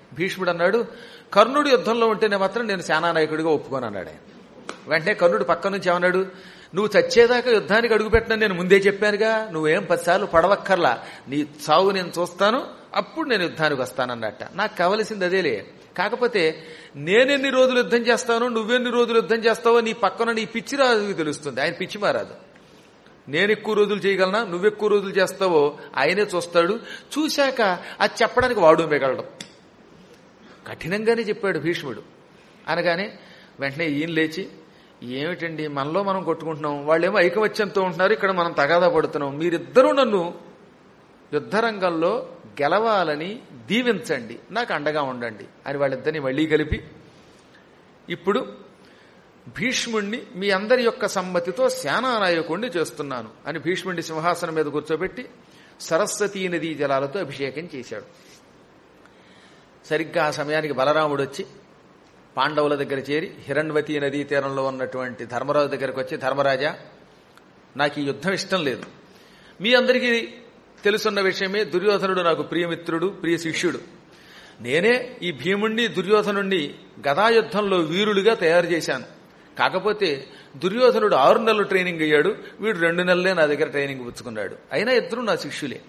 భీష్ముడు అన్నాడు కర్ణుడు యుద్ధంలో ఉంటేనే మాత్రం నేను సేనానాయకుడిగా ఒప్పుకోను అన్నాడు ఆయన వెంటనే కర్ణుడు పక్క నుంచి ఏమన్నాడు నువ్వు చచ్చేదాకా యుద్ధానికి అడుగుపెట్టిన నేను ముందే చెప్పానుగా నువ్వేం పదిసార్లు పడవక్కర్లా నీ చావు నేను చూస్తాను అప్పుడు నేను యుద్ధానికి వస్తానన్నట్ట నాకు కావలసింది అదేలే కాకపోతే నేనెన్ని రోజులు యుద్ధం చేస్తానో నువ్వెన్ని రోజులు యుద్ధం చేస్తావో నీ పక్కన నీ పిచ్చి రాజుకి తెలుస్తుంది ఆయన పిచ్చి మారాదు నేను ఎక్కువ రోజులు చేయగలనా నువ్వెక్కువ రోజులు చేస్తావో ఆయనే చూస్తాడు చూశాక అది చెప్పడానికి వాడు మిగలడం కఠినంగానే చెప్పాడు భీష్ముడు అనగానే వెంటనే ఈయన లేచి ఏమిటండి మనలో మనం కొట్టుకుంటున్నాం వాళ్ళేమో ఐకమత్యంతో ఉంటున్నారు ఇక్కడ మనం తగాదా పడుతున్నాం మీరిద్దరూ నన్ను యుద్ధరంగంలో గెలవాలని దీవించండి నాకు అండగా ఉండండి అని వాళ్ళిద్దరిని మళ్ళీ కలిపి ఇప్పుడు భీష్ముణ్ణి మీ అందరి యొక్క సమ్మతితో సేనానాయకుణ్ణి చేస్తున్నాను అని భీష్ముడిని సింహాసనం మీద కూర్చోబెట్టి సరస్వతీ నదీ జలాలతో అభిషేకం చేశాడు సరిగ్గా ఆ సమయానికి బలరాముడు వచ్చి పాండవుల దగ్గర చేరి హిరణ్వతీ నదీ తీరంలో ఉన్నటువంటి ధర్మరాజు దగ్గరకు వచ్చి ధర్మరాజా నాకు ఈ యుద్ధం ఇష్టం లేదు మీ అందరికీ తెలుసున్న విషయమే దుర్యోధనుడు నాకు ప్రియమిత్రుడు ప్రియ శిష్యుడు నేనే ఈ భీముణ్ణి దుర్యోధనుణ్ణి గదాయుద్ధంలో వీరులుగా తయారు చేశాను కాకపోతే దుర్యోధనుడు ఆరు నెలలు ట్రైనింగ్ అయ్యాడు వీడు రెండు నెలలే నా దగ్గర ట్రైనింగ్ పుచ్చుకున్నాడు అయినా ఇద్దరు నా శిష్యులే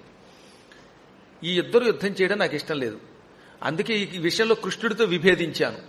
ఈ ఇద్దరు యుద్ధం చేయడం నాకు ఇష్టం లేదు అందుకే ఈ విషయంలో కృష్ణుడితో విభేదించాను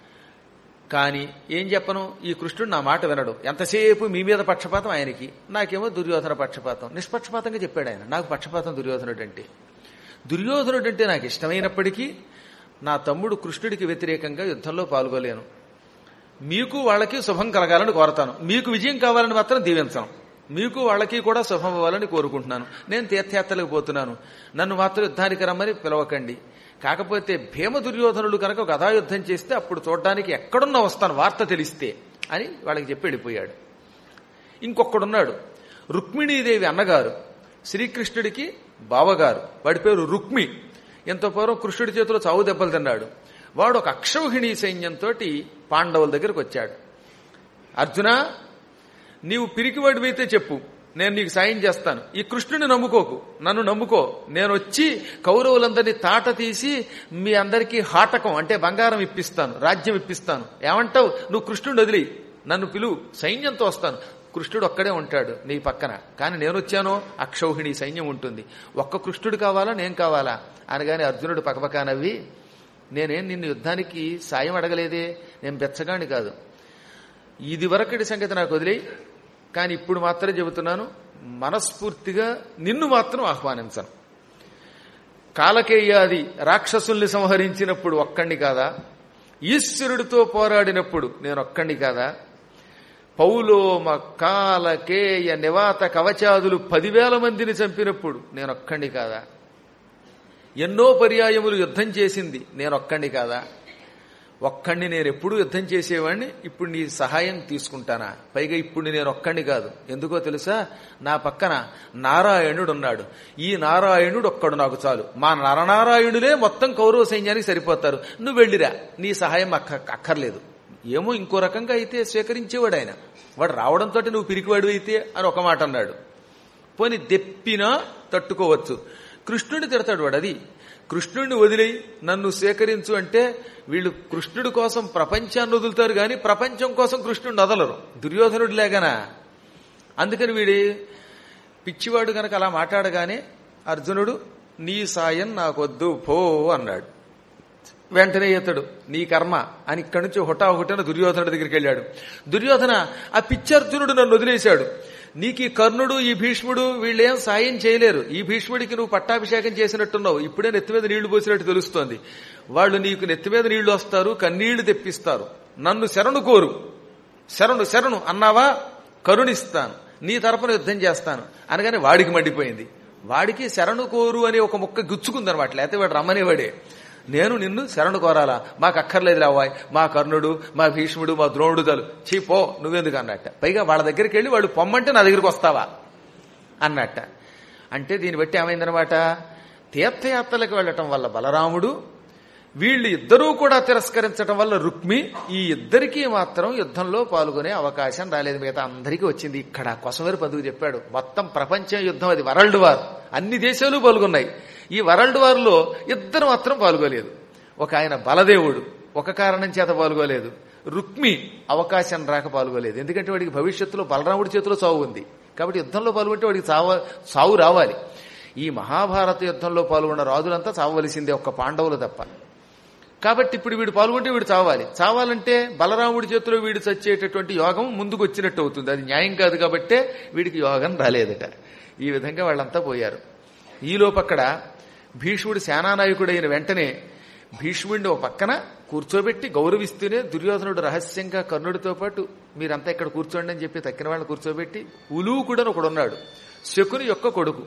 కానీ ఏం చెప్పను ఈ కృష్ణుడు నా మాట వినడు ఎంతసేపు మీ మీద పక్షపాతం ఆయనకి నాకేమో దుర్యోధన పక్షపాతం నిష్పక్షపాతంగా చెప్పాడు ఆయన నాకు పక్షపాతం దుర్యోధనుడు అంటే దుర్యోధనుడు అంటే నాకు ఇష్టమైనప్పటికీ నా తమ్ముడు కృష్ణుడికి వ్యతిరేకంగా యుద్ధంలో పాల్గొలేను మీకు వాళ్ళకి శుభం కలగాలని కోరతాను మీకు విజయం కావాలని మాత్రం దీవించను మీకు వాళ్ళకి కూడా శుభం అవ్వాలని కోరుకుంటున్నాను నేను తీర్థయాత్రలకు పోతున్నాను నన్ను మాత్రం యుద్ధానికి రమ్మని పిలవకండి కాకపోతే భీమ దుర్యోధనులు కనుక గదాయుద్ధం చేస్తే అప్పుడు చూడడానికి ఎక్కడున్నా వస్తాను వార్త తెలిస్తే అని వాళ్ళకి చెప్పి వెళ్ళిపోయాడు ఇంకొక్కడున్నాడు రుక్మిణీదేవి అన్నగారు శ్రీకృష్ణుడికి బావగారు వాడి పేరు రుక్మి ఎంతో పూర్వం కృష్ణుడి చేతిలో చావు దెబ్బలు తిన్నాడు వాడు ఒక అక్షౌహిణీ సైన్యంతో పాండవుల దగ్గరకు వచ్చాడు అర్జున నీవు పిరికివాడివైతే చెప్పు నేను నీకు సాయం చేస్తాను ఈ కృష్ణుని నమ్ముకోకు నన్ను నమ్ముకో నేను వచ్చి కౌరవులందరినీ తాట తీసి మీ అందరికీ హాటకం అంటే బంగారం ఇప్పిస్తాను రాజ్యం ఇప్పిస్తాను ఏమంటావు నువ్వు కృష్ణుడు వదిలి నన్ను పిలువు సైన్యంతో వస్తాను కృష్ణుడు ఒక్కడే ఉంటాడు నీ పక్కన కానీ నేను వచ్చానో అక్షౌహిణి సైన్యం ఉంటుంది ఒక్క కృష్ణుడు కావాలా నేను కావాలా అనగానే అర్జునుడు పక్కపక్క నవ్వి నేనేం నిన్ను యుద్ధానికి సాయం అడగలేదే నేను బెచ్చగాని కాదు ఇది వరకటి సంగతి నాకు వదిలే కానీ ఇప్పుడు మాత్రం చెబుతున్నాను మనస్ఫూర్తిగా నిన్ను మాత్రం ఆహ్వానించను కాలకేయాది రాక్షసుల్ని సంహరించినప్పుడు ఒక్కడిని కాదా ఈశ్వరుడితో పోరాడినప్పుడు నేను ఒక్కడిని కాదా పౌలోమ కాలకేయ నివాత కవచాదులు పదివేల మందిని చంపినప్పుడు నేను ఒక్కడిని కాదా ఎన్నో పర్యాయములు యుద్ధం చేసింది నేను ఒక్కడిని కాదా ఒక్కడిని నేను ఎప్పుడు యుద్ధం చేసేవాడిని ఇప్పుడు నీ సహాయం తీసుకుంటానా పైగా ఇప్పుడు నేను ఒక్కడిని కాదు ఎందుకో తెలుసా నా పక్కన నారాయణుడు ఉన్నాడు ఈ నారాయణుడు ఒక్కడు నాకు చాలు మా నరనారాయణులే మొత్తం కౌరవ సైన్యానికి సరిపోతారు నువ్వు వెళ్ళిరా నీ సహాయం అక్క అక్కర్లేదు ఏమో ఇంకో రకంగా అయితే స్వీకరించేవాడు ఆయన వాడు రావడంతో నువ్వు పిరికివాడు అయితే అని ఒక మాట అన్నాడు పోని దెప్పినా తట్టుకోవచ్చు కృష్ణుడిని తిడతాడు వాడు అది కృష్ణుడిని వదిలేయి నన్ను సేకరించు అంటే వీళ్ళు కృష్ణుడి కోసం ప్రపంచాన్ని వదులుతారు కానీ ప్రపంచం కోసం కృష్ణుడిని వదలరు దుర్యోధనుడు లేగనా అందుకని వీడి పిచ్చివాడు కనుక అలా మాట్లాడగానే అర్జునుడు నీ సాయం నాకొద్దు పో అన్నాడు వెంటనే ఇతడు నీ కర్మ అని ఇక్కడి నుంచి హుటాహుటన దుర్యోధనుడి దగ్గరికి వెళ్ళాడు దుర్యోధన ఆ పిచ్చర్జునుడు నన్ను వదిలేశాడు నీకు ఈ కర్ణుడు ఈ భీష్ముడు వీళ్ళేం సాయం చేయలేరు ఈ భీష్ముడికి నువ్వు పట్టాభిషేకం చేసినట్టున్నావు ఇప్పుడే నెత్తి మీద నీళ్లు పోసినట్టు తెలుస్తోంది వాళ్ళు నీకు నెత్తి మీద నీళ్లు వస్తారు కన్నీళ్లు తెప్పిస్తారు నన్ను శరణు కోరు శరణు శరణు అన్నావా కరుణిస్తాను నీ తరపున యుద్ధం చేస్తాను అనగానే వాడికి మండిపోయింది వాడికి శరణు కోరు అనే ఒక ముక్క గుచ్చుకుందనమాట లేకపోతే వాడు రమ్మనేవాడే నేను నిన్ను శరణు కోరాలా మాకు అక్కర్లేదు రావాయ్ మా కర్ణుడు మా భీష్ముడు మా ద్రోణుడు తలు చీపో నువ్వెందుకు అన్నట్ట పైగా వాళ్ళ దగ్గరికి వెళ్ళి వాళ్ళు పొమ్మంటే నా దగ్గరికి వస్తావా అన్నట్ట అంటే దీన్ని బట్టి ఏమైందనమాట తీర్థయాత్రలకు వెళ్ళటం వల్ల బలరాముడు వీళ్ళు ఇద్దరూ కూడా తిరస్కరించడం వల్ల రుక్మి ఈ ఇద్దరికీ మాత్రం యుద్ధంలో పాల్గొనే అవకాశం రాలేదు మిగతా అందరికీ వచ్చింది ఇక్కడ కొసవేరు పదువు చెప్పాడు మొత్తం ప్రపంచం యుద్ధం అది వరల్డ్ వార్ అన్ని దేశాలు పాల్గొన్నాయి ఈ వరల్డ్ వార్లో ఇద్దరు మాత్రం పాల్గొలేదు ఒక ఆయన బలదేవుడు ఒక కారణం చేత పాల్గొలేదు రుక్మి అవకాశం రాక పాల్గొలేదు ఎందుకంటే వాడికి భవిష్యత్తులో బలరాముడి చేతిలో చావు ఉంది కాబట్టి యుద్ధంలో పాల్గొంటే వాడికి చావ చావు రావాలి ఈ మహాభారత యుద్ధంలో పాల్గొన్న రాజులంతా చావవలసిందే ఒక్క పాండవులు తప్ప కాబట్టి ఇప్పుడు వీడు పాల్గొంటే వీడు చావాలి చావాలంటే బలరాముడి చేతిలో వీడు చచ్చేటటువంటి యోగం ముందుకు వచ్చినట్టు అవుతుంది అది న్యాయం కాదు కాబట్టే వీడికి యోగం రాలేదట ఈ విధంగా వాళ్ళంతా పోయారు ఈలోపు అక్కడ భీష్ముడు సేనానాయకుడైన వెంటనే భీష్ముడిని ఒక పక్కన కూర్చోబెట్టి గౌరవిస్తూనే దుర్యోధనుడు రహస్యంగా కర్ణుడితో పాటు మీరంతా ఇక్కడ కూర్చోండి అని చెప్పి తక్కిన వాళ్ళని కూర్చోబెట్టి ఉలూకుడని ఒకడున్నాడు శకుని యొక్క కొడుకు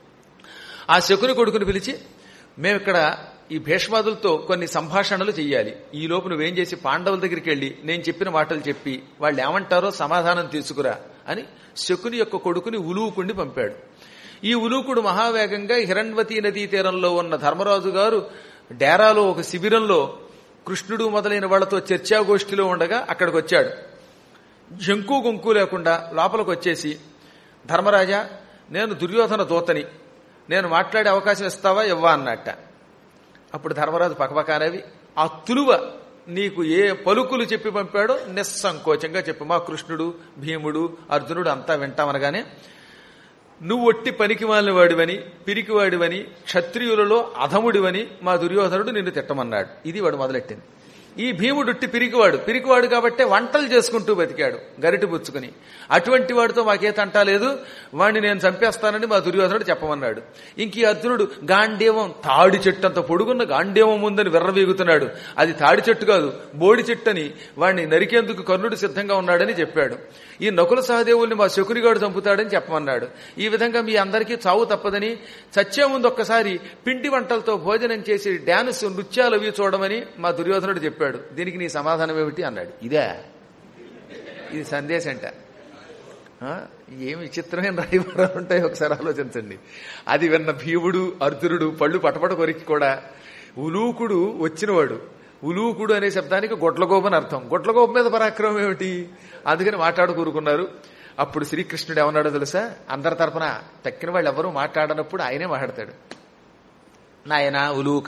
ఆ శకుని కొడుకుని పిలిచి మేము ఇక్కడ ఈ భీష్మాదులతో కొన్ని సంభాషణలు చెయ్యాలి ఈ లోపు నువ్వేం చేసి పాండవుల దగ్గరికి వెళ్ళి నేను చెప్పిన మాటలు చెప్పి వాళ్ళు ఏమంటారో సమాధానం తీసుకురా అని శకుని యొక్క కొడుకుని ఉలూకుడిని పంపాడు ఈ ఉలూకుడు మహావేగంగా హిరణ్వతి నదీ తీరంలో ఉన్న ధర్మరాజు గారు డేరాలో ఒక శిబిరంలో కృష్ణుడు మొదలైన వాళ్లతో చర్చాగోష్ఠిలో ఉండగా అక్కడికి వచ్చాడు జంకు గొంకు లేకుండా లోపలికి వచ్చేసి ధర్మరాజా నేను దుర్యోధన దూతని నేను మాట్లాడే అవకాశం ఇస్తావా ఇవ్వా అన్నట్ట అప్పుడు ధర్మరాజు పకపకానవి ఆ తులువ నీకు ఏ పలుకులు చెప్పి పంపాడో నిస్సంకోచంగా చెప్పు మా కృష్ణుడు భీముడు అర్జునుడు అంతా వింటామనగానే నువ్వు ఒట్టి పనికి మాలిన వాడివని పిరికివాడివని క్షత్రియులలో అధముడివని మా దుర్యోధనుడు నిన్ను తిట్టమన్నాడు ఇది వాడు మొదలెట్టింది ఈ భీముడుట్టి పిరికివాడు పిరికివాడు కాబట్టే వంటలు చేసుకుంటూ బతికాడు గరిటి పుచ్చుకుని అటువంటి వాడితో మాకే తంటా లేదు వాడిని నేను చంపేస్తానని మా దుర్యోధనుడు చెప్పమన్నాడు ఇంక ఈ అర్జునుడు గాంధీవం తాడి చెట్టు అంత పొడుగున్న గాంధీవం ఉందని విర్రవీగుతున్నాడు అది తాడి చెట్టు కాదు బోడి చెట్టు అని వాడిని నరికేందుకు కర్ణుడు సిద్ధంగా ఉన్నాడని చెప్పాడు ఈ నకుల సహదేవుల్ని మా శకునిగాడు చంపుతాడని చెప్పమన్నాడు ఈ విధంగా మీ అందరికీ చావు తప్పదని చచ్చే ముందు ఒక్కసారి పిండి వంటలతో భోజనం చేసి డాన్స్ నృత్యాలు అవి చూడమని మా దుర్యోధనుడు చెప్పాడు దీనికి నీ సమాధానం ఏమిటి అన్నాడు ఇదే ఇది సందేశంట ఆ, ఏం విచిత్రమైన రాయబారాలు ఉంటాయి ఒకసారి ఆలోచించండి అది విన్న భీముడు అర్జునుడు పళ్ళు పటపట కొరికి కూడా ఉలూకుడు వచ్చినవాడు ఉలూకుడు అనే శబ్దానికి గొడ్లగోప అని అర్థం గొడ్లగోప మీద పరాక్రమం ఏమిటి అందుకని మాట్లాడు కూరుకున్నారు అప్పుడు శ్రీకృష్ణుడు ఏమన్నాడో తెలుసా అందరి తరపున తక్కిన వాళ్ళు ఎవరూ మాట్లాడనప్పుడు ఆయనే మాట్లాడతాడు నాయన ఉలూక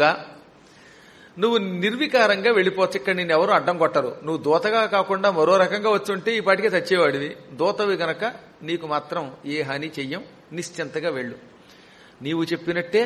నువ్వు నిర్వికారంగా వెళ్ళిపోవచ్చు ఇక్కడ నేను ఎవరు అడ్డం కొట్టరు నువ్వు దూతగా కాకుండా మరో రకంగా వచ్చుంటే ఈ పాటికే చచ్చేవాడివి దూతవి గనక నీకు మాత్రం ఏ హాని చెయ్యం నిశ్చింతగా వెళ్ళు నీవు చెప్పినట్టే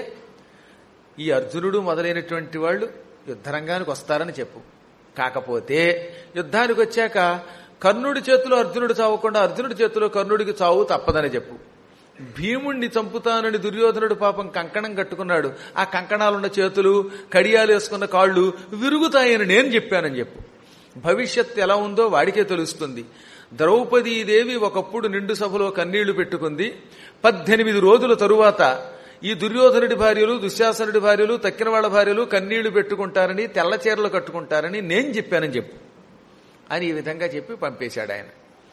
ఈ అర్జునుడు మొదలైనటువంటి వాళ్ళు యుద్ధరంగానికి వస్తారని చెప్పు కాకపోతే యుద్ధానికి వచ్చాక కర్ణుడి చేతిలో అర్జునుడు చావకుండా అర్జునుడి చేతిలో కర్ణుడికి చావు తప్పదని చెప్పు భీముణ్ణి చంపుతానని దుర్యోధనుడు పాపం కంకణం కట్టుకున్నాడు ఆ కంకణాలున్న చేతులు కడియాలు వేసుకున్న కాళ్ళు విరుగుతాయని నేను చెప్పానని చెప్పు భవిష్యత్ ఎలా ఉందో వాడికే తెలుస్తుంది ద్రౌపదీదేవి ఒకప్పుడు నిండు సభలో కన్నీళ్లు పెట్టుకుంది పద్దెనిమిది రోజుల తరువాత ఈ దుర్యోధనుడి భార్యలు దుశ్శాసనుడి భార్యలు తక్కిన వాళ్ళ భార్యలు కన్నీళ్లు పెట్టుకుంటారని తెల్ల చీరలు కట్టుకుంటారని నేను చెప్పానని చెప్పు అని ఈ విధంగా చెప్పి పంపేశాడు ఆయన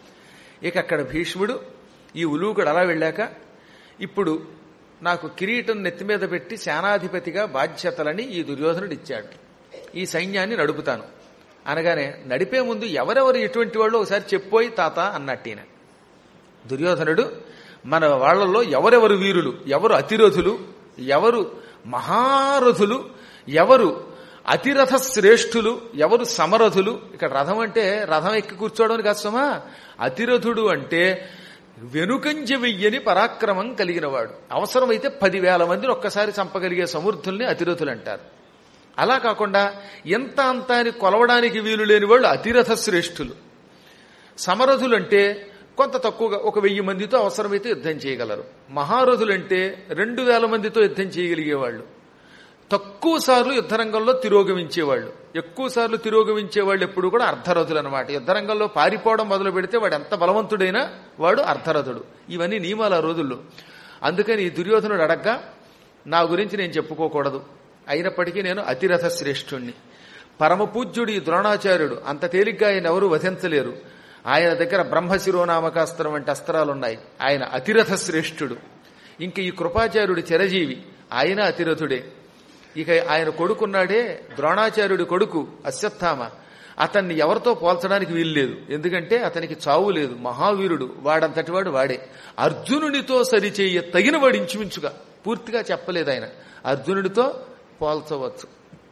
ఇక అక్కడ భీష్ముడు ఈ ఉలూకుడు అలా వెళ్ళాక ఇప్పుడు నాకు కిరీటం నెత్తి మీద పెట్టి సేనాధిపతిగా బాధ్యతలని ఈ దుర్యోధనుడు ఇచ్చాడు ఈ సైన్యాన్ని నడుపుతాను అనగానే నడిపే ముందు ఎవరెవరు ఎటువంటి వాళ్ళు ఒకసారి చెప్పోయి తాత అన్నట్టిన దుర్యోధనుడు మన వాళ్ళల్లో ఎవరెవరు వీరులు ఎవరు అతిరథులు ఎవరు మహారథులు ఎవరు అతిరథ శ్రేష్ఠులు ఎవరు సమరథులు ఇక్కడ రథం అంటే రథం ఎక్కి కూర్చోవడం కాదు సుమా అతిరథుడు అంటే వెనుకంజ వెయ్యని పరాక్రమం కలిగినవాడు అవసరమైతే పదివేల మందిని ఒక్కసారి చంపగలిగే సమర్థుల్ని అతిరథులు అంటారు అలా కాకుండా ఎంత అంత అని కొలవడానికి వీలు లేని వాళ్ళు అతిరథ శ్రేష్ఠులు సమరథులంటే కొంత తక్కువగా ఒక వెయ్యి మందితో అవసరమైతే యుద్ధం చేయగలరు మహారథులంటే రెండు వేల మందితో యుద్ధం చేయగలిగేవాళ్ళు తక్కువ సార్లు యుద్ధరంగంలో తిరోగమించేవాళ్ళు ఎక్కువ సార్లు తిరోగమించేవాళ్ళు ఎప్పుడు కూడా అర్ధరథులు అనమాట యుద్ధరంగంలో పారిపోవడం మొదలు పెడితే వాడు ఎంత బలవంతుడైనా వాడు అర్ధరథుడు ఇవన్నీ నియమాలు ఆ రోజుల్లో అందుకని ఈ దుర్యోధనుడు అడగ్గా నా గురించి నేను చెప్పుకోకూడదు అయినప్పటికీ నేను అతిరథ శ్రేష్ఠుణ్ణి పరమపూజ్యుడు ఈ ద్రోణాచార్యుడు అంత తేలిగ్గా ఆయన ఎవరూ వధించలేరు ఆయన దగ్గర బ్రహ్మశిరోనామకాస్త్రం వంటి అస్త్రాలున్నాయి ఆయన అతిరథ శ్రేష్ఠుడు ఇంక ఈ కృపాచార్యుడు చిరజీవి ఆయన అతిరథుడే ఇక ఆయన కొడుకున్నాడే ద్రోణాచార్యుడి కొడుకు అశ్వత్థామ అతన్ని ఎవరితో పోల్చడానికి వీల్లేదు ఎందుకంటే అతనికి చావు లేదు మహావీరుడు వాడంతటి వాడు వాడే అర్జునుడితో సరిచేయ తగిన వాడు ఇంచుమించుగా పూర్తిగా చెప్పలేదు ఆయన అర్జునుడితో పోల్చవచ్చు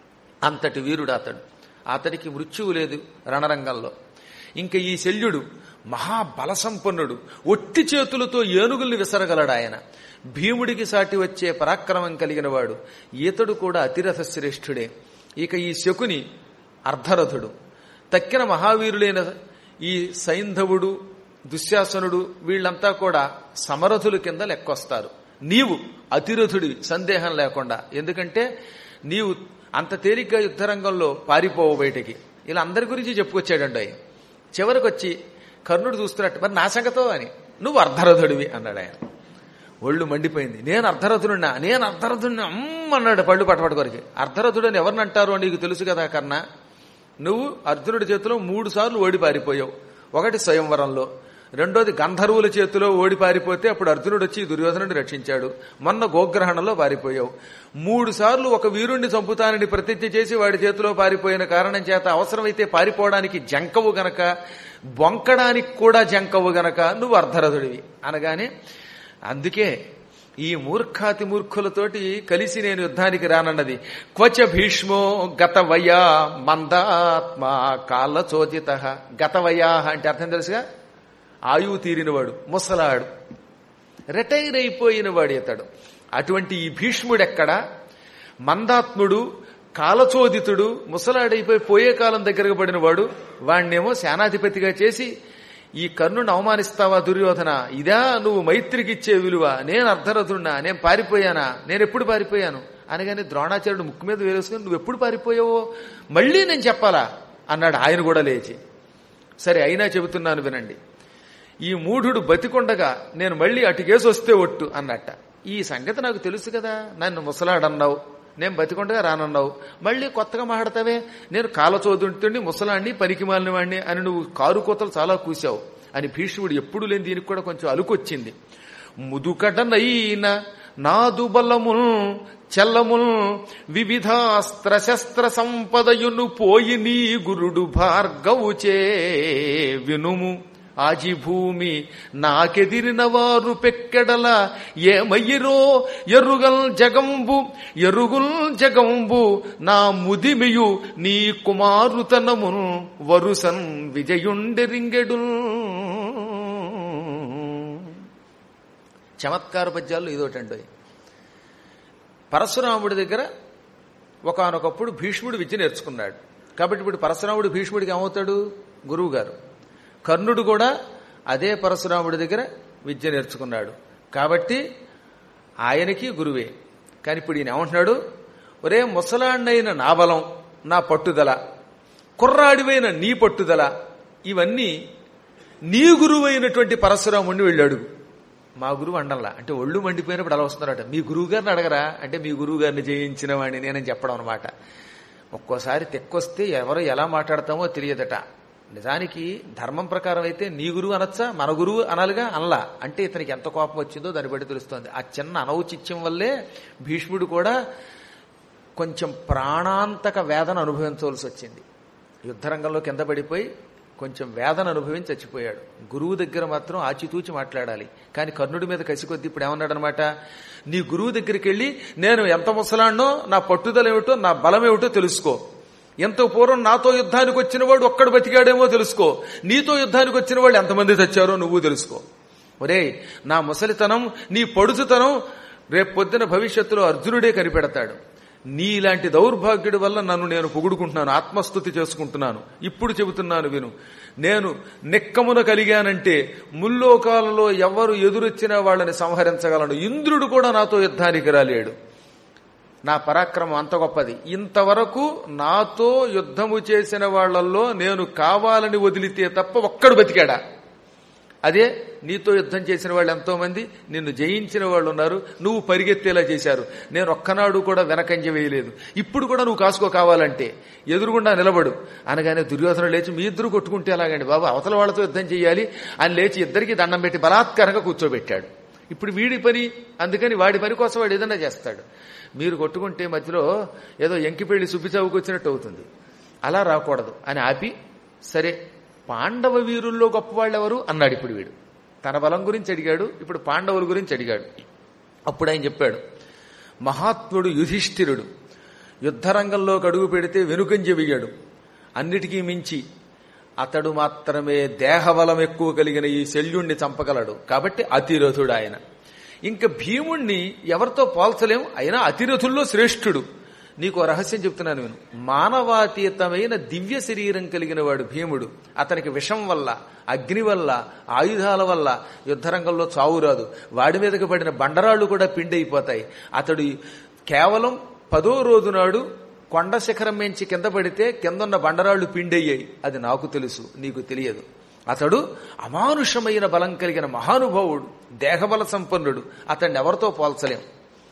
అంతటి వీరుడు అతడు అతడికి మృత్యువు లేదు రణరంగంలో ఇంకా ఈ శల్యుడు మహాబలసంపన్నుడు ఒట్టి చేతులతో ఏనుగుల్ని విసరగలడు ఆయన భీముడికి సాటి వచ్చే పరాక్రమం కలిగిన వాడు ఈతడు కూడా అతిరథ శ్రేష్ఠుడే ఇక ఈ శకుని అర్ధరథుడు తక్కిన మహావీరులైన ఈ సైంధవుడు దుశ్శాసనుడు వీళ్ళంతా కూడా సమరథుల కింద లెక్కొస్తారు నీవు అతిరథుడి సందేహం లేకుండా ఎందుకంటే నీవు అంత తేలిగ్గా యుద్ధరంగంలో పారిపోవు బయటికి ఇలా అందరి గురించి చెప్పుకొచ్చాడండి ఆయన చివరికి వచ్చి కర్ణుడు చూస్తున్నట్టు మరి నా సంగతో అని నువ్వు అర్ధరథుడివి అన్నాడు ఆయన ఒళ్ళు మండిపోయింది నేను అర్ధరథుడున్నా నేను అర్ధరథుడిని అన్నాడు పళ్ళు పట్టపట్టుకొరికి అర్ధరథుడని ఎవరిని అంటారో నీకు తెలుసు కదా కర్ణ నువ్వు అర్జునుడి చేతిలో మూడు సార్లు ఓడి పారిపోయావు ఒకటి స్వయంవరంలో రెండోది గంధర్వుల చేతిలో ఓడి పారిపోతే అప్పుడు అర్జునుడు వచ్చి దుర్యోధనుడిని రక్షించాడు మొన్న గోగ్రహణంలో పారిపోయావు మూడు సార్లు ఒక వీరుణ్ణి చంపుతానని ప్రతిజ్ఞ చేసి వాడి చేతిలో పారిపోయిన కారణం చేత అవసరమైతే పారిపోవడానికి జంకవు గనక బొంకడానికి కూడా జంకవు గనక నువ్వు అర్ధరథుడివి అనగానే అందుకే ఈ మూర్ఖాతి మూర్ఖులతోటి కలిసి నేను యుద్ధానికి రానన్నది క్వచ భీష్మో గతవయా మందాత్మ కాలచోదిత గతవయా అంటే అర్థం తెలుసుగా ఆయువు తీరినవాడు ముసలాడు రిటైర్ అయిపోయిన వాడు ఇతడు అటువంటి ఈ భీష్ముడెక్కడ మందాత్ముడు కాలచోదితుడు ముసలాడైపోయి పోయే కాలం దగ్గరకు పడినవాడు వాణ్ణేమో సేనాధిపతిగా చేసి ఈ కర్ణుని అవమానిస్తావా దుర్యోధన ఇదా నువ్వు మైత్రికి ఇచ్చే విలువ నేను అర్ధరథున్నా నేను పారిపోయానా నేను ఎప్పుడు పారిపోయాను అనగానే ద్రోణాచార్యుడు ముక్కు మీద వేసుకుని నువ్వు ఎప్పుడు పారిపోయావో మళ్ళీ నేను చెప్పాలా అన్నాడు ఆయన కూడా లేచి సరే అయినా చెబుతున్నాను వినండి ఈ మూఢుడు బతికొండగా నేను మళ్ళీ అటుకేసి వస్తే ఒట్టు అన్నట్ట ఈ సంగతి నాకు తెలుసు కదా నన్ను ముసలాడన్నావు నేను బతికొండగా రానన్నావు మళ్ళీ కొత్తగా మాట్లాడతావే నేను కాలచోదుంటుండి ముసలాన్ని పనికి మాలిన వాడిని అని నువ్వు కారు కోతలు చాలా కూసావు అని భీష్ముడు ఎప్పుడు లేని దీనికి కూడా కొంచెం అలుకొచ్చింది ముదుకటనైన నాదు బలముల్ చెల్లముల్ వివిధాస్త్ర శస్త్ర సంపదయును పోయి నీ గురుడు భార్గవుచే వినుము ఆజిభూమి నాకెదిరిన వారు పెక్కెడల ఏమయ్యిరో ఎరుగల్ జగంబు ఎరుగుల్ జగంబు నా ముదిమియు నీ కుమారుతనమును వరుసన్ విజయుండెరింగెడు చమత్కార పద్యాల్లో ఇదోటండి పరశురాముడి దగ్గర ఒకనొకప్పుడు భీష్ముడు విద్య నేర్చుకున్నాడు కాబట్టి ఇప్పుడు పరశురాముడు భీష్ముడికి ఏమవుతాడు గురువు గారు కర్ణుడు కూడా అదే పరశురాముడి దగ్గర విద్య నేర్చుకున్నాడు కాబట్టి ఆయనకి గురువే కానీ ఇప్పుడు ఈయన ఏమంటున్నాడు ఒరే ముసలాండైన నా బలం నా పట్టుదల కుర్రాడివైన నీ పట్టుదల ఇవన్నీ నీ గురువైనటువంటి పరశురాముడిని వెళ్ళాడు మా గురువు అండంలా అంటే ఒళ్ళు మండిపోయినప్పుడు అలా వస్తున్నారట మీ గురువు గారిని అడగరా అంటే మీ గురువు గారిని జయించిన వాడిని నేనని చెప్పడం అనమాట ఒక్కోసారి తెక్కొస్తే ఎవరు ఎలా మాట్లాడతామో తెలియదట నిజానికి ధర్మం ప్రకారం అయితే నీ గురువు అనొచ్చా మన గురువు అనాలిగా అనలా అంటే ఇతనికి ఎంత కోపం వచ్చిందో దాన్ని బట్టి తెలుస్తోంది ఆ చిన్న అనౌచిత్యం వల్లే భీష్ముడు కూడా కొంచెం ప్రాణాంతక వేదన అనుభవించవలసి వచ్చింది యుద్ధరంగంలో కింద పడిపోయి కొంచెం వేదన అనుభవించి చచ్చిపోయాడు గురువు దగ్గర మాత్రం ఆచితూచి మాట్లాడాలి కానీ కర్ణుడి మీద కసి కొద్ది ఇప్పుడు ఏమన్నాడనమాట నీ గురువు దగ్గరికి వెళ్ళి నేను ఎంత ముసలాన్నో నా పట్టుదల ఏమిటో నా బలం ఏమిటో తెలుసుకో ఎంతో పూర్వం నాతో యుద్ధానికి వచ్చిన వాడు ఒక్కడు బతికాడేమో తెలుసుకో నీతో యుద్ధానికి వచ్చిన వాళ్ళు ఎంతమంది తెచ్చారో నువ్వు తెలుసుకో ఒరే నా ముసలితనం నీ పడుచుతనం రేపు పొద్దున భవిష్యత్తులో అర్జునుడే కనిపెడతాడు నీలాంటి దౌర్భాగ్యుడి వల్ల నన్ను నేను పొగుడుకుంటున్నాను ఆత్మస్థుతి చేసుకుంటున్నాను ఇప్పుడు చెబుతున్నాను విను నేను నిక్కమున కలిగానంటే ముల్లోకాలలో ఎవరు ఎదురొచ్చినా వాళ్ళని సంహరించగలను ఇంద్రుడు కూడా నాతో యుద్ధానికి రాలేడు నా పరాక్రమం అంత గొప్పది ఇంతవరకు నాతో యుద్ధము చేసిన వాళ్లలో నేను కావాలని వదిలితే తప్ప ఒక్కడు బతికాడా అదే నీతో యుద్ధం చేసిన వాళ్ళు ఎంతో మంది నిన్ను జయించిన వాళ్ళు ఉన్నారు నువ్వు పరిగెత్తేలా చేశారు నేను ఒక్కనాడు కూడా వెనకంజ వేయలేదు ఇప్పుడు కూడా నువ్వు కాసుకో కావాలంటే ఎదురుగుండా నిలబడు అనగానే దుర్యోధన లేచి మీ ఇద్దరు కొట్టుకుంటే ఎలాగండి బాబు అవతల వాళ్ళతో యుద్ధం చేయాలి అని లేచి ఇద్దరికి దండం పెట్టి బలాత్కారంగా కూర్చోబెట్టాడు ఇప్పుడు వీడి పని అందుకని వాడి పని కోసం వాడు ఏదైనా చేస్తాడు మీరు కొట్టుకుంటే మధ్యలో ఏదో ఎంకిపెళ్లి సుబ్బిచావుకు వచ్చినట్టు అవుతుంది అలా రాకూడదు అని ఆపి సరే పాండవ వీరుల్లో గొప్పవాళ్ళు ఎవరు అన్నాడు ఇప్పుడు వీడు తన బలం గురించి అడిగాడు ఇప్పుడు పాండవుల గురించి అడిగాడు అప్పుడు ఆయన చెప్పాడు మహాత్ముడు యుధిష్ఠిరుడు యుద్ధరంగంలోకి అడుగు పెడితే వెనుకంజ వెయ్యడు అన్నిటికీ మించి అతడు మాత్రమే దేహబలం ఎక్కువ కలిగిన ఈ శల్యుణ్ణి చంపగలడు కాబట్టి అతిరథుడు ఆయన ఇంకా భీముణ్ణి ఎవరితో పోల్చలేం అయినా అతిరథుల్లో శ్రేష్ఠుడు నీకు ఓ రహస్యం చెప్తున్నాను నేను మానవాతీతమైన దివ్య శరీరం కలిగిన వాడు భీముడు అతనికి విషం వల్ల అగ్ని వల్ల ఆయుధాల వల్ల యుద్ధరంగంలో చావు రాదు వాడి మీదకి పడిన బండరాళ్లు కూడా పిండైపోతాయి అతడు కేవలం పదో రోజు నాడు కొండ శిఖరం మించి కింద పడితే కిందన్న బండరాళ్లు పిండయ్యాయి అది నాకు తెలుసు నీకు తెలియదు అతడు అమానుషమైన బలం కలిగిన మహానుభావుడు దేహబల సంపన్నుడు అతన్ని ఎవరితో పోల్చలేం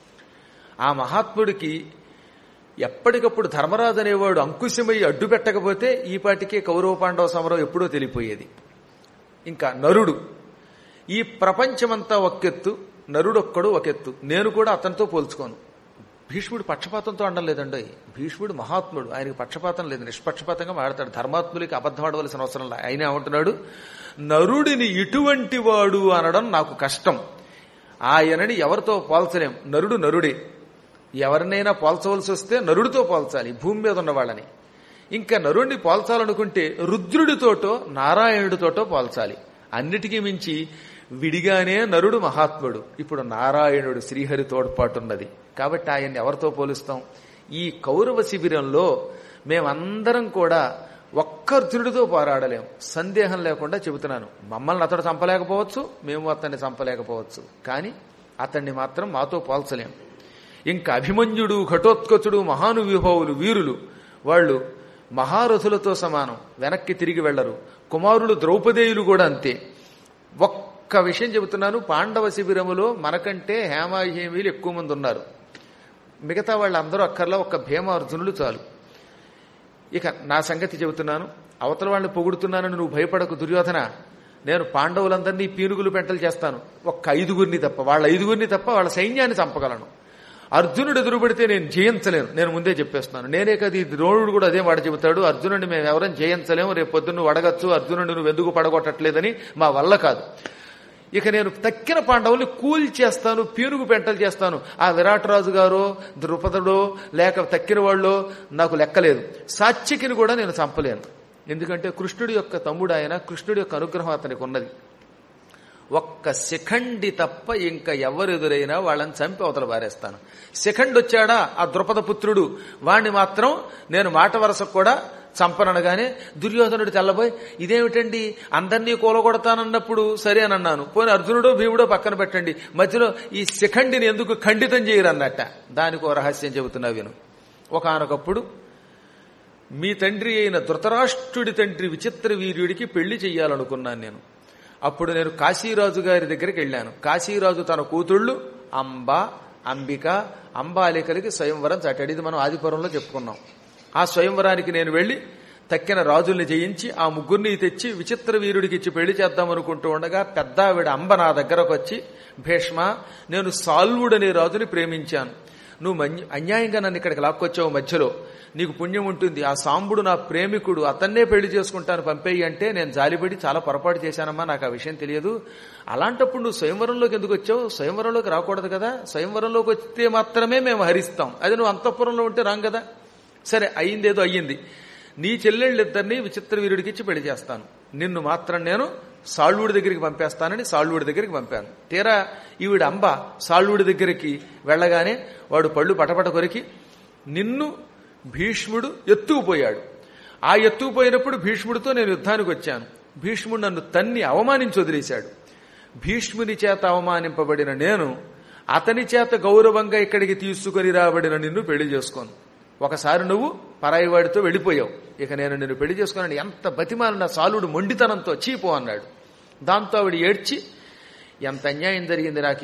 ఆ మహాత్ముడికి ఎప్పటికప్పుడు ధర్మరాజు అనేవాడు అంకుశమై అడ్డు పెట్టకపోతే ఈ పాటికే కౌరవ పాండవ సమరం ఎప్పుడో తెలిపోయేది ఇంకా నరుడు ఈ ప్రపంచమంతా ఒకెత్తు నరుడొక్కడు ఒకెత్తు నేను కూడా అతనితో పోల్చుకోను భీష్ముడు పక్షపాతంతో అనడం లేదండి భీష్ముడు మహాత్ముడు ఆయనకి పక్షపాతం లేదు నిష్పక్షపాతంగా మాడతాడు ధర్మాత్ములకి అబద్ధం ఆడవలసిన అవసరం లేదు ఆయన ఏమంటున్నాడు నరుడిని ఇటువంటి వాడు అనడం నాకు కష్టం ఆయనని ఎవరితో పోల్చలేం నరుడు నరుడే ఎవరినైనా పోల్చవలసి వస్తే నరుడితో పోల్చాలి భూమి మీద ఉన్న వాళ్ళని ఇంకా నరుడిని పోల్చాలనుకుంటే రుద్రుడితోటో నారాయణుడితోటో పోల్చాలి అన్నిటికీ మించి విడిగానే నరుడు మహాత్ముడు ఇప్పుడు నారాయణుడు శ్రీహరి తోడ్పాటున్నది కాబట్టి ఆయన్ని ఎవరితో పోలుస్తాం ఈ కౌరవ శిబిరంలో మేమందరం కూడా ఒక్క అర్జునుడితో పోరాడలేం సందేహం లేకుండా చెబుతున్నాను మమ్మల్ని అతడు చంపలేకపోవచ్చు మేము అతన్ని చంపలేకపోవచ్చు కానీ అతన్ని మాత్రం మాతో పోల్చలేం ఇంకా అభిమన్యుడు ఘటోత్కచుడు మహానువిభావులు వీరులు వాళ్ళు మహారథులతో సమానం వెనక్కి తిరిగి వెళ్లరు కుమారులు ద్రౌపదేయులు కూడా అంతే ఒక్క విషయం చెబుతున్నాను పాండవ శిబిరములో మనకంటే హేమాహేమీలు ఎక్కువ మంది ఉన్నారు మిగతా వాళ్ళందరూ అక్కర్లా ఒక్క భీమార్జునులు చాలు ఇక నా సంగతి చెబుతున్నాను అవతల వాళ్ళని పొగుడుతున్నానని నువ్వు భయపడకు దుర్యోధన నేను పాండవులందరినీ పీనుగులు పెంటలు చేస్తాను ఒక్క ఐదుగురిని తప్ప వాళ్ళ ఐదుగురిని తప్ప వాళ్ళ సైన్యాన్ని చంపగలను అర్జునుడు ఎదురుపడితే నేను జయించలేను నేను ముందే చెప్పేస్తున్నాను నేనే కదా ఈ ద్రోణుడు కూడా అదే మాట చెబుతాడు అర్జునుడిని మేము ఎవరైనా జయించలేము రేపు పొద్దున్న నువ్వు అడగచ్చు అర్జునుడిని నువ్వు ఎందుకు పడగొట్టట్లేదని మా వల్ల కాదు ఇక నేను తక్కిన పాండవుల్ని కూల్ చేస్తాను పీనుగు పెంటలు చేస్తాను ఆ విరాట్ రాజు గారో ద్రుపదుడో లేక తక్కిన వాళ్ళో నాకు లెక్కలేదు సాత్యకిని కూడా నేను చంపలేను ఎందుకంటే కృష్ణుడి యొక్క తమ్ముడు ఆయన కృష్ణుడి యొక్క అనుగ్రహం అతనికి ఉన్నది ఒక్క శిఖండి తప్ప ఇంకా ఎవరు ఎదురైనా వాళ్ళని చంపి అవతల పారేస్తాను శిఖండి వచ్చాడా ఆ ద్రుపద పుత్రుడు వాణ్ణి మాత్రం నేను మాట వరసకు కూడా చంపననగానే దుర్యోధనుడు తెల్లబోయి ఇదేమిటండి అందరినీ కూలగొడతానన్నప్పుడు సరే అని అన్నాను పోనీ అర్జునుడో భీముడో పక్కన పెట్టండి మధ్యలో ఈ శిఖండిని ఎందుకు ఖండితం చేయరన్నట్ట దానికి ఓ రహస్యం చెబుతున్నా విను ఒకనొకప్పుడు మీ తండ్రి అయిన ధృతరాష్ట్రుడి తండ్రి విచిత్ర వీర్యుడికి పెళ్లి చెయ్యాలనుకున్నాను నేను అప్పుడు నేను కాశీరాజు గారి దగ్గరికి వెళ్ళాను కాశీరాజు తన కూతుళ్ళు అంబ అంబిక అంబాలికలకి స్వయంవరం చాటాడు ఇది మనం ఆదిపురంలో చెప్పుకున్నాం ఆ స్వయంవరానికి నేను వెళ్లి తక్కిన రాజుల్ని జయించి ఆ ముగ్గురిని తెచ్చి విచిత్ర వీరుడికి ఇచ్చి పెళ్లి చేద్దాం అనుకుంటూ ఉండగా పెద్ద ఆవిడ అంబ నా దగ్గరకు వచ్చి భీష్మ నేను సాల్వుడనే రాజుని ప్రేమించాను నువ్వు మన్య- అన్యాయంగా నన్ను ఇక్కడికి లాక్కొచ్చావు మధ్యలో నీకు పుణ్యం ఉంటుంది ఆ సాంబుడు నా ప్రేమికుడు అతన్నే పెళ్లి చేసుకుంటాను పంపేయి అంటే నేను జాలిపడి చాలా పొరపాటు చేశానమ్మా నాకు ఆ విషయం తెలియదు అలాంటప్పుడు నువ్వు స్వయంవరంలోకి ఎందుకు వచ్చావు స్వయంవరంలోకి రాకూడదు కదా స్వయంవరంలోకి వస్తే మాత్రమే మేము హరిస్తాం అది నువ్వు అంతఃపురంలో ఉంటే రాం కదా సరే అయ్యిందేదో అయ్యింది నీ చెల్లెళ్ళిద్దరినీ విచిత్ర వీరుడికి ఇచ్చి పెళ్లి చేస్తాను నిన్ను మాత్రం నేను సాళ్వుడి దగ్గరికి పంపేస్తానని సాళ్వుడి దగ్గరికి పంపాను తీరా ఈవిడ అంబ సాళ్వుడి దగ్గరికి వెళ్ళగానే వాడు పళ్ళు పటపట కొరికి నిన్ను భీష్ముడు ఎత్తుకుపోయాడు ఆ ఎత్తుకుపోయినప్పుడు భీష్ముడితో నేను యుద్ధానికి వచ్చాను భీష్ముడు నన్ను తన్ని అవమానించి వదిలేశాడు భీష్ముని చేత అవమానింపబడిన నేను అతని చేత గౌరవంగా ఇక్కడికి తీసుకుని రాబడిన నిన్ను పెళ్లి చేసుకోను ఒకసారి నువ్వు పరాయివాడితో వెళ్ళిపోయావు ఇక నేను నిన్ను పెళ్లి చేసుకున్నాను ఎంత బతిమాలిన సాలుడు మొండితనంతో చీపో అన్నాడు దాంతో ఆవిడ ఏడ్చి ఎంత అన్యాయం జరిగింది నాకు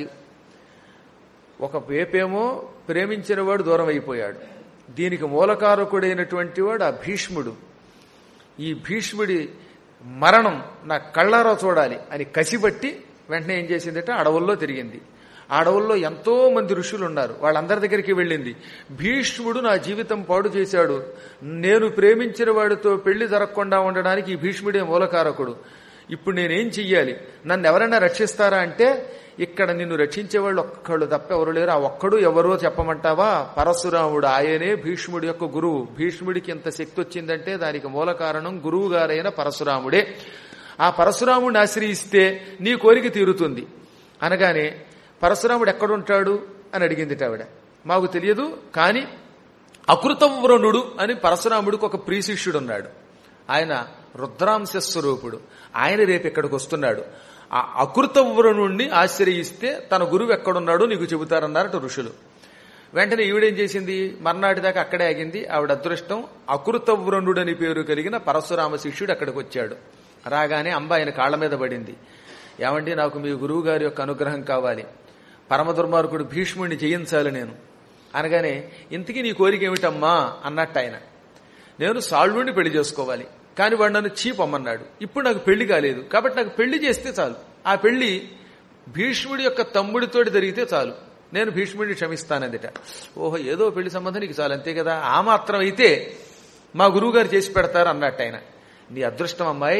ఒక వేపేమో ప్రేమించిన వాడు దూరం అయిపోయాడు దీనికి మూలకారకుడైనటువంటి వాడు ఆ భీష్ముడు ఈ భీష్ముడి మరణం నా కళ్ళారా చూడాలి అని కసిబట్టి వెంటనే ఏం చేసిందంటే అడవుల్లో తిరిగింది ఆ అడవుల్లో ఎంతో మంది ఋషులు ఉన్నారు వాళ్ళందరి దగ్గరికి వెళ్ళింది భీష్ముడు నా జీవితం పాడు చేశాడు నేను ప్రేమించిన వాడితో పెళ్లి జరగకుండా ఉండడానికి ఈ భీష్ముడే మూలకారకుడు ఇప్పుడు నేనేం చెయ్యాలి నన్ను ఎవరైనా రక్షిస్తారా అంటే ఇక్కడ నిన్ను రక్షించేవాళ్ళు ఒక్కళ్ళు తప్ప ఎవరు లేరు ఆ ఒక్కడు ఎవరో చెప్పమంటావా పరశురాముడు ఆయనే భీష్ముడి యొక్క గురువు భీష్ముడికి ఇంత శక్తి వచ్చిందంటే దానికి మూల కారణం గురువు గారైన పరశురాముడే ఆ పరశురాముడిని ఆశ్రయిస్తే నీ కోరిక తీరుతుంది అనగానే పరశురాముడు ఎక్కడుంటాడు అని అడిగింది ఆవిడ మాకు తెలియదు కానీ అకృతవ్రణుడు అని పరశురాముడికి ఒక ప్రీశిష్యుడు ఉన్నాడు ఆయన రుద్రాంశ స్వరూపుడు ఆయన రేపు ఇక్కడికి వస్తున్నాడు ఆ అకృతవ్రణుణ్ణి ఆశ్రయిస్తే తన గురువు ఎక్కడున్నాడో నీకు చెబుతారన్నారట ఋషులు వెంటనే ఈవిడేం చేసింది మర్నాటి దాకా అక్కడే ఆగింది ఆవిడ అదృష్టం అకృతవ్రణుడని పేరు కలిగిన పరశురామ శిష్యుడు అక్కడికి వచ్చాడు రాగానే అంబ ఆయన కాళ్ల మీద పడింది ఏమండి నాకు మీ గురువు గారి యొక్క అనుగ్రహం కావాలి పరమ దుర్మార్గుడు భీష్ముడిని జయించాలి నేను అనగానే ఇంతకీ నీ కోరిక ఏమిటమ్మా అన్నట్టు ఆయన నేను సాళ్వుడిని పెళ్లి చేసుకోవాలి కానీ వాడు నన్ను చీపమ్మన్నాడు ఇప్పుడు నాకు పెళ్లి కాలేదు కాబట్టి నాకు పెళ్లి చేస్తే చాలు ఆ పెళ్లి భీష్ముడి యొక్క తమ్ముడితోటి జరిగితే చాలు నేను భీష్ముడిని క్షమిస్తానందిట ఓహో ఏదో పెళ్లి సంబంధం నీకు చాలు అంతే కదా ఆ మాత్రం అయితే మా గురువుగారు చేసి పెడతారు అన్నట్టు ఆయన నీ అదృష్టం అమ్మాయి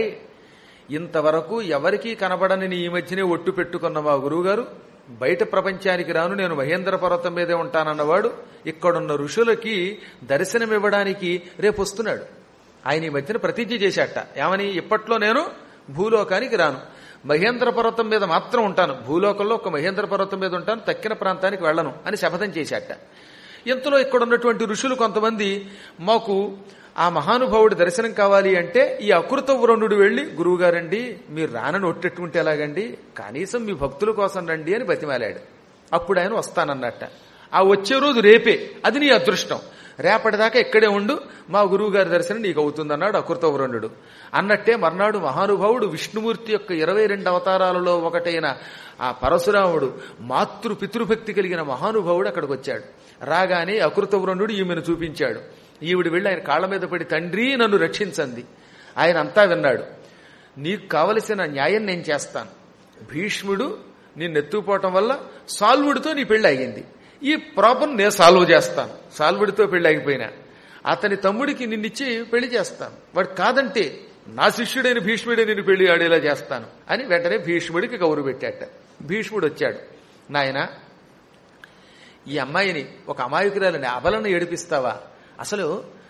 ఇంతవరకు ఎవరికీ కనబడని నీ ఈ మధ్యనే ఒట్టు పెట్టుకున్న మా గురువుగారు బయట ప్రపంచానికి రాను నేను మహేంద్ర పర్వతం మీదే ఉంటానన్నవాడు ఇక్కడున్న ఋషులకి దర్శనమివ్వడానికి రేపు వస్తున్నాడు ఆయన ఈ మధ్యన ప్రతిజ్ఞ చేశాట ఏమని ఇప్పట్లో నేను భూలోకానికి రాను మహేంద్ర పర్వతం మీద మాత్రం ఉంటాను భూలోకంలో ఒక మహేంద్ర పర్వతం మీద ఉంటాను తక్కిన ప్రాంతానికి వెళ్ళను అని శపథం చేశాట ఇంతలో ఇక్కడ ఉన్నటువంటి ఋషులు కొంతమంది మాకు ఆ మహానుభావుడి దర్శనం కావాలి అంటే ఈ అకృత వ్రణుడు వెళ్లి గురువుగారండి మీరు రానని ఒట్టెట్టుకుంటే ఎలాగండి కనీసం మీ భక్తుల కోసం రండి అని బతిమాలాడు అప్పుడు ఆయన వస్తానన్నట్ట ఆ వచ్చే రోజు రేపే అది నీ అదృష్టం రేపటిదాకా ఇక్కడే ఉండు మా గురువు గారి దర్శనం నీకు అవుతుందన్నాడు అకృతవ్రణుడు అన్నట్టే మర్నాడు మహానుభావుడు విష్ణుమూర్తి యొక్క ఇరవై రెండు అవతారాలలో ఒకటైన ఆ పరశురాముడు మాతృ పితృభక్తి కలిగిన మహానుభావుడు అక్కడికి వచ్చాడు రాగానే అకృతవ్రణుడు ఈమెను చూపించాడు ఈవిడ వెళ్ళి ఆయన కాళ్ళ మీద పడి తండ్రి నన్ను రక్షించంది ఆయన అంతా విన్నాడు నీకు కావలసిన న్యాయం నేను చేస్తాను భీష్ముడు నిన్ను ఎత్తుకుపోవటం వల్ల సాల్వుడితో నీ పెళ్లి అయ్యింది ఈ ప్రాబ్లం నేను సాల్వ్ చేస్తాను సాల్వుడితో పెళ్లి ఆగిపోయినా అతని తమ్ముడికి నిన్నిచ్చి పెళ్లి చేస్తాను వాడు కాదంటే నా శిష్యుడైన భీష్ముడే నిన్ను పెళ్లి ఆడేలా చేస్తాను అని వెంటనే భీష్ముడికి గౌరవ పెట్టాట భీష్ముడు వచ్చాడు నాయన ఈ అమ్మాయిని ఒక అమాయకురాలని అబలను ఏడిపిస్తావా అసలు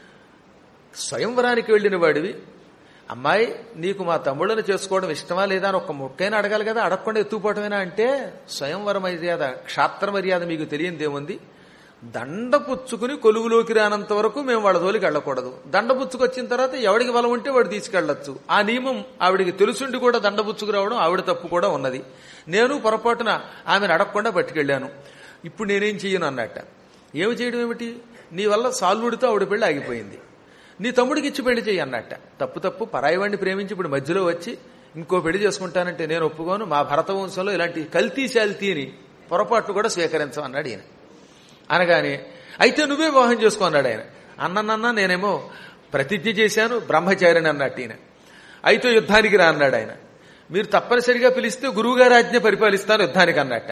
స్వయంవరానికి వెళ్ళిన వాడివి అమ్మాయి నీకు మా తమ్ముళ్ళని చేసుకోవడం ఇష్టమా లేదా అని ఒక ముక్కైనా అడగాలి కదా అడగకుండా ఎత్తుకుపోవటమేనా అంటే స్వయంవర మర్యాద క్షాత్ర మర్యాద మీకు తెలియందేముంది దండ పుచ్చుకుని కొలువులోకి రానంత వరకు మేము వాళ్ళ జోలికి వెళ్ళకూడదు దండ పుచ్చుకొచ్చిన తర్వాత ఎవడికి బలం ఉంటే వాడు తీసుకెళ్లొచ్చు ఆ నియమం ఆవిడికి తెలుసుండి కూడా దండ పుచ్చుకు రావడం ఆవిడ తప్పు కూడా ఉన్నది నేను పొరపాటున ఆమెను అడగకుండా పట్టుకెళ్ళాను ఇప్పుడు నేనేం చెయ్యను అన్నట్ట ఏమి చేయడం ఏమిటి నీ వల్ల సాల్వుడితో ఆవిడ పెళ్లి ఆగిపోయింది నీ తమ్ముడికి ఇచ్చి పెళ్లి చేయి అన్నట్ట తప్పు తప్పు పరాయివాడిని ప్రేమించి ఇప్పుడు మధ్యలో వచ్చి ఇంకో పెళ్లి చేసుకుంటానంటే నేను ఒప్పుకోను మా భరత వంశంలో ఇలాంటి కల్తీ శాల్తీని పొరపాట్లు కూడా స్వీకరించమన్నాడు ఈయన అనగానే అయితే నువ్వే వివాహం చేసుకో అన్నాడు ఆయన అన్ననన్నా నేనేమో ప్రతిజ్ఞ చేశాను బ్రహ్మచారిని అన్నట్టు ఈయన అయితే యుద్ధానికి రా అన్నాడు ఆయన మీరు తప్పనిసరిగా పిలిస్తే గురువుగారి ఆజ్ఞ పరిపాలిస్తాను యుద్ధానికి అన్నట్ట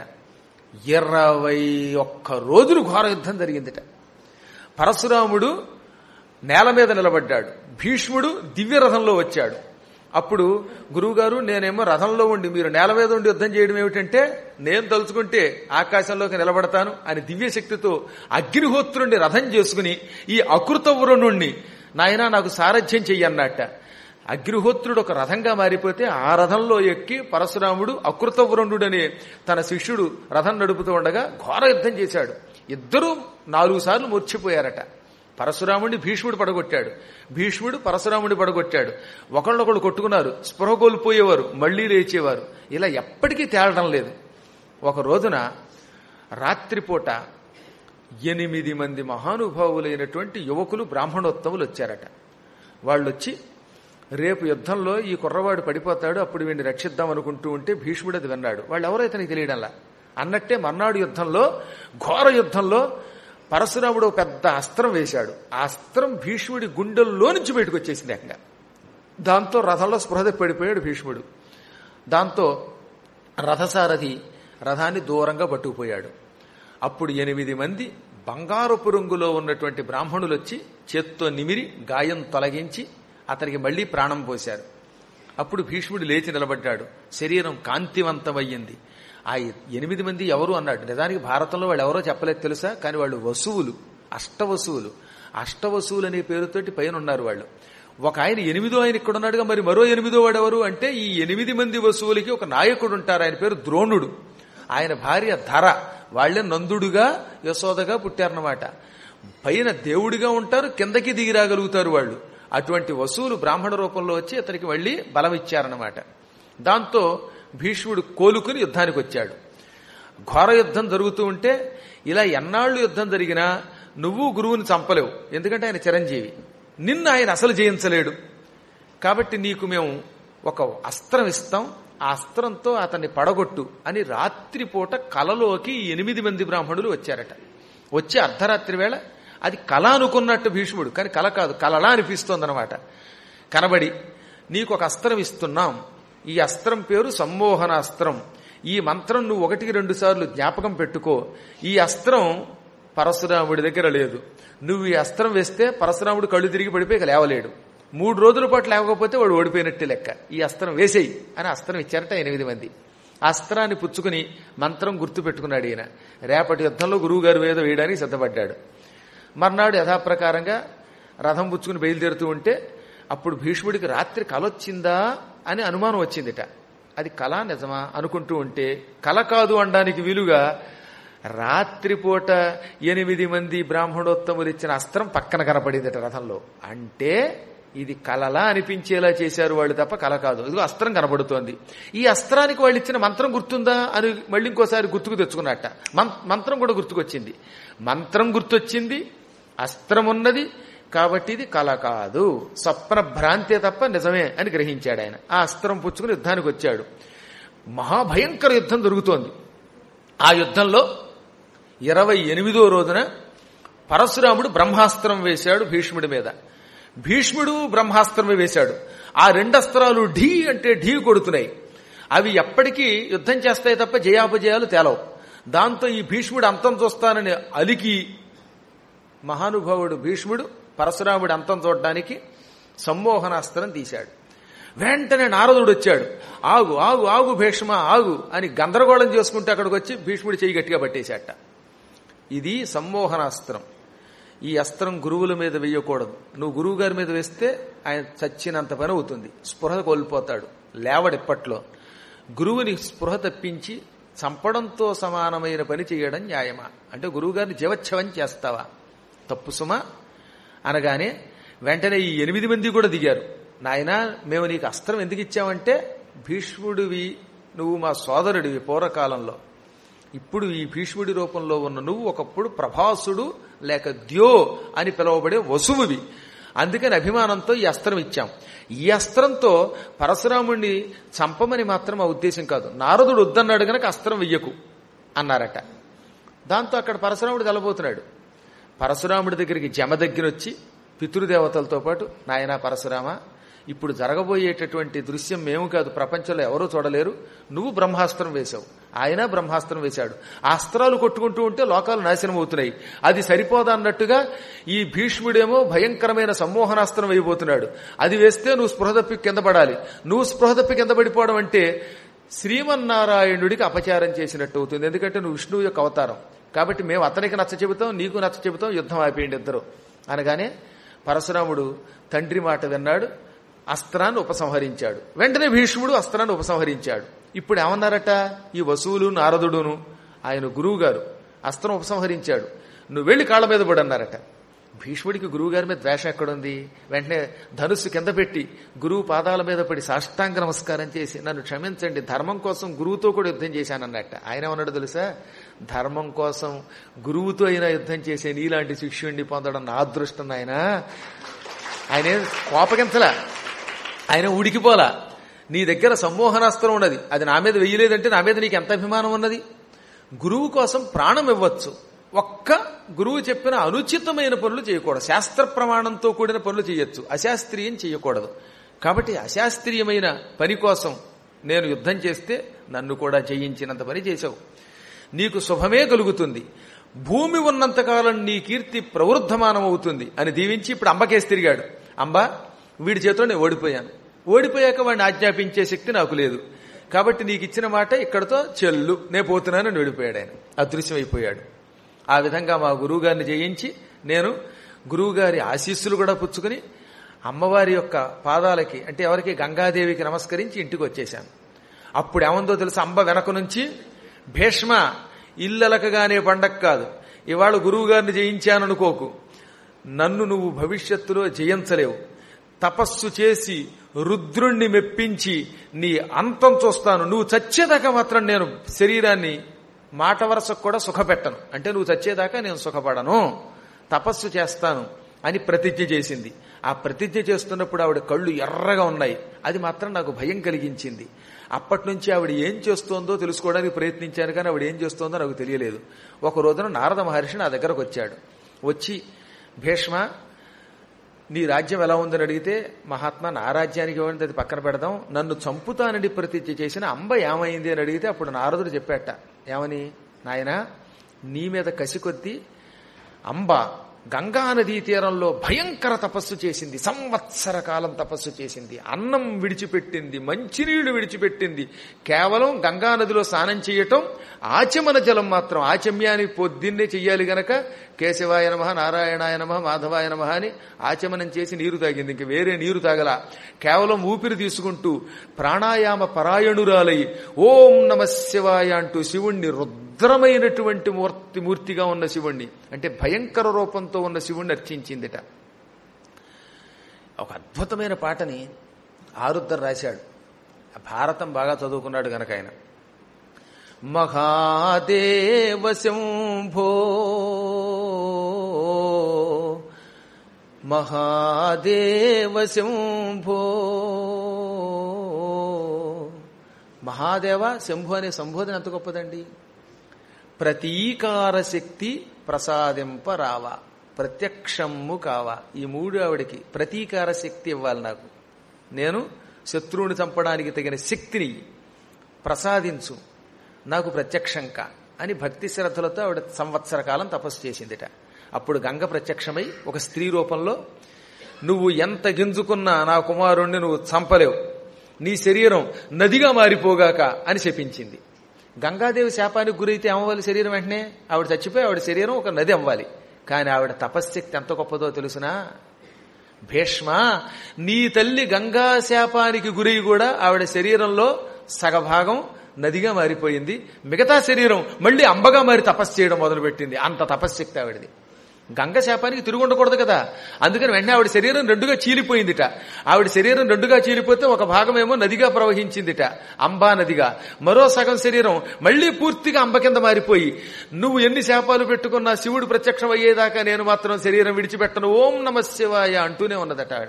ఇరవై ఒక్క రోజులు ఘోర యుద్ధం జరిగిందిట పరశురాముడు నేల మీద నిలబడ్డాడు భీష్ముడు దివ్య రథంలో వచ్చాడు అప్పుడు గురువుగారు నేనేమో రథంలో ఉండి మీరు నేల మీద ఉండి యుద్ధం చేయడం ఏమిటంటే నేను తలుచుకుంటే ఆకాశంలోకి నిలబడతాను అని దివ్య శక్తితో అగ్నిహోత్రుణ్ణి రథం చేసుకుని ఈ అకృతవ్రణుణ్ణి నాయనా నాకు సారథ్యం చెయ్యన్నట్ట అగ్నిహోత్రుడు ఒక రథంగా మారిపోతే ఆ రథంలో ఎక్కి పరశురాముడు అకృతవ్రణుడనే తన శిష్యుడు రథం నడుపుతూ ఉండగా ఘోర యుద్ధం చేశాడు ఇద్దరూ నాలుగు సార్లు మూర్చిపోయారట పరశురాముడిని భీష్ముడు పడగొట్టాడు భీష్ముడు పరశురాముడి పడగొట్టాడు ఒకళ్ళొకళ్ళు కొట్టుకున్నారు స్పృహ కోల్పోయేవారు మళ్లీ లేచేవారు ఇలా ఎప్పటికీ తేలడం లేదు ఒక రోజున రాత్రిపూట ఎనిమిది మంది మహానుభావులైనటువంటి యువకులు బ్రాహ్మణోత్తములు వచ్చారట వాళ్ళు వచ్చి రేపు యుద్ధంలో ఈ కుర్రవాడు పడిపోతాడు అప్పుడు వీడిని రక్షిద్దాం అనుకుంటూ ఉంటే భీష్ముడు అది విన్నాడు వాళ్ళు ఎవరో ఇతనికి తెలియడంలా అన్నట్టే మర్నాడు యుద్ధంలో ఘోర యుద్ధంలో పరశురాముడు ఒక పెద్ద అస్త్రం వేశాడు ఆ అస్త్రం భీష్ముడి గుండెల్లో నుంచి బయటకు వచ్చేసింది ఏకంగా దాంతో రథంలో స్పృహ పడిపోయాడు భీష్ముడు దాంతో రథసారథి రథాన్ని దూరంగా పట్టుకుపోయాడు అప్పుడు ఎనిమిది మంది బంగారపు రంగులో ఉన్నటువంటి బ్రాహ్మణులు వచ్చి చేత్తో నిమిరి గాయం తొలగించి అతనికి మళ్లీ ప్రాణం పోశారు అప్పుడు భీష్ముడు లేచి నిలబడ్డాడు శరీరం కాంతివంతమయ్యింది ఆ ఎనిమిది మంది ఎవరు అన్నాడు నిజానికి భారతంలో వాళ్ళు ఎవరో చెప్పలేదు తెలుసా కానీ వాళ్ళు వసువులు అష్టవసువులు అష్టవసువులు అనే పేరుతోటి పైన ఉన్నారు వాళ్ళు ఒక ఆయన ఎనిమిదో ఆయన ఇక్కడ ఉన్నాడుగా మరి మరో ఎనిమిదో వాడు ఎవరు అంటే ఈ ఎనిమిది మంది వసువులకి ఒక నాయకుడు ఉంటారు ఆయన పేరు ద్రోణుడు ఆయన భార్య ధర వాళ్లే నందుడుగా యశోదగా పుట్టారన్నమాట పైన దేవుడిగా ఉంటారు కిందకి దిగి రాగలుగుతారు వాళ్ళు అటువంటి వసువులు బ్రాహ్మణ రూపంలో వచ్చి అతనికి మళ్ళీ బలం ఇచ్చారన్నమాట దాంతో భీష్ముడు కోలుకుని యుద్ధానికి వచ్చాడు ఘోర యుద్ధం జరుగుతూ ఉంటే ఇలా ఎన్నాళ్ళు యుద్ధం జరిగినా నువ్వు గురువుని చంపలేవు ఎందుకంటే ఆయన చిరంజీవి నిన్ను ఆయన అసలు జయించలేడు కాబట్టి నీకు మేము ఒక అస్త్రం ఇస్తాం ఆ అస్త్రంతో అతన్ని పడగొట్టు అని రాత్రిపూట కలలోకి ఈ ఎనిమిది మంది బ్రాహ్మణులు వచ్చారట వచ్చి అర్ధరాత్రి వేళ అది కళ అనుకున్నట్టు భీష్ముడు కానీ కళ కాదు కలలా అనిపిస్తోందనమాట కనబడి నీకు ఒక అస్త్రం ఇస్తున్నాం ఈ అస్త్రం పేరు సమ్మోహన అస్త్రం ఈ మంత్రం నువ్వు ఒకటికి రెండు సార్లు జ్ఞాపకం పెట్టుకో ఈ అస్త్రం పరశురాముడి దగ్గర లేదు నువ్వు ఈ అస్త్రం వేస్తే పరశురాముడు కళ్ళు తిరిగి పడిపోయి ఇక లేవలేడు మూడు రోజుల పాటు లేకపోతే వాడు ఓడిపోయినట్టే లెక్క ఈ అస్త్రం వేసేయి అని అస్త్రం ఇచ్చారట ఎనిమిది మంది ఆ అస్త్రాన్ని పుచ్చుకుని మంత్రం గుర్తు పెట్టుకున్నాడు ఈయన రేపటి యుద్ధంలో గురువుగారు మీద వేయడానికి సిద్ధపడ్డాడు మర్నాడు యథాప్రకారంగా రథం పుచ్చుకుని బయలుదేరుతూ ఉంటే అప్పుడు భీష్ముడికి రాత్రి కలొచ్చిందా అని అనుమానం వచ్చిందిట అది కళ నిజమా అనుకుంటూ ఉంటే కళ కాదు అనడానికి వీలుగా రాత్రిపూట ఎనిమిది మంది బ్రాహ్మణోత్తములు ఇచ్చిన అస్త్రం పక్కన కనపడిందట రథంలో అంటే ఇది కలలా అనిపించేలా చేశారు వాళ్ళు తప్ప కల కాదు ఇదిగో అస్త్రం కనబడుతోంది ఈ అస్త్రానికి వాళ్ళు ఇచ్చిన మంత్రం గుర్తుందా అని మళ్ళీ ఇంకోసారి గుర్తుకు తెచ్చుకున్నట్ట మం- మంత్రం కూడా గుర్తుకొచ్చింది మంత్రం గుర్తొచ్చింది అస్త్రం ఉన్నది కాబట్టి ఇది కల కాదు స్వప్న భ్రాంతే తప్ప నిజమే అని గ్రహించాడు ఆయన ఆ అస్త్రం పుచ్చుకుని యుద్ధానికి వచ్చాడు మహాభయంకర యుద్ధం జరుగుతోంది ఆ యుద్ధంలో ఇరవై ఎనిమిదో రోజున పరశురాముడు బ్రహ్మాస్త్రం వేశాడు భీష్ముడి మీద భీష్ముడు బ్రహ్మాస్త్రమే వేశాడు ఆ రెండు అస్త్రాలు ఢీ అంటే ఢీ కొడుతున్నాయి అవి ఎప్పటికీ యుద్ధం చేస్తాయి తప్ప జయాపజయాలు తేలవు దాంతో ఈ భీష్ముడు అంతం చూస్తానని అలికి మహానుభావుడు భీష్ముడు పరశురాముడి అంతం చూడడానికి సమ్మోహనాస్త్రం తీశాడు వెంటనే నారదుడు వచ్చాడు ఆగు ఆగు ఆగు భీష్మ ఆగు అని గందరగోళం చేసుకుంటే అక్కడికి వచ్చి భీష్ముడి చేయి గట్టిగా పట్టేశాట ఇది సమ్మోహనాస్త్రం ఈ అస్త్రం గురువుల మీద వేయకూడదు నువ్వు గురువు గారి మీద వేస్తే ఆయన చచ్చినంత పని అవుతుంది స్పృహ కోల్పోతాడు లేవడిప్పట్లో గురువుని స్పృహ తప్పించి చంపడంతో సమానమైన పని చేయడం న్యాయమా అంటే గురువు గారిని జీవచ్ఛవం చేస్తావా తప్పు సుమా అనగానే వెంటనే ఈ ఎనిమిది మంది కూడా దిగారు నాయన మేము నీకు అస్త్రం ఎందుకు ఇచ్చామంటే భీష్ముడివి నువ్వు మా సోదరుడివి పూర్వకాలంలో ఇప్పుడు ఈ భీష్ముడి రూపంలో ఉన్న నువ్వు ఒకప్పుడు ప్రభాసుడు లేక ద్యో అని పిలువబడే వసువువి అందుకని అభిమానంతో ఈ అస్త్రం ఇచ్చాం ఈ అస్త్రంతో పరశురాముణ్ణి చంపమని మాత్రం ఆ ఉద్దేశం కాదు నారదుడు వద్దన్నాడు గనక అస్త్రం వెయ్యకు అన్నారట దాంతో అక్కడ పరశురాముడు కలబోతున్నాడు పరశురాముడి దగ్గరికి జమ దగ్గర వచ్చి పితృదేవతలతో పాటు నాయనా పరశురామ ఇప్పుడు జరగబోయేటటువంటి దృశ్యం మేము కాదు ప్రపంచంలో ఎవరూ చూడలేరు నువ్వు బ్రహ్మాస్త్రం వేశావు ఆయన బ్రహ్మాస్త్రం వేశాడు ఆ అస్త్రాలు కొట్టుకుంటూ ఉంటే లోకాలు నాశనం అవుతున్నాయి అది సరిపోదా అన్నట్టుగా ఈ భీష్ముడేమో భయంకరమైన సమ్మోహనాస్త్రం వేయబోతున్నాడు అది వేస్తే నువ్వు స్పృహ తప్పి కింద పడాలి నువ్వు స్పృహ తప్పి కింద పడిపోవడం అంటే శ్రీమన్నారాయణుడికి అపచారం చేసినట్టు అవుతుంది ఎందుకంటే నువ్వు విష్ణువు యొక్క అవతారం కాబట్టి మేము అతనికి నచ్చ చెబుతాం నీకు నచ్చ చెబుతాం యుద్ధం ఆపేయండి ఇద్దరు అనగానే పరశురాముడు తండ్రి మాట విన్నాడు అస్త్రాన్ని ఉపసంహరించాడు వెంటనే భీష్ముడు అస్త్రాన్ని ఉపసంహరించాడు ఇప్పుడు ఏమన్నారట ఈ వసువులు నారదుడును ఆయన గురువు గారు అస్త్రం ఉపసంహరించాడు నువ్వు వెళ్ళి కాళ్ళ మీద పడి అన్నారట భీష్ముడికి గురువు గారి మీద ద్వేషం ఎక్కడుంది వెంటనే ధనుస్సు కింద పెట్టి గురువు పాదాల మీద పడి సాష్టాంగ నమస్కారం చేసి నన్ను క్షమించండి ధర్మం కోసం గురువుతో కూడా యుద్ధం చేశానన్నట్ట ఆయన ఏమన్నాడు తెలుసా ధర్మం కోసం గురువుతో అయినా యుద్ధం చేసే నీలాంటి శిష్యుణ్ణి పొందడం నా అదృష్టం ఆయన ఆయన ఏం కోపగించలా ఆయన ఉడికిపోలా నీ దగ్గర సమ్మోహనాస్త్రం ఉన్నది అది నా మీద వెయ్యలేదంటే నా మీద నీకు ఎంత అభిమానం ఉన్నది గురువు కోసం ప్రాణం ఇవ్వచ్చు ఒక్క గురువు చెప్పిన అనుచితమైన పనులు చేయకూడదు శాస్త్ర ప్రమాణంతో కూడిన పనులు చేయొచ్చు అశాస్త్రీయం చేయకూడదు కాబట్టి అశాస్త్రీయమైన పని కోసం నేను యుద్ధం చేస్తే నన్ను కూడా జయించినంత పని చేశావు నీకు శుభమే కలుగుతుంది భూమి ఉన్నంతకాలం నీ కీర్తి ప్రవృద్ధమానం అవుతుంది అని దీవించి ఇప్పుడు అంబకేసి తిరిగాడు అంబ వీడి చేతిలో నేను ఓడిపోయాను ఓడిపోయాక వాడిని ఆజ్ఞాపించే శక్తి నాకు లేదు కాబట్టి నీకు ఇచ్చిన మాట ఇక్కడతో చెల్లు నే పోతున్నానని వెళ్ళిపోయాడు ఆయన అదృశ్యమైపోయాడు ఆ విధంగా మా గురువుగారిని జయించి నేను గురువుగారి ఆశీస్సులు కూడా పుచ్చుకుని అమ్మవారి యొక్క పాదాలకి అంటే ఎవరికి గంగాదేవికి నమస్కరించి ఇంటికి వచ్చేశాను అప్పుడు ఏమందో తెలుసు అంబ వెనక నుంచి భీష్మ ఇల్లలకగానే పండగ కాదు ఇవాళ గురువుగారిని జయించాననుకోకు నన్ను నువ్వు భవిష్యత్తులో జయించలేవు తపస్సు చేసి రుద్రుణ్ణి మెప్పించి నీ అంతం చూస్తాను నువ్వు చచ్చేదాకా మాత్రం నేను శరీరాన్ని మాట వరసకు కూడా సుఖపెట్టను అంటే నువ్వు చచ్చేదాకా నేను సుఖపడను తపస్సు చేస్తాను అని ప్రతిజ్ఞ చేసింది ఆ ప్రతిజ్ఞ చేస్తున్నప్పుడు ఆవిడ కళ్ళు ఎర్రగా ఉన్నాయి అది మాత్రం నాకు భయం కలిగించింది అప్పటి నుంచి ఆవిడ ఏం చేస్తోందో తెలుసుకోవడానికి ప్రయత్నించాను కానీ ఆవిడ ఏం చేస్తోందో నాకు తెలియలేదు ఒక రోజున నారద మహర్షి నా దగ్గరకు వచ్చాడు వచ్చి భీష్మ నీ రాజ్యం ఎలా ఉందని అడిగితే మహాత్మా నా రాజ్యానికి ఏమైంది అది పక్కన పెడదాం నన్ను చంపుతానని ప్రతిజ్ఞ చేసిన అంబ ఏమైంది అని అడిగితే అప్పుడు నారదుడు చెప్పాట ఏమని నాయనా నీ మీద కసి కొద్దీ అంబ గంగా నదీ తీరంలో భయంకర తపస్సు చేసింది సంవత్సర కాలం తపస్సు చేసింది అన్నం విడిచిపెట్టింది మంచినీళ్లు విడిచిపెట్టింది కేవలం గంగా నదిలో స్నానం చేయటం ఆచమన జలం మాత్రం ఆచమ్యాన్ని పొద్దున్నే చెయ్యాలి గనక కేశవాయ నమ నారాయణాయ నమ మాధవాయ నమ అని ఆచమనం చేసి నీరు తాగింది ఇంక వేరే నీరు తాగల కేవలం ఊపిరి తీసుకుంటూ ప్రాణాయామ పరాయణురాలై ఓం నమ శివాయ అంటూ శివుణ్ణి రుద్రమైనటువంటి మూర్తి మూర్తిగా ఉన్న శివుణ్ణి అంటే భయంకర రూపంతో ఉన్న శివుణ్ణి అర్చించిందిట ఒక అద్భుతమైన పాటని ఆరుద్దరు రాశాడు ఆ భారతం బాగా చదువుకున్నాడు గనక ఆయన మహాదేవ శంభో మహాదేవ శంభో మహాదేవ శంభు అనే సంబోధన ఎంత గొప్పదండి ప్రతీకార శక్తి ప్రసాదింపరావా ప్రత్యక్షమ్ము కావా ఈ మూడు ఆవిడకి ప్రతీకార శక్తి ఇవ్వాలి నాకు నేను శత్రువుని చంపడానికి తగిన శక్తిని ప్రసాదించు నాకు ప్రత్యక్షంక అని భక్తి శ్రద్ధలతో ఆవిడ సంవత్సర కాలం తపస్సు చేసిందిట అప్పుడు గంగ ప్రత్యక్షమై ఒక స్త్రీ రూపంలో నువ్వు ఎంత గింజుకున్నా నా కుమారుణ్ణి నువ్వు చంపలేవు నీ శరీరం నదిగా మారిపోగాక అని శపించింది గంగాదేవి శాపానికి గురైతే ఏమవ్వాలి శరీరం వెంటనే ఆవిడ చచ్చిపోయి ఆవిడ శరీరం ఒక నది అవ్వాలి కానీ ఆవిడ తపశ్శక్తి ఎంత గొప్పదో తెలుసునా భీష్మ నీ తల్లి గంగా శాపానికి గురై కూడా ఆవిడ శరీరంలో సగభాగం నదిగా మారిపోయింది మిగతా శరీరం మళ్ళీ అంబగా మారి తపస్సు చేయడం మొదలుపెట్టింది అంత తపశ్శక్తి ఆవిడది గంగ శాపానికి తిరిగి ఉండకూడదు కదా అందుకని వెంటనే ఆవిడ శరీరం రెండుగా చీలిపోయిందిట ఆవిడ శరీరం రెండుగా చీలిపోతే ఒక భాగమేమో నదిగా ప్రవహించిందిట అంబా నదిగా మరో సగం శరీరం మళ్లీ పూర్తిగా అంబ కింద మారిపోయి నువ్వు ఎన్ని శాపాలు పెట్టుకున్నా శివుడు ప్రత్యక్షం అయ్యేదాకా నేను మాత్రం శరీరం విడిచిపెట్టను ఓం నమ శివాయ అంటూనే ఉన్నదట ఆవిడ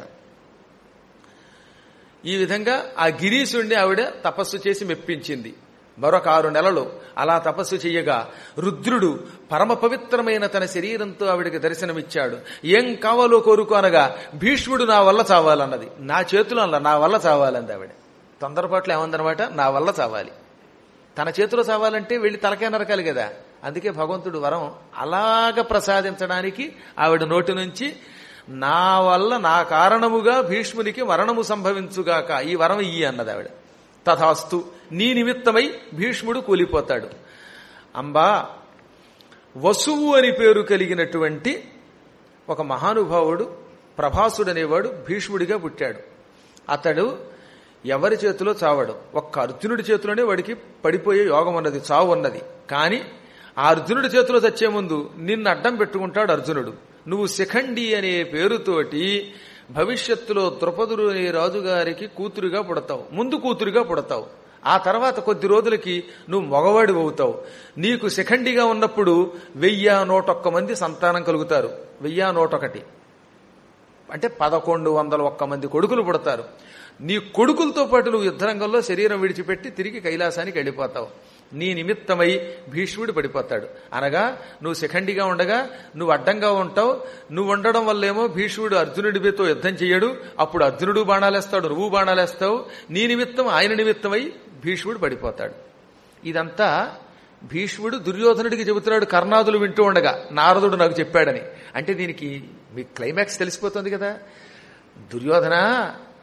ఈ విధంగా ఆ గిరీశుణ్ణి ఆవిడ తపస్సు చేసి మెప్పించింది మరొక ఆరు నెలలు అలా తపస్సు చెయ్యగా రుద్రుడు పరమ పవిత్రమైన తన శరీరంతో ఆవిడకి దర్శనమిచ్చాడు ఏం కావాలో కోరుకోనగా భీష్ముడు నా వల్ల చావాలన్నది నా చేతిలో అల్ల నా వల్ల చావాలంది ఆవిడ తొందరపాట్లు ఏమందనమాట నా వల్ల చావాలి తన చేతిలో చావాలంటే వెళ్ళి తలకే నరకాలి కదా అందుకే భగవంతుడు వరం అలాగ ప్రసాదించడానికి ఆవిడ నోటి నుంచి నా వల్ల నా కారణముగా భీష్మునికి మరణము సంభవించుగాక ఈ వరం ఇయ్యి అన్నది ఆవిడ తథాస్తు నీ నిమిత్తమై భీష్ముడు కూలిపోతాడు అంబా వసువు అని పేరు కలిగినటువంటి ఒక మహానుభావుడు ప్రభాసుడనేవాడు భీష్ముడిగా పుట్టాడు అతడు ఎవరి చేతిలో చావడు ఒక్క అర్జునుడి చేతిలోనే వాడికి పడిపోయే యోగం ఉన్నది చావు ఉన్నది కానీ ఆ అర్జునుడి చేతిలో చచ్చే ముందు నిన్ను అడ్డం పెట్టుకుంటాడు అర్జునుడు నువ్వు శిఖండి అనే పేరుతోటి భవిష్యత్తులో ద్రుపదుడు అనే రాజుగారికి కూతురుగా పుడతావు ముందు కూతురుగా పుడతావు ఆ తర్వాత కొద్ది రోజులకి నువ్వు మగవాడి అవుతావు నీకు శిఖండిగా ఉన్నప్పుడు వెయ్యి నూటొక్క మంది సంతానం కలుగుతారు వెయ్యి నూటొకటి అంటే పదకొండు వందల ఒక్క మంది కొడుకులు పుడతారు నీ కొడుకులతో పాటు నువ్వు యుద్ధరంగంలో శరీరం విడిచిపెట్టి తిరిగి కైలాసానికి వెళ్ళిపోతావు నీ నిమిత్తమై భీష్ముడు పడిపోతాడు అనగా నువ్వు శిఖండిగా ఉండగా నువ్వు అడ్డంగా ఉంటావు నువ్వు ఉండడం వల్లేమో భీష్ముడు అర్జునుడితో యుద్ధం చెయ్యడు అప్పుడు అర్జునుడు బాణాలేస్తాడు నువ్వు బాణాలేస్తావు నీ నిమిత్తం ఆయన నిమిత్తమై భీష్ముడు పడిపోతాడు ఇదంతా భీష్ముడు దుర్యోధనుడికి చెబుతున్నాడు కర్ణాదులు వింటూ ఉండగా నారదుడు నాకు చెప్పాడని అంటే దీనికి మీ క్లైమాక్స్ తెలిసిపోతుంది కదా దుర్యోధన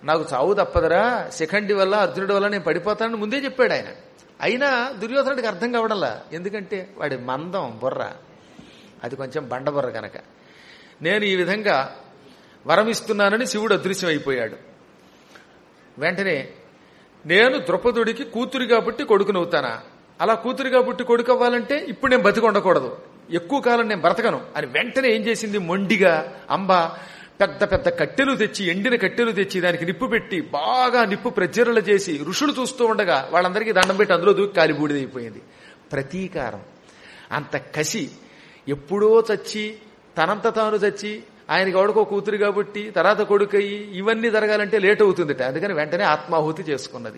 నాకు చావు తప్పదరా శిఖండి వల్ల అర్జునుడి వల్ల నేను పడిపోతానని ముందే చెప్పాడు ఆయన అయినా దుర్యోధనుడికి అర్థం కావడంలా ఎందుకంటే వాడి మందం బుర్ర అది కొంచెం బండబుర్ర కనుక నేను ఈ విధంగా వరమిస్తున్నానని శివుడు అదృశ్యం అయిపోయాడు వెంటనే నేను ద్రౌపదుడికి కూతురిగా పుట్టి కొడుకునవుతానా అలా కూతురిగా పుట్టి కొడుకు అవ్వాలంటే ఇప్పుడు నేను బతికి ఉండకూడదు ఎక్కువ కాలం నేను బ్రతకను అని వెంటనే ఏం చేసింది మొండిగా అంబ పెద్ద పెద్ద కట్టెలు తెచ్చి ఎండిన కట్టెలు తెచ్చి దానికి నిప్పు పెట్టి బాగా నిప్పు ప్రజ్వరల చేసి ఋషులు చూస్తూ ఉండగా వాళ్ళందరికీ దండం పెట్టి అందులో దూకి కాలిబూడిదైపోయింది ప్రతీకారం అంత కసి ఎప్పుడో చచ్చి తనంత తాను చచ్చి ఆయనకి ఎవడికో కూతురు కాబట్టి తర్వాత కొడుకయ్యి ఇవన్నీ జరగాలంటే లేట్ అవుతుందిట అందుకని వెంటనే ఆత్మాహుతి చేసుకున్నది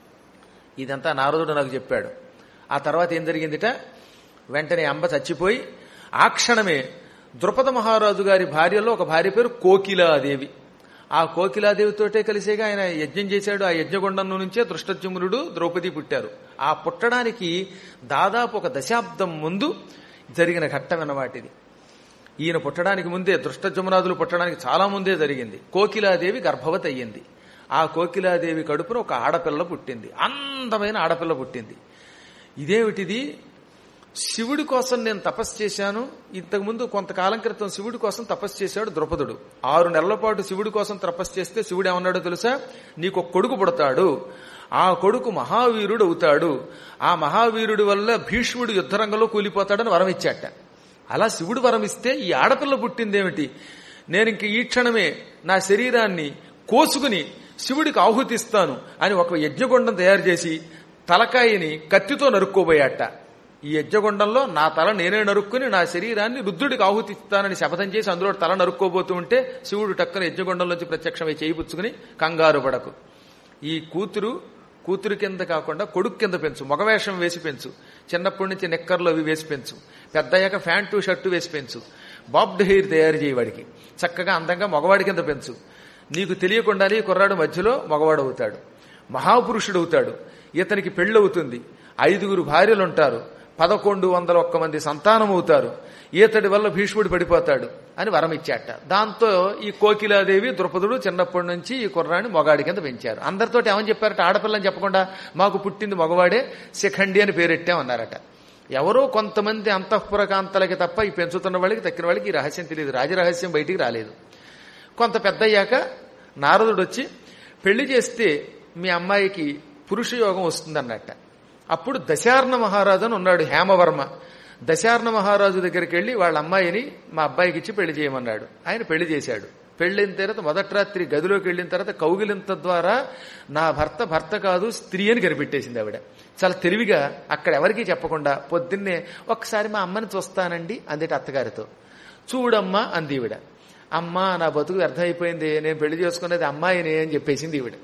ఇదంతా నారదుడు నాకు చెప్పాడు ఆ తర్వాత ఏం జరిగిందిట వెంటనే అంబ చచ్చిపోయి ఆ క్షణమే ద్రుపద మహారాజు గారి భార్యలో ఒక భార్య పేరు కోకిలాదేవి ఆ కోకిలాదేవితోటే కలిసేగా ఆయన యజ్ఞం చేశాడు ఆ యజ్ఞగుండం నుంచే దృష్టజుమ్నుడు ద్రౌపది పుట్టారు ఆ పుట్టడానికి దాదాపు ఒక దశాబ్దం ముందు జరిగిన ఘట్టం అన్నమాట ఇది ఈయన పుట్టడానికి ముందే దృష్టజమునాదులు పుట్టడానికి చాలా ముందే జరిగింది కోకిలాదేవి గర్భవతి అయ్యింది ఆ కోకిలాదేవి కడుపున ఒక ఆడపిల్ల పుట్టింది అందమైన ఆడపిల్ల పుట్టింది ఇదేమిటిది శివుడి కోసం నేను తపస్సు చేశాను ఇంతకుముందు కొంతకాలం క్రితం శివుడి కోసం తపస్సు చేశాడు ద్రుపదుడు ఆరు నెలల పాటు శివుడి కోసం తపస్సు చేస్తే శివుడు ఏమన్నాడో తెలుసా నీకు ఒక కొడుకు పుడతాడు ఆ కొడుకు మహావీరుడు అవుతాడు ఆ మహావీరుడి వల్ల భీష్ముడు యుద్ధరంగంలో కూలిపోతాడని వరం ఇచ్చాట అలా శివుడు వరం ఇస్తే ఈ ఆడపిల్ల పుట్టిందేమిటి నేను ఇంక ఈ క్షణమే నా శరీరాన్ని కోసుకుని శివుడికి ఆహుతిస్తాను అని ఒక యజ్ఞగుండం తయారు చేసి తలకాయని కత్తితో నరుక్కోబోయాట ఈ యజ్ఞగుండంలో నా తల నేనే నరుక్కుని నా శరీరాన్ని రుద్రుడికి ఆహుతిస్తానని శపథం చేసి అందులో తల నరుక్కోబోతూ ఉంటే శివుడు టక్కన యజ్ఞగుండంలోంచి ప్రత్యక్షమై చేయి పుచ్చుకుని కంగారు పడకు ఈ కూతురు కూతురు కింద కాకుండా కొడుకు కింద పెంచు మగవేషం వేసి పెంచు చిన్నప్పటి నుంచి నిక్కర్లు అవి వేసి పెంచు పెద్దయ్యాక ప్యాంటు షర్టు వేసి పెంచు బాబ్డ్ హెయిర్ తయారు చేయి వాడికి చక్కగా అందంగా మగవాడి కింద పెంచు నీకు తెలియకుండానే ఈ కుర్రాడు మధ్యలో మగవాడు అవుతాడు మహాపురుషుడు అవుతాడు ఇతనికి పెళ్ళవుతుంది ఐదుగురు భార్యలు ఉంటారు పదకొండు వందల ఒక్క మంది సంతానం అవుతారు ఈతడి వల్ల భీష్ముడు పడిపోతాడు అని వరం ఇచ్చాట దాంతో ఈ కోకిలాదేవి ద్రుపదుడు చిన్నప్పటి నుంచి ఈ కుర్రాన్ని మొగాడి కింద పెంచారు అందరితోటి ఏమని చెప్పారట ఆడపిల్లని చెప్పకుండా మాకు పుట్టింది మగవాడే శిఖండి అని పేరెట్టామన్నారట ఎవరో కొంతమంది అంతఃపురకాంతలకి తప్ప ఈ పెంచుతున్న వాళ్ళకి తక్కిన వాళ్ళకి ఈ రహస్యం తెలియదు రాజరహస్యం బయటికి రాలేదు కొంత పెద్దయ్యాక నారదుడు వచ్చి పెళ్లి చేస్తే మీ అమ్మాయికి పురుష యోగం వస్తుందన్నట్ట అప్పుడు దశార్ణ మహారాజు అని ఉన్నాడు హేమవర్మ దశార్ణ మహారాజు దగ్గరికి వెళ్ళి వాళ్ళ అమ్మాయిని మా అబ్బాయికి ఇచ్చి పెళ్లి చేయమన్నాడు ఆయన పెళ్లి చేశాడు పెళ్ళిన తర్వాత మొదటి రాత్రి గదిలోకి వెళ్ళిన తర్వాత కౌగిలింత ద్వారా నా భర్త భర్త కాదు స్త్రీ అని కనిపెట్టేసింది ఆవిడ చాలా తెలివిగా అక్కడ ఎవరికీ చెప్పకుండా పొద్దున్నే ఒక్కసారి మా అమ్మని చూస్తానండి అందేటి అత్తగారితో చూడమ్మా అంది ఈవిడ అమ్మ నా బతుకు వ్యర్థం అయిపోయింది నేను పెళ్లి చేసుకునేది అమ్మాయిని అని చెప్పేసింది ఈవిడ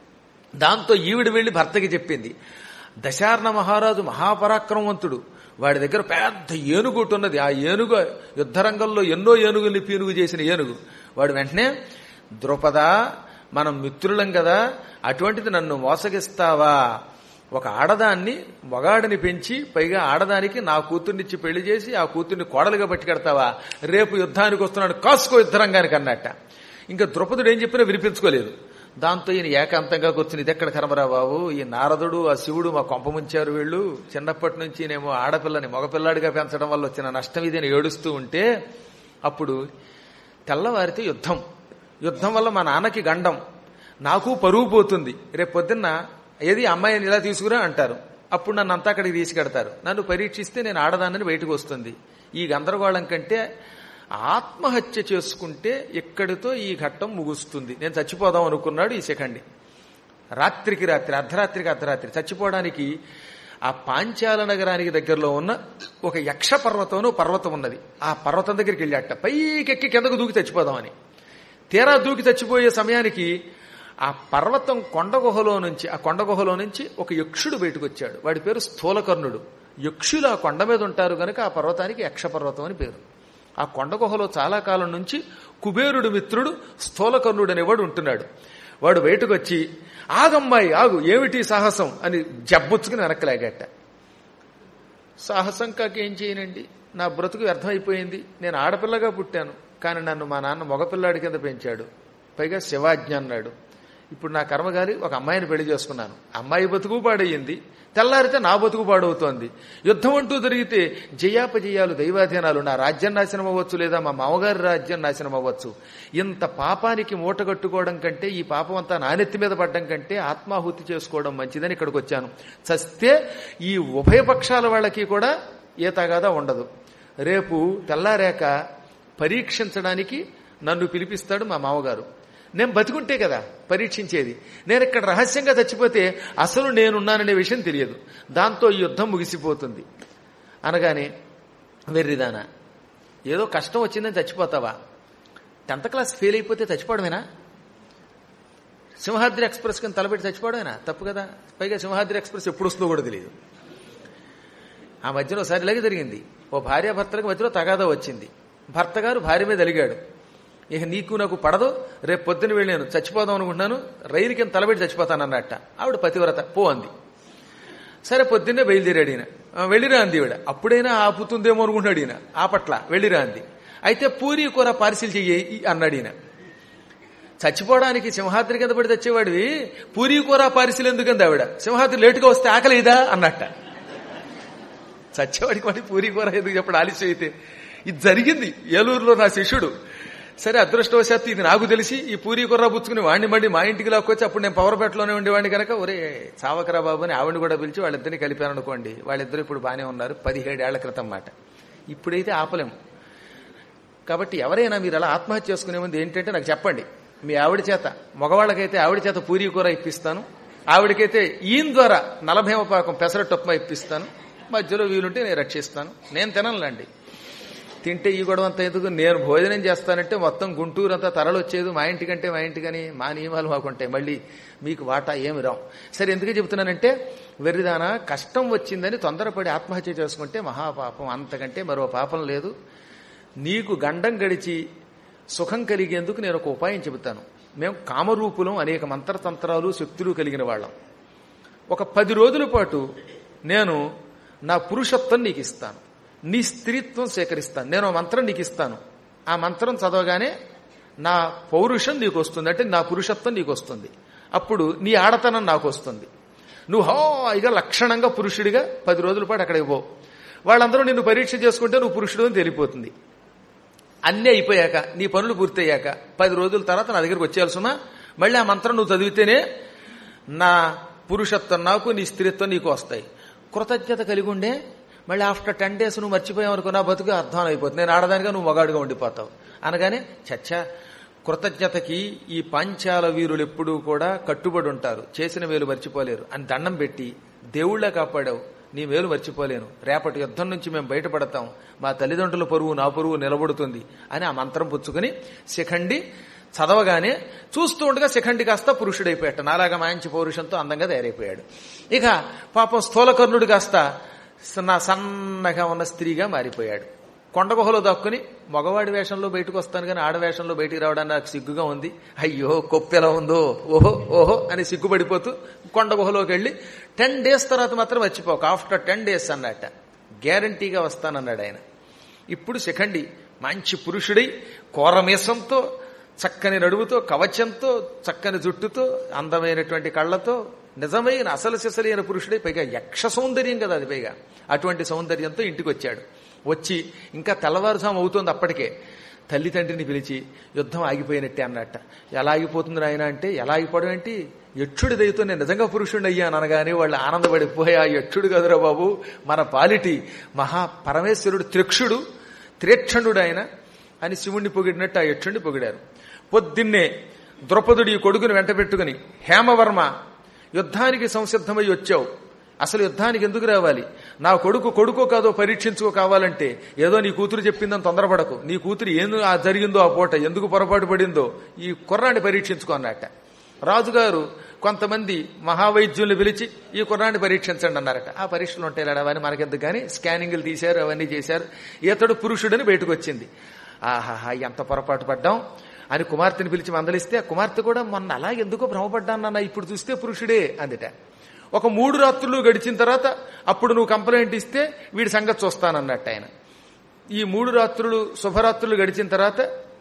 దాంతో ఈవిడ వెళ్లి భర్తకి చెప్పింది దశార్ణ మహారాజు మహాపరాక్రమవంతుడు వాడి దగ్గర పెద్ద ఏనుగు ఒకటి ఉన్నది ఆ ఏనుగు యుద్ధరంగంలో ఎన్నో ఏనుగుల్ని పీనుగు చేసిన ఏనుగు వాడు వెంటనే ద్రుపద మనం మిత్రులం కదా అటువంటిది నన్ను మోసగిస్తావా ఒక ఆడదాన్ని మొగాడిని పెంచి పైగా ఆడదానికి నా కూతుర్నిచ్చి పెళ్లి చేసి ఆ కూతుర్ని కోడలుగా పట్టుకెడతావా రేపు యుద్ధానికి వస్తున్నాడు కాసుకో యుద్ధరంగానికి అన్నట్ట ఇంకా ద్రుపదుడు ఏం చెప్పినా వినిపించుకోలేదు దాంతో ఈయన ఏకాంతంగా కూర్చుని ఇది ఎక్కడ కర్మరా బాబు ఈ నారదుడు ఆ శివుడు మా కొంప ముంచారు వీళ్ళు చిన్నప్పటి నుంచి నేమో ఆడపిల్లని మగపిల్లాడిగా పెంచడం వల్ల వచ్చిన నష్టం ఇది అని ఏడుస్తూ ఉంటే అప్పుడు తెల్లవారితే యుద్ధం యుద్ధం వల్ల మా నాన్నకి గండం నాకు పరువు పోతుంది రేపు పొద్దున్న ఏది అమ్మాయిని ఇలా తీసుకురా అంటారు అప్పుడు నన్ను అంతా అక్కడికి తీసుకెడతారు నన్ను పరీక్షిస్తే నేను ఆడదానని బయటకు వస్తుంది ఈ గందరగోళం కంటే ఆత్మహత్య చేసుకుంటే ఇక్కడితో ఈ ఘట్టం ముగుస్తుంది నేను చచ్చిపోదాం అనుకున్నాడు ఈ శిఖండి రాత్రికి రాత్రి అర్ధరాత్రికి అర్ధరాత్రి చచ్చిపోవడానికి ఆ పాంచాల నగరానికి దగ్గరలో ఉన్న ఒక యక్ష పర్వతం పర్వతం ఉన్నది ఆ పర్వతం దగ్గరికి వెళ్ళాట పైకెక్కి కిందకు దూకి చచ్చిపోదామని తీరా దూకి చచ్చిపోయే సమయానికి ఆ పర్వతం కొండ గుహలో నుంచి ఆ కొండ గుహలో నుంచి ఒక యక్షుడు బయటకు వచ్చాడు వాడి పేరు స్థూలకర్ణుడు యక్షులు ఆ కొండ మీద ఉంటారు గనక ఆ పర్వతానికి యక్ష పర్వతం అని పేరు ఆ కొండ గుహలో చాలా కాలం నుంచి కుబేరుడు మిత్రుడు స్థూలకర్ణుడు అనేవాడు ఉంటున్నాడు వాడు బయటకు వచ్చి ఆగమ్మాయి ఆగు ఏమిటి సాహసం అని జబ్బుచ్చుకుని వెనక్కలాగట సాహసం కాక ఏం చేయనండి నా బ్రతుకు వ్యర్థమైపోయింది నేను ఆడపిల్లగా పుట్టాను కానీ నన్ను మా నాన్న మగపిల్లాడి కింద పెంచాడు పైగా శివాజ్ఞ అన్నాడు ఇప్పుడు నా కర్మగారి ఒక అమ్మాయిని పెళ్లి చేసుకున్నాను అమ్మాయి బతుకు పాడయ్యింది తెల్లారితే నా బతుకు పాడవుతోంది యుద్ధం అంటూ జరిగితే జయాపజయాలు దైవాధీనాలు నా రాజ్యం నాశనం అవ్వచ్చు లేదా మా మామగారి రాజ్యం నాశనం అవ్వచ్చు ఇంత పాపానికి మూట కట్టుకోవడం కంటే ఈ పాపం అంతా నానెత్తి మీద పడ్డం కంటే ఆత్మాహుతి చేసుకోవడం మంచిదని ఇక్కడికి వచ్చాను చస్తే ఈ ఉభయ పక్షాల వాళ్ళకి కూడా ఏ తగాదా ఉండదు రేపు తెల్లారాక పరీక్షించడానికి నన్ను పిలిపిస్తాడు మా మామగారు నేను బతికుంటే కదా పరీక్షించేది నేను ఇక్కడ రహస్యంగా చచ్చిపోతే అసలు నేనున్నాననే విషయం తెలియదు దాంతో ఈ యుద్ధం ముగిసిపోతుంది అనగానే వెర్రిదానా ఏదో కష్టం వచ్చిందని చచ్చిపోతావా టెన్త్ క్లాస్ ఫెయిల్ అయిపోతే చచ్చిపోవడమేనా సింహాద్రి ఎక్స్ప్రెస్ కింద తలపెట్టి చచ్చిపోవడమేనా తప్పు కదా పైగా సింహాద్రి ఎక్స్ప్రెస్ ఎప్పుడు వస్తుందో కూడా తెలియదు ఆ మధ్యలో ఒకసారి ఇలాగే జరిగింది ఓ భార్యాభర్తలకు మధ్యలో తగాదా వచ్చింది భర్త గారు భార్య మీద అలిగాడు ఇక నీకు నాకు పడదు రేపు పొద్దున వెళ్ళి నేను చచ్చిపోదాం అనుకుంటున్నాను రైలు కింద తలబెట్టి చచ్చిపోతానన్నట్ట ఆవిడ పతివ్రత పో అంది సరే పొద్దున్నే బయలుదేరాడు ఈయన ఆ, వెళ్ళిరా అంది ఈవిడ అప్పుడైనా ఆపుతుందేమో అనుకుంటున్నాడు ఈయన ఆపట్ల వెళ్ళిరా అంది అయితే పూరి కూర పార్సిల్ చెయ్యి అన్నాడు ఈయన చచ్చిపోవడానికి సింహాద్రి కింద పడి తెచ్చేవాడివి పూరి కూర పార్సిల్ ఎందుకంది ఆవిడ సింహాద్రి లేటుగా వస్తే ఆకలిదా అన్నట్ట చచ్చేవాడికి వాడి పూరి కూర ఎందుకు చెప్పడం ఆలస్యం అయితే ఇది జరిగింది ఏలూరులో నా శిష్యుడు సరే అదృష్టవశాత్తు ఇది నాకు తెలిసి ఈ పూరి కుర్ర పుచ్చుకుని వాడిని మళ్ళీ మా ఇంటికి లాక్కొచ్చి అప్పుడు నేను పవర్పేటలోనే ఉండేవాడిని కనుక ఒరే చావకరా బాబు అని ఆవిడని కూడా పిలిచి వాళ్ళిద్దరిని కలిపాను అనుకోండి వాళ్ళిద్దరు ఇప్పుడు బాగానే ఉన్నారు పదిహేడేళ్ల క్రితం మాట ఇప్పుడైతే ఆపలేము కాబట్టి ఎవరైనా మీరు అలా ఆత్మహత్య చేసుకునే ముందు ఏంటంటే నాకు చెప్పండి మీ ఆవిడ చేత మగవాళ్ళకైతే ఆవిడ చేత పూరీ కూర ఇప్పిస్తాను ఆవిడకైతే ఈయన ద్వారా నలభైవ పాకం పెసరట్టు ఉప్మా ఇప్పిస్తాను మధ్యలో వీలుంటే నేను రక్షిస్తాను నేను తిననులేండి తింటే ఈ గొడవ అంతా ఎందుకు నేను భోజనం చేస్తానంటే మొత్తం గుంటూరు అంతా తరలొచ్చేది మా ఇంటికంటే మా ఇంటికని మా నియమాలు మాకుంటాయి మళ్ళీ మీకు వాటా ఏమి రావు సరే ఎందుకు చెబుతున్నానంటే వెర్రిదానా కష్టం వచ్చిందని తొందరపడి ఆత్మహత్య చేసుకుంటే మహాపాపం అంతకంటే మరో పాపం లేదు నీకు గండం గడిచి సుఖం కలిగేందుకు నేను ఒక ఉపాయం చెబుతాను మేము కామరూపులం అనేక మంత్రతంత్రాలు శక్తులు కలిగిన వాళ్ళం ఒక పది రోజుల పాటు నేను నా పురుషత్వం నీకు ఇస్తాను నీ స్త్రీత్వం సేకరిస్తాను నేను ఒక మంత్రం నీకు ఇస్తాను ఆ మంత్రం చదవగానే నా పౌరుషం నీకు వస్తుంది అంటే నా పురుషత్వం నీకు వస్తుంది అప్పుడు నీ ఆడతనం నాకు వస్తుంది నువ్వు హాయిగా లక్షణంగా పురుషుడిగా పది రోజుల పాటు అక్కడికి పో వాళ్ళందరూ నిన్ను పరీక్ష చేసుకుంటే నువ్వు పురుషుడు అని తెలిపోతుంది అన్నీ అయిపోయాక నీ పనులు పూర్తయ్యాక పది రోజుల తర్వాత నా దగ్గరికి వచ్చేయాల్సిన మళ్ళీ ఆ మంత్రం నువ్వు చదివితేనే నా పురుషత్వం నాకు నీ స్త్రీత్వం నీకు వస్తాయి కృతజ్ఞత కలిగి ఉండే మళ్ళీ ఆఫ్టర్ టెన్ డేస్ నువ్వు మర్చిపోయావు అనుకో నా బతుకు అర్థం అయిపోతుంది నేను ఆడదానిగా నువ్వు మగాడుగా ఉండిపోతావు అనగానే చచ్చా కృతజ్ఞతకి ఈ పాంచాల వీరులు ఎప్పుడూ కూడా కట్టుబడి ఉంటారు చేసిన మేలు మర్చిపోలేరు అని దండం పెట్టి దేవుళ్ళ కాపాడావు నీ మేలు మర్చిపోలేను రేపటి యుద్ధం నుంచి మేము బయటపడతాం మా తల్లిదండ్రుల పరువు నా పరువు నిలబడుతుంది అని ఆ మంత్రం పుచ్చుకుని శిఖండి చదవగానే చూస్తూ ఉండగా శిఖండి కాస్త పురుషుడైపోయాట నాలాగా మంచి పౌరుషంతో అందంగా తయారైపోయాడు ఇక పాపం స్థూలకర్ణుడు కాస్త నా సన్నగా ఉన్న స్త్రీగా మారిపోయాడు కొండగుహలో దాక్కుని మగవాడి వేషంలో బయటకు వస్తాను కానీ ఆడ వేషంలో బయటికి రావడానికి నాకు సిగ్గుగా ఉంది అయ్యో కొప్పెలా ఉందో ఓహో ఓహో అని సిగ్గుపడిపోతూ కొండగుహలోకి వెళ్ళి టెన్ డేస్ తర్వాత మాత్రం మర్చిపోక ఆఫ్టర్ టెన్ డేస్ అన్నట్ట గ్యారంటీగా వస్తానన్నాడు ఆయన ఇప్పుడు శిఖండి మంచి పురుషుడై కోరమీసంతో చక్కని నడువుతో కవచంతో చక్కని జుట్టుతో అందమైనటువంటి కళ్ళతో నిజమైన అసలు సిసలైన పురుషుడై పైగా యక్ష సౌందర్యం కదా అది పైగా అటువంటి సౌందర్యంతో ఇంటికి వచ్చాడు వచ్చి ఇంకా తెల్లవారుజాము అవుతోంది అప్పటికే తల్లి తండ్రిని పిలిచి యుద్ధం ఆగిపోయినట్టే అన్నట్ట ఎలా ఆగిపోతుంది ఆయన అంటే ఎలా ఆగిపోవడం ఏంటి యక్షుడి దయతో నేను నిజంగా పురుషుడిని అయ్యాను అనగానే వాళ్ళు ఆనందపడిపోయా యక్షుడు కదురా బాబు మన పాలిటి మహా పరమేశ్వరుడు త్రిక్షుడు త్రేక్షణుడు ఆయన అని శివుణ్ణి పొగిడినట్టు ఆ యక్షుణ్ణి పొగిడారు పొద్దున్నే ద్రౌపదుడి కొడుకుని వెంట పెట్టుకుని హేమవర్మ యుద్ధానికి సంసిద్ధమై వచ్చావు అసలు యుద్ధానికి ఎందుకు రావాలి నా కొడుకు కొడుకో కాదో పరీక్షించుకో కావాలంటే ఏదో నీ కూతురు చెప్పిందని తొందరపడకు నీ కూతురు ఏం ఆ జరిగిందో ఆ పూట ఎందుకు పొరపాటు పడిందో ఈ కుర్రాన్ని పరీక్షించుకో అన్నట్ట రాజుగారు కొంతమంది మహావైద్యుల్ని పిలిచి ఈ కుర్రాన్ని పరీక్షించండి అన్నారట ఆ పరీక్షలు ఉంటాయి అవన్నీ మనకెందుకు కానీ స్కానింగ్లు తీశారు అవన్నీ చేశారు ఇతడు పురుషుడని బయటకు వచ్చింది ఆహాహా ఎంత పొరపాటు పడ్డాం అని కుమార్తెని పిలిచి మందలిస్తే ఆ కుమార్తె కూడా మొన్న అలా ఎందుకో భ్రమపడ్డానన్న ఇప్పుడు చూస్తే పురుషుడే అందుట ఒక మూడు రాత్రులు గడిచిన తర్వాత అప్పుడు నువ్వు కంప్లైంట్ ఇస్తే వీడి సంగతి చూస్తానన్నట్టు ఆయన ఈ మూడు రాత్రులు శుభరాత్రులు గడిచిన తర్వాత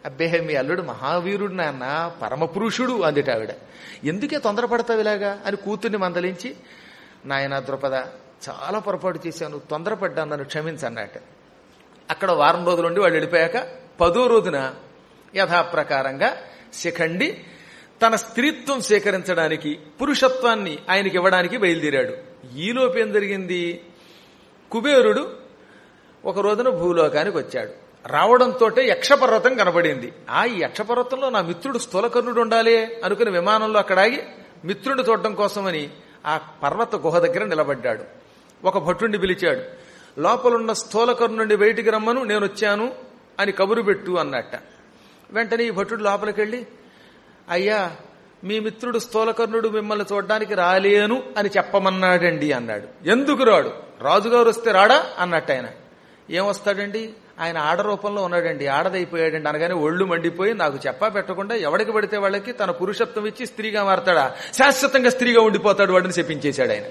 అబ్బే మీ అల్లుడు మహావీరుడు నాన్న పరమపురుషుడు అందిట ఆవిడ ఎందుకే తొందరపడతావు ఇలాగా అని కూతుర్ని మందలించి నాయన ద్రుపద చాలా పొరపాటు చేశాను తొందరపడ్డాను నన్ను క్షమించన్నట్టు అక్కడ వారం రోజుల నుండి వాళ్ళు వెళ్ళిపోయాక పదో రోజున యథాప్రకారంగా శిఖండి తన స్త్రీత్వం సేకరించడానికి పురుషత్వాన్ని ఆయనకి ఇవ్వడానికి బయలుదేరాడు ఈలోపు ఏం జరిగింది కుబేరుడు ఒక రోజున భూలోకానికి వచ్చాడు రావడంతో యక్షపర్వతం కనబడింది ఆ ఈ యక్షపర్వతంలో నా మిత్రుడు స్థూలకర్ణుడు ఉండాలి అనుకుని విమానంలో అక్కడ ఆగి మిత్రుడిని చూడటం కోసమని ఆ పర్వత గుహ దగ్గర నిలబడ్డాడు ఒక భటుణ్ణి పిలిచాడు లోపలున్న స్థూలకర్ణుండి బయటికి రమ్మను నేను వచ్చాను అని కబురు పెట్టు అన్నట్ట వెంటనే ఈ భటుడు లోపలికెళ్ళి అయ్యా మీ మిత్రుడు స్థూలకర్ణుడు మిమ్మల్ని చూడడానికి రాలేను అని చెప్పమన్నాడండి అన్నాడు ఎందుకు రాడు రాజుగారు వస్తే రాడా అన్నట్టు ఆయన ఏమొస్తాడండి ఆయన ఆడ రూపంలో ఉన్నాడండి ఆడదైపోయాడండి అనగానే ఒళ్ళు మండిపోయి నాకు చెప్పా పెట్టకుండా ఎవడికి పడితే వాళ్ళకి తన పురుషత్వం ఇచ్చి స్త్రీగా మారతాడా శాశ్వతంగా స్త్రీగా ఉండిపోతాడు వాడిని చెప్పించేశాడు ఆయన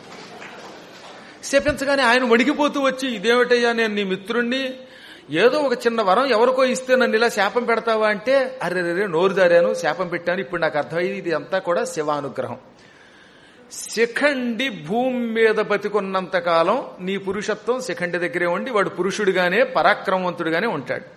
శపించగానే ఆయన వణికిపోతూ వచ్చి ఇదేమిటయ్యా నేను నీ మిత్రుణ్ణి ఏదో ఒక చిన్న వరం ఎవరికో ఇస్తే నన్ను ఇలా శాపం పెడతావా అంటే అరే రే నోరు జారాను శాపం పెట్టాను ఇప్పుడు నాకు అర్థమైంది ఇది అంతా కూడా శివానుగ్రహం శిఖండి భూమి మీద బతికున్నంత కాలం నీ పురుషత్వం శిఖండి దగ్గరే ఉండి వాడు పురుషుడిగానే పరాక్రమవంతుడిగానే ఉంటాడు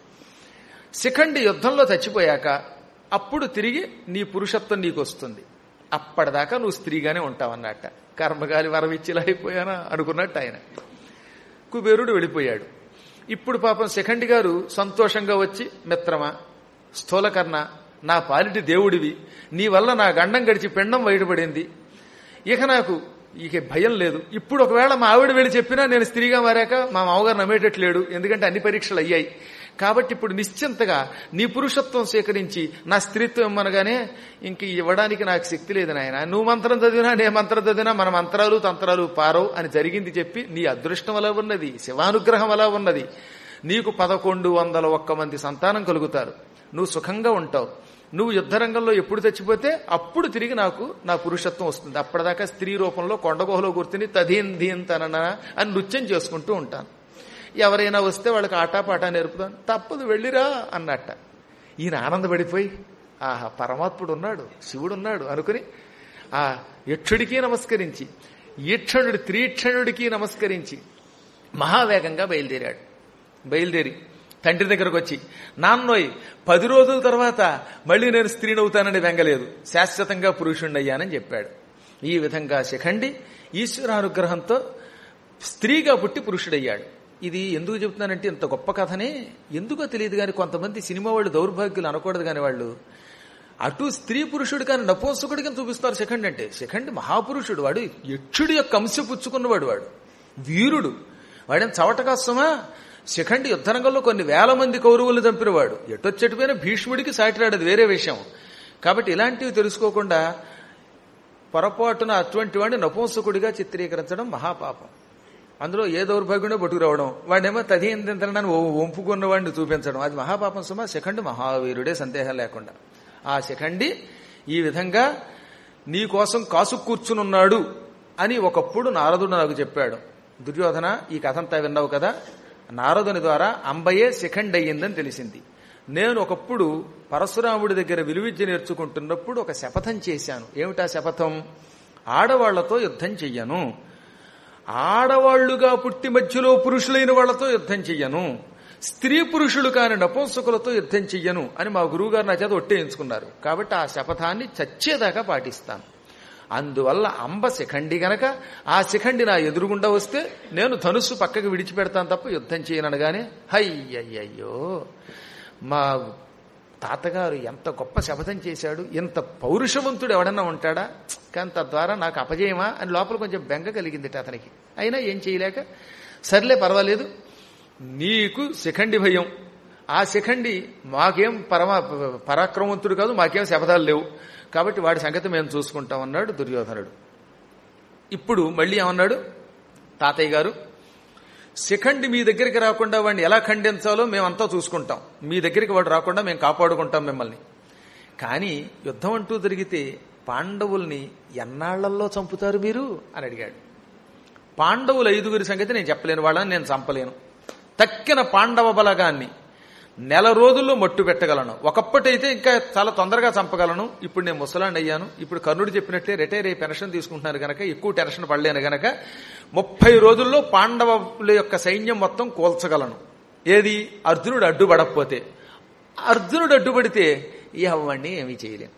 శిఖండి యుద్ధంలో చచ్చిపోయాక అప్పుడు తిరిగి నీ పురుషత్వం నీకు వస్తుంది అప్పటిదాకా నువ్వు స్త్రీగానే ఉంటావన్నట్ట కర్మగాలి వరవిచ్చిలా అయిపోయానా అనుకున్నట్టు ఆయన కుబేరుడు వెళ్ళిపోయాడు ఇప్పుడు పాపం శిఖండి గారు సంతోషంగా వచ్చి మిత్రమా స్థూలకర్ణ నా పాలిటి దేవుడివి నీ వల్ల నా గండం గడిచి పిండం బయటపడింది ఇక నాకు ఇక భయం లేదు ఇప్పుడు ఒకవేళ మా ఆవిడ వెళ్ళి చెప్పినా నేను స్త్రీగా మారాక మా మామగారు నమ్మేటట్లేడు ఎందుకంటే అన్ని పరీక్షలు అయ్యాయి కాబట్టి ఇప్పుడు నిశ్చింతగా నీ పురుషత్వం స్వీకరించి నా స్త్రీత్వం ఇమ్మనగానే ఇంక ఇవ్వడానికి నాకు శక్తి లేదు నాయన నువ్వు మంత్రం చదివినా నే మంత్రం చదివినా మన మంత్రాలు తంత్రాలు పారవు అని జరిగింది చెప్పి నీ అదృష్టం అలా ఉన్నది శివానుగ్రహం అలా ఉన్నది నీకు పదకొండు వందల ఒక్క మంది సంతానం కలుగుతారు నువ్వు సుఖంగా ఉంటావు నువ్వు యుద్ధరంగంలో ఎప్పుడు చచ్చిపోతే అప్పుడు తిరిగి నాకు నా పురుషత్వం వస్తుంది అప్పటిదాకా స్త్రీ రూపంలో కొండగుహలో కూర్చుని తదీన్ దీన్ తనన అని నృత్యం చేసుకుంటూ ఉంటాను ఎవరైనా వస్తే వాళ్ళకి ఆటాపాటా నేర్పుతాను తప్పదు వెళ్ళిరా అన్నట్ట ఈయన ఆనందపడిపోయి ఆహా పరమాత్ముడు ఉన్నాడు శివుడు ఉన్నాడు అనుకుని ఆ యక్షుడికి నమస్కరించి ఈక్షణుడి త్రీక్షణుడికి నమస్కరించి మహావేగంగా బయలుదేరాడు బయలుదేరి తండ్రి దగ్గరకు వచ్చి నాన్నోయ్ పది రోజుల తర్వాత మళ్ళీ నేను స్త్రీనవుతానని వెంగలేదు శాశ్వతంగా పురుషుణ్ణయ్యానని చెప్పాడు ఈ విధంగా శిఖండి ఈశ్వరానుగ్రహంతో స్త్రీగా పుట్టి పురుషుడయ్యాడు ఇది ఎందుకు చెప్తున్నానంటే ఇంత గొప్ప కథనే ఎందుకో తెలియదు కానీ కొంతమంది సినిమా వాళ్ళు దౌర్భాగ్యులు అనకూడదు కానీ వాళ్ళు అటు స్త్రీ పురుషుడు కానీ నపుంసకుడికి చూపిస్తారు శిఖండి అంటే శిఖండి మహాపురుషుడు వాడు యక్షుడి యొక్క అంశ పుచ్చుకున్నవాడు వాడు వీరుడు వాడేం చవటకాస్తమా శిఖండి యుద్ధరంగంలో కొన్ని వేల మంది కౌరవులు చంపినవాడు ఎటొచ్చెట్టుపోయినా భీష్ముడికి సాటిరాడది వేరే విషయం కాబట్టి ఇలాంటివి తెలుసుకోకుండా పొరపాటున అటువంటి వాడిని నపుంసకుడిగా చిత్రీకరించడం మహాపాపం అందులో ఏ దౌర్భాగ్యుడో పట్టుకురావడం వాడేమో తదీంద్రనాన్ని వంపుకున్న వాడిని చూపించడం అది మహాపాపం సుమా శిఖండి మహావీరుడే సందేహం లేకుండా ఆ శిఖండి ఈ విధంగా నీ కోసం కాసు కూర్చునున్నాడు అని ఒకప్పుడు నారదుడు నాకు చెప్పాడు దుర్యోధన ఈ కథంతా విన్నావు కదా నారదుని ద్వారా అంబయే శిఖండి అయ్యిందని తెలిసింది నేను ఒకప్పుడు పరశురాముడి దగ్గర విలువిద్య నేర్చుకుంటున్నప్పుడు ఒక శపథం చేశాను ఏమిటా శపథం ఆడవాళ్లతో యుద్ధం చెయ్యను ఆడవాళ్లుగా పుట్టి మధ్యలో పురుషులైన వాళ్లతో యుద్ధం చెయ్యను స్త్రీ పురుషులు కాని నపుంసకులతో యుద్ధం చెయ్యను అని మా గురువుగారు నా చేత ఒట్టేయించుకున్నారు కాబట్టి ఆ శపథాన్ని చచ్చేదాకా పాటిస్తాను అందువల్ల అంబ శిఖండి గనక ఆ శిఖండి నా ఎదురుగుండా వస్తే నేను ధనుస్సు పక్కకి విడిచిపెడతాను తప్ప యుద్ధం చేయననగానే హయ్యయ్యో మా తాతగారు ఎంత గొప్ప శపథం చేశాడు ఇంత పౌరుషవంతుడు ఎవడన్నా ఉంటాడా కానీ తద్వారా నాకు అపజయమా అని లోపల కొంచెం బెంగ కలిగింది అతనికి అయినా ఏం చేయలేక సర్లే పర్వాలేదు నీకు శిఖండి భయం ఆ శిఖండి మాకేం పరమ పరాక్రమవంతుడు కాదు మాకేం శపథాలు లేవు కాబట్టి వాడి సంగతి మేము చూసుకుంటాం అన్నాడు దుర్యోధనుడు ఇప్పుడు మళ్ళీ ఏమన్నాడు తాతయ్య గారు శిఖండి మీ దగ్గరికి రాకుండా వాడిని ఎలా ఖండించాలో మేమంతా చూసుకుంటాం మీ దగ్గరికి వాడు రాకుండా మేము కాపాడుకుంటాం మిమ్మల్ని కానీ యుద్ధం అంటూ జరిగితే పాండవుల్ని ఎన్నాళ్లలో చంపుతారు మీరు అని అడిగాడు పాండవుల ఐదుగురి సంగతి నేను చెప్పలేను వాళ్ళని నేను చంపలేను తక్కిన పాండవ బలగాన్ని నెల రోజుల్లో మట్టు పెట్టగలను ఒకప్పటైతే ఇంకా చాలా తొందరగా చంపగలను ఇప్పుడు నేను ముసలాండి అయ్యాను ఇప్పుడు కర్ణుడు చెప్పినట్లే రిటైర్ అయ్యి పెన్షన్ తీసుకుంటున్నాను గనక ఎక్కువ టెన్షన్ పడలేను గనక ముప్పై రోజుల్లో పాండవుల యొక్క సైన్యం మొత్తం కోల్చగలను ఏది అర్జునుడు అడ్డుపడకపోతే అర్జునుడు అడ్డుపడితే ఎవరిని ఏమీ చేయలేను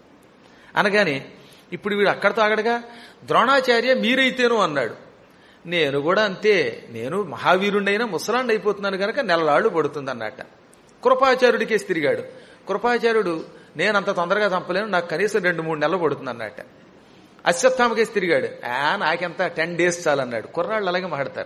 అనగానే ఇప్పుడు వీడు అక్కడతో ఆగడగా ద్రోణాచార్య మీరైతేను అన్నాడు నేను కూడా అంతే నేను మహావీరుండైనా ముసలాండి అయిపోతున్నాను కనుక నెలలాళ్ళు పడుతుంది అన్నట్ట కృపాచార్యుడికేసి తిరిగాడు కృపాచార్యుడు నేను అంత తొందరగా చంపలేను నాకు కనీసం రెండు మూడు నెలలు పడుతుంది అన్నట్ట అశ్వత్థామకేసి తిరిగాడు ఆ నాకెంత టెన్ డేస్ చాలన్నాడు కుర్రాళ్ళు అలాగే మాట్లాడతారు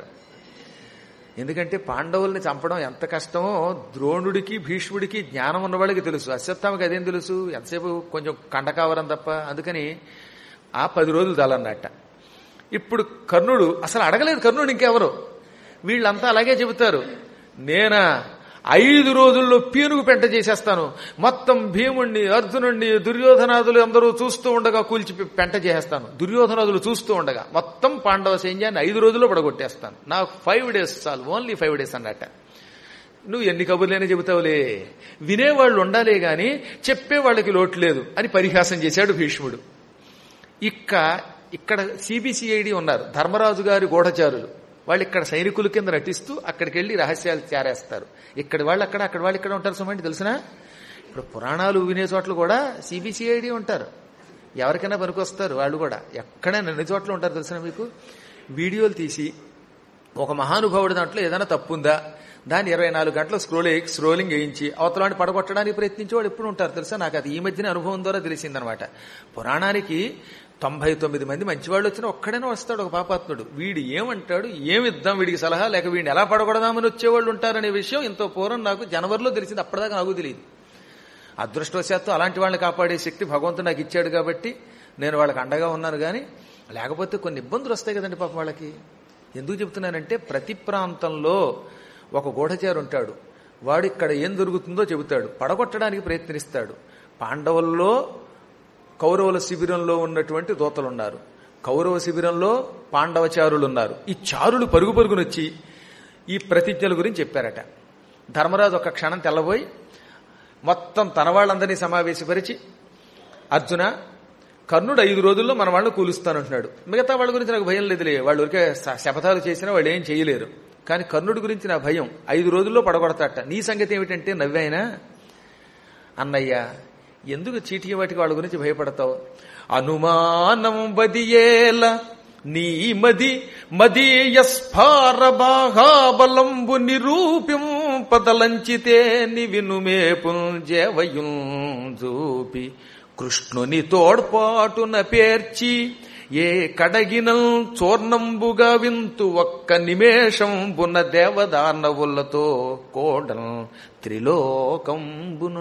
ఎందుకంటే పాండవుల్ని చంపడం ఎంత కష్టమో ద్రోణుడికి భీష్ముడికి జ్ఞానం ఉన్నవాళ్ళకి తెలుసు అశ్వత్థామకి అదేం తెలుసు ఎంతసేపు కొంచెం కండకావరం తప్ప అందుకని ఆ పది రోజులు చాలన్నట్ట ఇప్పుడు కర్ణుడు అసలు అడగలేదు కర్ణుడు ఇంకెవరు వీళ్ళంతా అలాగే చెబుతారు నేనా ఐదు రోజుల్లో పీనుగు పెంట చేసేస్తాను మొత్తం భీముణ్ణి అర్జునుణ్ణి దుర్యోధనాదులు అందరూ చూస్తూ ఉండగా కూల్చి పెంట చేసేస్తాను దుర్యోధనాదులు చూస్తూ ఉండగా మొత్తం పాండవ సైన్యాన్ని ఐదు రోజుల్లో పడగొట్టేస్తాను నాకు ఫైవ్ డేస్ చాలు ఓన్లీ ఫైవ్ డేస్ అన్నట్ట నువ్వు ఎన్ని కబుర్లైనా చెబుతావులే వినేవాళ్ళు ఉండాలే గాని చెప్పేవాళ్ళకి లోటు లేదు అని పరిహాసం చేశాడు భీష్ముడు ఇక్క ఇక్కడ సిబిసిఐడి ఉన్నారు ధర్మరాజు గారి గూఢచారులు వాళ్ళు ఇక్కడ సైనికుల కింద నటిస్తూ అక్కడికి వెళ్లి రహస్యాలు చేరేస్తారు ఇక్కడ వాళ్ళు అక్కడ అక్కడ వాళ్ళు ఇక్కడ ఉంటారు సుమండి తెలిసిన ఇప్పుడు పురాణాలు వినే చోట్ల కూడా సిబిసిఐడి ఉంటారు ఎవరికైనా పనికొస్తారు వాళ్ళు కూడా ఎక్కడైనా అన్ని చోట్ల ఉంటారు తెలిసిన మీకు వీడియోలు తీసి ఒక మహానుభావుడి దాంట్లో ఏదైనా తప్పుందా దాన్ని ఇరవై నాలుగు గంటలు స్క్రోల్ స్క్రోలింగ్ వేయించి అవతలాన్ని పడగొట్టడానికి ప్రయత్నించేవాడు ఎప్పుడు ఉంటారు తెలుసా నాకు అది ఈ మధ్యన అనుభవం ద్వారా తెలిసిందనమాట పురాణానికి తొంభై తొమ్మిది మంది మంచివాళ్ళు వచ్చినా ఒక్కడైనా వస్తాడు ఒక పాపాత్ముడు వీడు ఏమంటాడు ఏమిద్దాం వీడికి సలహా లేక వీడిని ఎలా పడగొడదామని వచ్చేవాళ్ళు ఉంటారనే విషయం ఎంతో పూర్వం నాకు జనవరిలో తెలిసింది అప్పటిదాకా నాకు తెలియదు అదృష్టవశాత్తు అలాంటి వాళ్ళని కాపాడే శక్తి భగవంతుడు నాకు ఇచ్చాడు కాబట్టి నేను వాళ్ళకి అండగా ఉన్నాను కానీ లేకపోతే కొన్ని ఇబ్బందులు వస్తాయి కదండి పాపం వాళ్ళకి ఎందుకు చెబుతున్నానంటే ప్రతి ప్రాంతంలో ఒక గూఢచారు ఉంటాడు వాడు ఇక్కడ ఏం దొరుకుతుందో చెబుతాడు పడగొట్టడానికి ప్రయత్నిస్తాడు పాండవుల్లో కౌరవుల శిబిరంలో ఉన్నటువంటి దూతలున్నారు కౌరవ శిబిరంలో పాండవచారులు ఉన్నారు ఈ చారులు పరుగు పరుగునొచ్చి ఈ ప్రతిజ్ఞల గురించి చెప్పారట ధర్మరాజు ఒక క్షణం తెల్లబోయి మొత్తం తన వాళ్ళందరినీ సమావేశపరిచి అర్జున కర్ణుడు ఐదు రోజుల్లో మన వాళ్ళని కూలుస్తానంటున్నాడు మిగతా వాళ్ళ గురించి నాకు భయం లేదులే వాళ్ళు ఊరికే శ- శపథాలు చేసినా వాళ్ళు ఏం చేయలేరు కానీ కర్ణుడి గురించి నా భయం ఐదు రోజుల్లో పడగొడతాట నీ సంగతి ఏమిటంటే నవ్వాయినా అన్నయ్య ఎందుకు చీటికి వాటికి వాళ్ళ గురించి భయపడతావు అనుమానం బదియేల నీ మది మదీయ స్ఫార బాహాబలంబు నిరూపింపదలంచితే నివినుమే పుంజేవయుం జూపి కృష్ణుని తోడ్పాటున పేర్చి ఏ కడగినం చోర్ణంబుగా వింతు ఒక్క నిమేషం బున దేవదానవులతో కోడం త్రిలోకంబును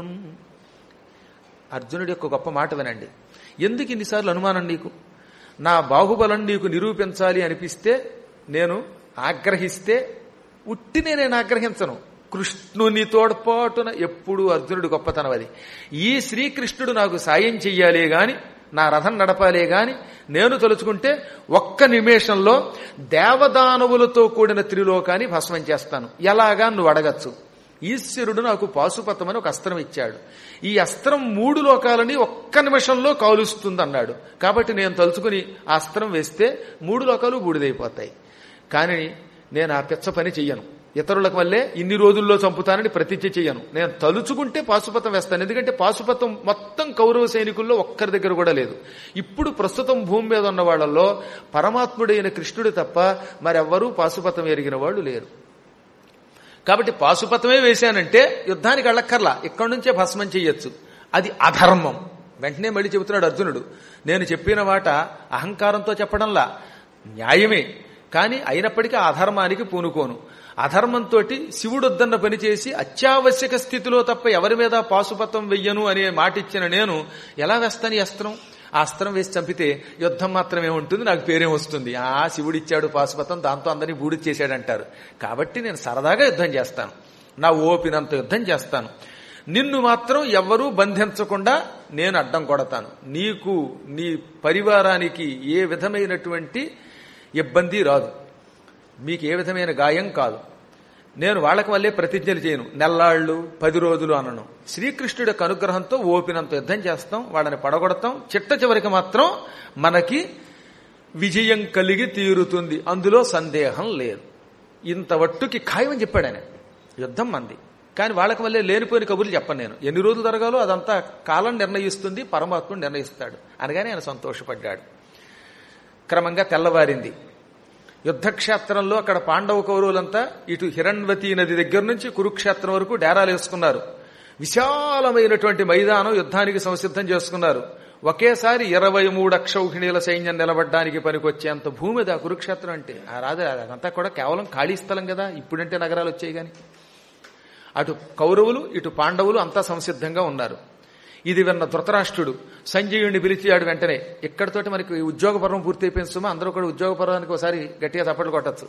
అర్జునుడి యొక్క గొప్ప మాట వినండి ఎందుకు ఇన్నిసార్లు అనుమానం నీకు నా బాహుబలం నీకు నిరూపించాలి అనిపిస్తే నేను ఆగ్రహిస్తే ఉట్టినే నేను ఆగ్రహించను కృష్ణుని తోడ్పాటున ఎప్పుడు అర్జునుడి గొప్పతనం అది ఈ శ్రీకృష్ణుడు నాకు సాయం చెయ్యాలే గాని నా రథం నడపాలే గాని నేను తలుచుకుంటే ఒక్క నిమేషంలో దేవదానవులతో కూడిన త్రిలోకాన్ని భస్మం చేస్తాను ఎలాగా నువ్వు అడగచ్చు ఈశ్వరుడు నాకు పాశుపతమని ఒక అస్త్రం ఇచ్చాడు ఈ అస్త్రం మూడు లోకాలని ఒక్క నిమిషంలో కాలుస్తుంది అన్నాడు కాబట్టి నేను తలుచుకుని ఆ అస్త్రం వేస్తే మూడు లోకాలు బూడిదైపోతాయి కానీ నేను ఆ పిచ్చ పని చెయ్యను ఇతరులకు వల్లే ఇన్ని రోజుల్లో చంపుతానని ప్రతిజ్ఞ చెయ్యను నేను తలుచుకుంటే పాశుపతం వేస్తాను ఎందుకంటే పాశుపతం మొత్తం కౌరవ సైనికుల్లో ఒక్కరి దగ్గర కూడా లేదు ఇప్పుడు ప్రస్తుతం భూమి మీద ఉన్న వాళ్ళల్లో పరమాత్ముడైన కృష్ణుడు తప్ప మరెవ్వరూ పాశుపతం ఎరిగిన వాళ్ళు లేరు కాబట్టి పాశుపతమే వేశానంటే యుద్ధానికి అళ్ళక్కర్లా ఇక్కడి నుంచే భస్మం చెయ్యొచ్చు అది అధర్మం వెంటనే మళ్ళీ చెబుతున్నాడు అర్జునుడు నేను చెప్పిన మాట అహంకారంతో చెప్పడంలా న్యాయమే కానీ అయినప్పటికీ ఆ అధర్మానికి పూనుకోను అధర్మంతో శివుడొద్దన్న పని చేసి అత్యావశ్యక స్థితిలో తప్ప ఎవరి మీద పాశుపతం వెయ్యను అనే మాట ఇచ్చిన నేను ఎలా వేస్తాను ఈ అస్త్రం ఆ అస్త్రం వేసి చంపితే యుద్ధం మాత్రమే ఉంటుంది నాకు పేరేం వస్తుంది ఆ శివుడిచ్చాడు పాశుపతం దాంతో అందరినీ బూడి చేశాడంటారు కాబట్టి నేను సరదాగా యుద్ధం చేస్తాను నా ఓపినంత యుద్ధం చేస్తాను నిన్ను మాత్రం ఎవ్వరూ బంధించకుండా నేను అడ్డం కొడతాను నీకు నీ పరివారానికి ఏ విధమైనటువంటి ఇబ్బంది రాదు మీకు ఏ విధమైన గాయం కాదు నేను వాళ్ళకి వల్లే ప్రతిజ్ఞలు చేయను నెల్లాళ్ళు పది రోజులు అనను శ్రీకృష్ణుడి యొక్క అనుగ్రహంతో ఓపినంత యుద్ధం చేస్తాం వాళ్ళని పడగొడతాం చిట్ట చివరికి మాత్రం మనకి విజయం కలిగి తీరుతుంది అందులో సందేహం లేదు ఇంత వట్టుకి ఖాయమని చెప్పాడు ఆయన యుద్ధం మంది కానీ వాళ్ళకి వల్లే లేనిపోయిన కబుర్లు చెప్పను నేను ఎన్ని రోజులు జరగాలో అదంతా కాలం నిర్ణయిస్తుంది పరమాత్ముడు నిర్ణయిస్తాడు అనగానే ఆయన సంతోషపడ్డాడు క్రమంగా తెల్లవారింది యుద్ధక్షేత్రంలో అక్కడ పాండవ కౌరవులంతా ఇటు హిరణ్వతి నది దగ్గర నుంచి కురుక్షేత్రం వరకు డేరాలు వేసుకున్నారు విశాలమైనటువంటి మైదానం యుద్ధానికి సంసిద్ధం చేసుకున్నారు ఒకేసారి ఇరవై మూడు అక్షౌహిణీల సైన్యం నిలబడ్డానికి పనికొచ్చేంత భూమి అది ఆ కురుక్షేత్రం అంటే ఆ రాదు అదంతా కూడా కేవలం ఖాళీ స్థలం కదా ఇప్పుడంటే నగరాలు వచ్చాయి గాని అటు కౌరవులు ఇటు పాండవులు అంతా సంసిద్ధంగా ఉన్నారు ఇది విన్న ధృతరాష్ట్రుడు సంజయుడిని పిలిచాడు వెంటనే ఇక్కడితోటి మనకి ఉద్యోగ పర్వం పూర్తయిపోయిన సుమా అందరూ కూడా ఉద్యోగ పర్వానికి ఒకసారి గట్టిగా తప్పట్లు కొట్టచ్చు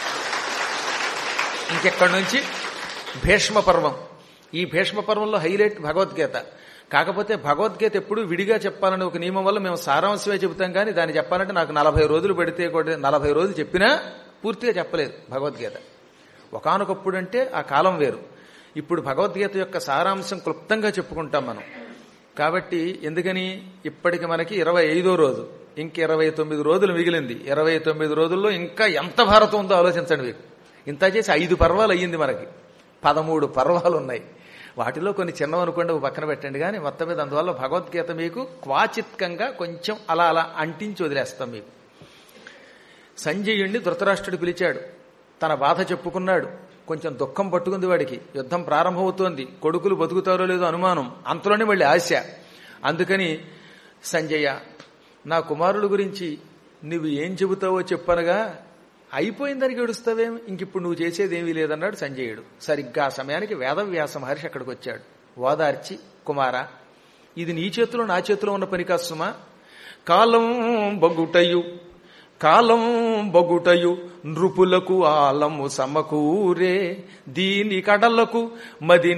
ఇంకెక్కడి నుంచి భీష్మ పర్వం ఈ భీష్మ పర్వంలో హైలైట్ భగవద్గీత కాకపోతే భగవద్గీత ఎప్పుడు విడిగా చెప్పాలని ఒక నియమం వల్ల మేము సారాంశమే చెబుతాం కానీ దాన్ని చెప్పాలంటే నాకు నలభై రోజులు పెడితే కూడా నలభై రోజులు చెప్పినా పూర్తిగా చెప్పలేదు భగవద్గీత ఒకనొకప్పుడు అంటే ఆ కాలం వేరు ఇప్పుడు భగవద్గీత యొక్క సారాంశం క్లుప్తంగా చెప్పుకుంటాం మనం కాబట్టి ఎందుకని ఇప్పటికి మనకి ఇరవై ఐదో రోజు ఇంక ఇరవై తొమ్మిది రోజులు మిగిలింది ఇరవై తొమ్మిది రోజుల్లో ఇంకా ఎంత భారతం ఉందో ఆలోచించండి మీకు ఇంత చేసి ఐదు పర్వాలు అయ్యింది మనకి పదమూడు పర్వాలు ఉన్నాయి వాటిలో కొన్ని చిన్నవి అనుకోండి ఒక పక్కన పెట్టండి కానీ మొత్తం మీద అందువల్ల భగవద్గీత మీకు క్వాచిత్కంగా కొంచెం అలా అలా అంటించి వదిలేస్తాం మీకు సంజయుణ్ణి ధృతరాష్ట్రుడు పిలిచాడు తన బాధ చెప్పుకున్నాడు కొంచెం దుఃఖం పట్టుకుంది వాడికి యుద్ధం ప్రారంభమవుతోంది కొడుకులు బతుకుతారో లేదో అనుమానం అంతలోనే మళ్ళీ ఆశ అందుకని సంజయ నా కుమారుల గురించి నువ్వు ఏం చెబుతావో చెప్పనగా అయిపోయిందని గడుస్తావేం ఇంకిప్పుడు నువ్వు చేసేదేమీ లేదన్నాడు సంజయుడు సరిగ్గా ఆ సమయానికి వేదవ్యాస మహర్షి అక్కడికి వచ్చాడు ఓదార్చి కుమార ఇది నీ చేతిలో నా చేతిలో ఉన్న పని కాదు సుమా కాలం బొగుటయు కాలం బొగుటయు నృపులకు ఆలము సమకూరే దీని కడలకు మది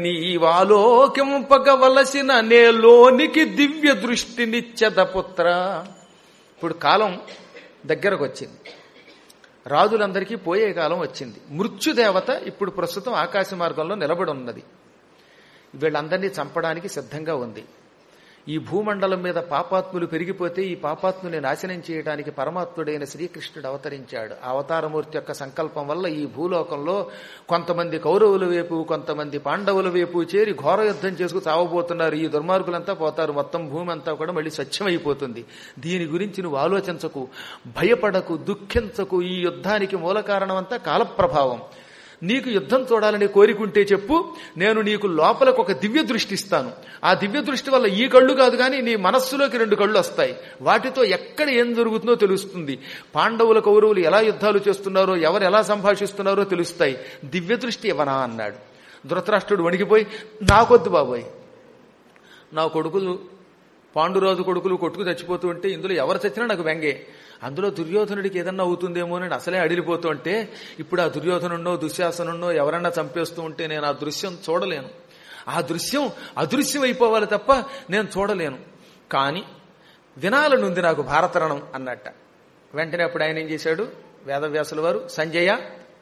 నీవాలోకింపగవలసిన నేలోనికి దివ్య దృష్టినిచ్చద పుత్ర ఇప్పుడు కాలం దగ్గరకు వచ్చింది రాజులందరికీ పోయే కాలం వచ్చింది మృత్యుదేవత ఇప్పుడు ప్రస్తుతం ఆకాశ మార్గంలో నిలబడి ఉన్నది వీళ్ళందరినీ చంపడానికి సిద్ధంగా ఉంది ఈ భూమండలం మీద పాపాత్ములు పెరిగిపోతే ఈ పాపాత్ముని నాశనం చేయడానికి పరమాత్ముడైన శ్రీకృష్ణుడు అవతరించాడు ఆ అవతారమూర్తి యొక్క సంకల్పం వల్ల ఈ భూలోకంలో కొంతమంది కౌరవుల వైపు కొంతమంది పాండవుల వైపు చేరి ఘోర యుద్ధం చేసుకు చావబోతున్నారు ఈ దుర్మార్గులంతా పోతారు మొత్తం భూమి అంతా కూడా మళ్ళీ స్వచ్ఛమైపోతుంది దీని గురించి నువ్వు ఆలోచించకు భయపడకు దుఃఖించకు ఈ యుద్ధానికి మూల కారణం అంతా కాలప్రభావం నీకు యుద్ధం చూడాలని కోరికుంటే చెప్పు నేను నీకు లోపలకు ఒక దివ్య దృష్టి ఇస్తాను ఆ దివ్య దృష్టి వల్ల ఈ కళ్ళు కాదు కానీ నీ మనస్సులోకి రెండు కళ్ళు వస్తాయి వాటితో ఎక్కడ ఏం జరుగుతుందో తెలుస్తుంది పాండవుల కౌరవులు ఎలా యుద్ధాలు చేస్తున్నారో ఎవరు ఎలా సంభాషిస్తున్నారో తెలుస్తాయి దివ్య దృష్టి ఇవ్వనా అన్నాడు ధృతరాష్ట్రుడు వణికిపోయి నాకొద్దు బాబోయ్ నా కొడుకులు పాండురాజు కొడుకులు కొట్టుకు చచ్చిపోతూ ఉంటే ఇందులో ఎవరు చచ్చినా నాకు వెంగే అందులో దుర్యోధనుడికి ఏదన్నా అవుతుందేమో అని అసలే అడిలిపోతూ ఉంటే ఇప్పుడు ఆ దుర్యోధనున్నో దుశ్శాసనున్నో ఎవరన్నా చంపేస్తూ ఉంటే నేను ఆ దృశ్యం చూడలేను ఆ దృశ్యం అదృశ్యం అయిపోవాలి తప్ప నేను చూడలేను కానీ వినాలనుంది నాకు భారతరణం అన్నట్ట వెంటనే అప్పుడు ఆయన ఏం చేశాడు వేదవ్యాసుల వారు సంజయ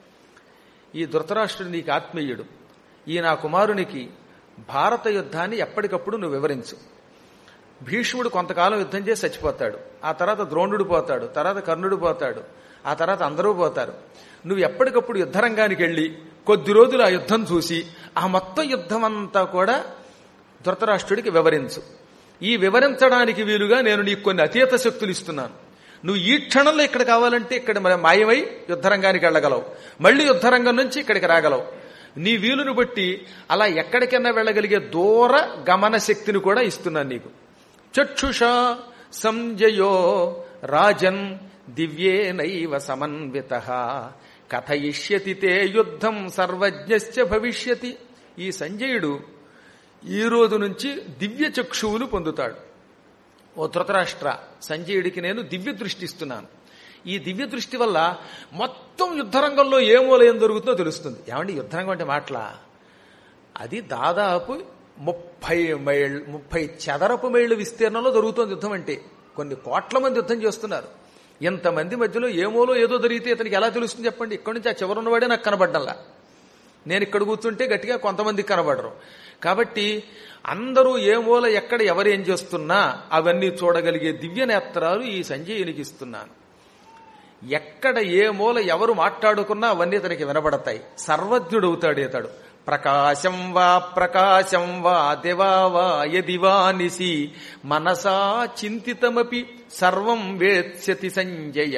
ఈ ధృతరాష్ట్రుడు నీకు ఆత్మీయుడు ఈ నా కుమారునికి భారత యుద్ధాన్ని ఎప్పటికప్పుడు నువ్వు వివరించు భీష్ముడు కొంతకాలం యుద్ధం చేసి చచ్చిపోతాడు ఆ తర్వాత ద్రోణుడు పోతాడు తర్వాత కర్ణుడు పోతాడు ఆ తర్వాత అందరూ పోతారు నువ్వు ఎప్పటికప్పుడు యుద్ధరంగానికి వెళ్ళి కొద్ది రోజులు ఆ యుద్ధం చూసి ఆ మొత్తం యుద్ధం అంతా కూడా ధృతరాష్ట్రుడికి వివరించు ఈ వివరించడానికి వీలుగా నేను నీకు కొన్ని అతీత శక్తులు ఇస్తున్నాను నువ్వు ఈ క్షణంలో ఇక్కడ కావాలంటే ఇక్కడ మరి మాయమై యుద్ధరంగానికి వెళ్ళగలవు మళ్ళీ యుద్ధరంగం నుంచి ఇక్కడికి రాగలవు నీ వీలును బట్టి అలా ఎక్కడికైనా వెళ్ళగలిగే దూర గమన శక్తిని కూడా ఇస్తున్నాను నీకు చక్షుషా సంజయో రాజన్ దివ్యేనైవ సమన్విత కథయిష్యతి తే యుద్ధం సర్వజ్ఞశ్చ భవిష్యతి ఈ సంజయుడు ఈ రోజు నుంచి దివ్య చక్షువులు పొందుతాడు ఓ ధృతరాష్ట్ర సంజయుడికి నేను దివ్య దృష్టి ఇస్తున్నాను ఈ దివ్య దృష్టి వల్ల మొత్తం యుద్ధరంగంలో ఏ మూల ఏం జరుగుతుందో తెలుస్తుంది ఏమండి యుద్ధరంగం అంటే మాటలా అది దాదాపు ముప్పై మైళ్ళు ముప్పై చదరపు మైళ్ళు విస్తీర్ణంలో జరుగుతోంది యుద్ధం అంటే కొన్ని కోట్ల మంది యుద్ధం చేస్తున్నారు ఎంతమంది మధ్యలో ఏమోలో ఏదో జరిగితే ఇతనికి ఎలా తెలుస్తుంది చెప్పండి ఇక్కడి నుంచి ఆ చివరున్నవాడే నాకు కనబడ్డంలా నేను ఇక్కడ కూర్చుంటే గట్టిగా కొంతమందికి కనబడరు కాబట్టి అందరూ ఏ మూల ఎక్కడ ఎవరు ఏం చేస్తున్నా అవన్నీ చూడగలిగే దివ్య నేత్రాలు ఈ సంజయునికి ఇస్తున్నాను ఎక్కడ ఏ మూల ఎవరు మాట్లాడుకున్నా అవన్నీ అతనికి వినబడతాయి సర్వజ్ఞుడవుతాడు ఇతడు ప్రకాశం వా ప్రకాశం వా దివా వా యదివా నిసి మనసా చింతితమపి సర్వం వేత్స్యతి సంజయ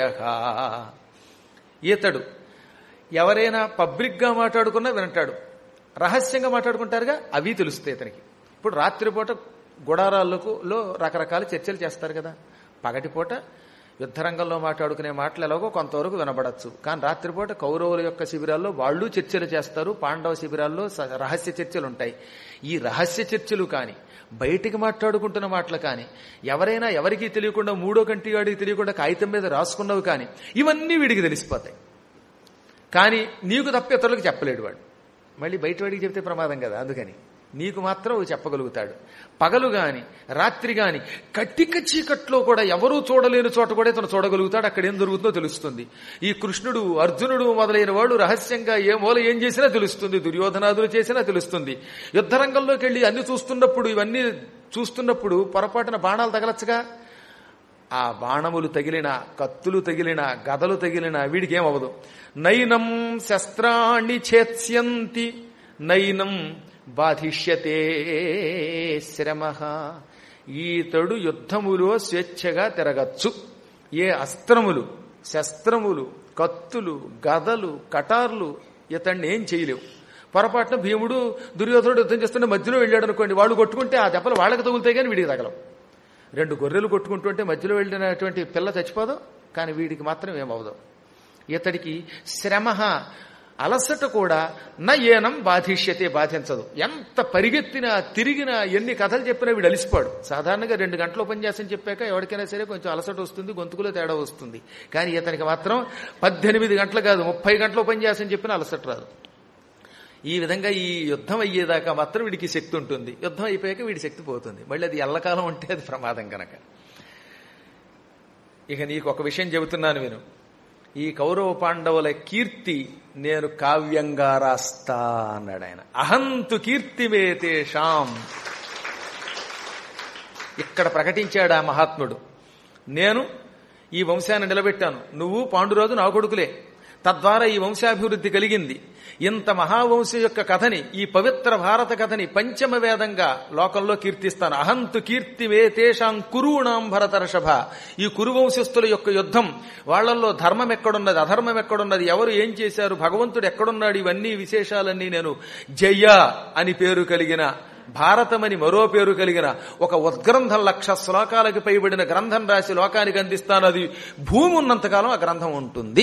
ఈతడు ఎవరైనా పబ్లిక్గా మాట్లాడుకున్నా వింటాడు రహస్యంగా మాట్లాడుకుంటారుగా అవి తెలుస్తాయి ఇతనికి ఇప్పుడు రాత్రిపూట గుడారాలకు లో రకరకాల చర్చలు చేస్తారు కదా పగటిపూట యుద్ధరంగంలో మాట్లాడుకునే మాటలు ఎలాగో కొంతవరకు వినబడచ్చు కానీ రాత్రిపూట కౌరవుల యొక్క శిబిరాల్లో వాళ్ళు చర్చలు చేస్తారు పాండవ శిబిరాల్లో స- రహస్య చర్చలు ఉంటాయి ఈ రహస్య చర్చలు కానీ బయటికి మాట్లాడుకుంటున్న మాటలు కానీ ఎవరైనా ఎవరికీ తెలియకుండా మూడో కంటి వాడికి తెలియకుండా కాగితం మీద రాసుకున్నవి కానీ ఇవన్నీ వీడికి తెలిసిపోతాయి కానీ నీకు తప్ప ఇతరులకు చెప్పలేడు వాడు మళ్ళీ బయట వాడికి చెప్తే ప్రమాదం కదా అందుకని నీకు మాత్రం అవి చెప్పగలుగుతాడు పగలు గాని రాత్రి గాని కట్టిక చీకట్లో కూడా ఎవరూ చూడలేని చోట కూడా ఇతను చూడగలుగుతాడు అక్కడ ఏం జరుగుతుందో తెలుస్తుంది ఈ కృష్ణుడు అర్జునుడు మొదలైన వాడు రహస్యంగా ఏ మూల ఏం చేసినా తెలుస్తుంది దుర్యోధనాదులు చేసినా తెలుస్తుంది యుద్ధరంగంలోకి వెళ్ళి అన్ని చూస్తున్నప్పుడు ఇవన్నీ చూస్తున్నప్పుడు పొరపాటున బాణాలు తగలచ్చుగా ఆ బాణములు తగిలిన కత్తులు తగిలిన గదలు తగిలిన వీడికి ఏమవదు నైనం శస్త్రాణి ఛేత్స్యంతి నైనం బాధిష్యతే శ్రమ ఈతడు యుద్ధములో స్వేచ్ఛగా తిరగచ్చు ఏ అస్త్రములు శస్త్రములు కత్తులు గదలు కటార్లు ఇతన్ని ఏం చేయలేవు పొరపాటున భీముడు దుర్యోధనుడు యుద్ధం చేస్తుంటే మధ్యలో వెళ్ళాడు అనుకోండి వాళ్ళు కొట్టుకుంటే ఆ దెబ్బలు వాళ్ళకి తగులుతాయి కానీ వీడికి తగలవు రెండు గొర్రెలు కొట్టుకుంటుంటే మధ్యలో వెళ్ళినటువంటి పిల్ల చచ్చిపోదు కానీ వీడికి మాత్రం ఏమవదు ఇతడికి శ్రమ అలసట కూడా నా ఏనం బాధిష్యతే బాధించదు ఎంత పరిగెత్తినా తిరిగినా ఎన్ని కథలు చెప్పినా వీడు అలిసిపోడు సాధారణంగా రెండు గంటల ఉపన్యాసం చెప్పాక ఎవరికైనా సరే కొంచెం అలసట వస్తుంది గొంతుకులో తేడా వస్తుంది కానీ ఇతనికి మాత్రం పద్దెనిమిది గంటలు కాదు ముప్పై గంటల ఉపన్యాసం చెప్పినా అలసట రాదు ఈ విధంగా ఈ యుద్ధం అయ్యేదాకా మాత్రం వీడికి శక్తి ఉంటుంది యుద్ధం అయిపోయాక వీడి శక్తి పోతుంది మళ్ళీ అది ఎల్లకాలం ఉంటే అది ప్రమాదం కనుక ఇక నీకు ఒక విషయం చెబుతున్నాను విను ఈ కౌరవ పాండవుల కీర్తి నేను కావ్యంగా రాస్తా అన్నాడు ఆయన అహంతు కీర్తిమే తేషాం ఇక్కడ ప్రకటించాడు ఆ మహాత్ముడు నేను ఈ వంశాన్ని నిలబెట్టాను నువ్వు పాండురాజు నా కొడుకులే తద్వారా ఈ వంశాభివృద్ధి కలిగింది ఇంత మహావంశం యొక్క కథని ఈ పవిత్ర భారత కథని పంచమ వేదంగా లోకంలో కీర్తిస్తాను అహంతు కీర్తివే తేషాం కురుణాం భరతర్షభ ఈ కురువంశస్థుల యొక్క యుద్ధం వాళ్ళల్లో ధర్మం ఎక్కడున్నది అధర్మం ఎక్కడున్నది ఎవరు ఏం చేశారు భగవంతుడు ఎక్కడున్నాడు ఇవన్నీ విశేషాలన్నీ నేను జయ అని పేరు కలిగిన భారతమని మరో పేరు కలిగిన ఒక ఉద్గ్రంథం లక్ష శ్లోకాలకు పైబడిన గ్రంథం రాసి లోకానికి అందిస్తాను అది భూమి ఉన్నంతకాలం ఆ గ్రంథం ఉంటుంది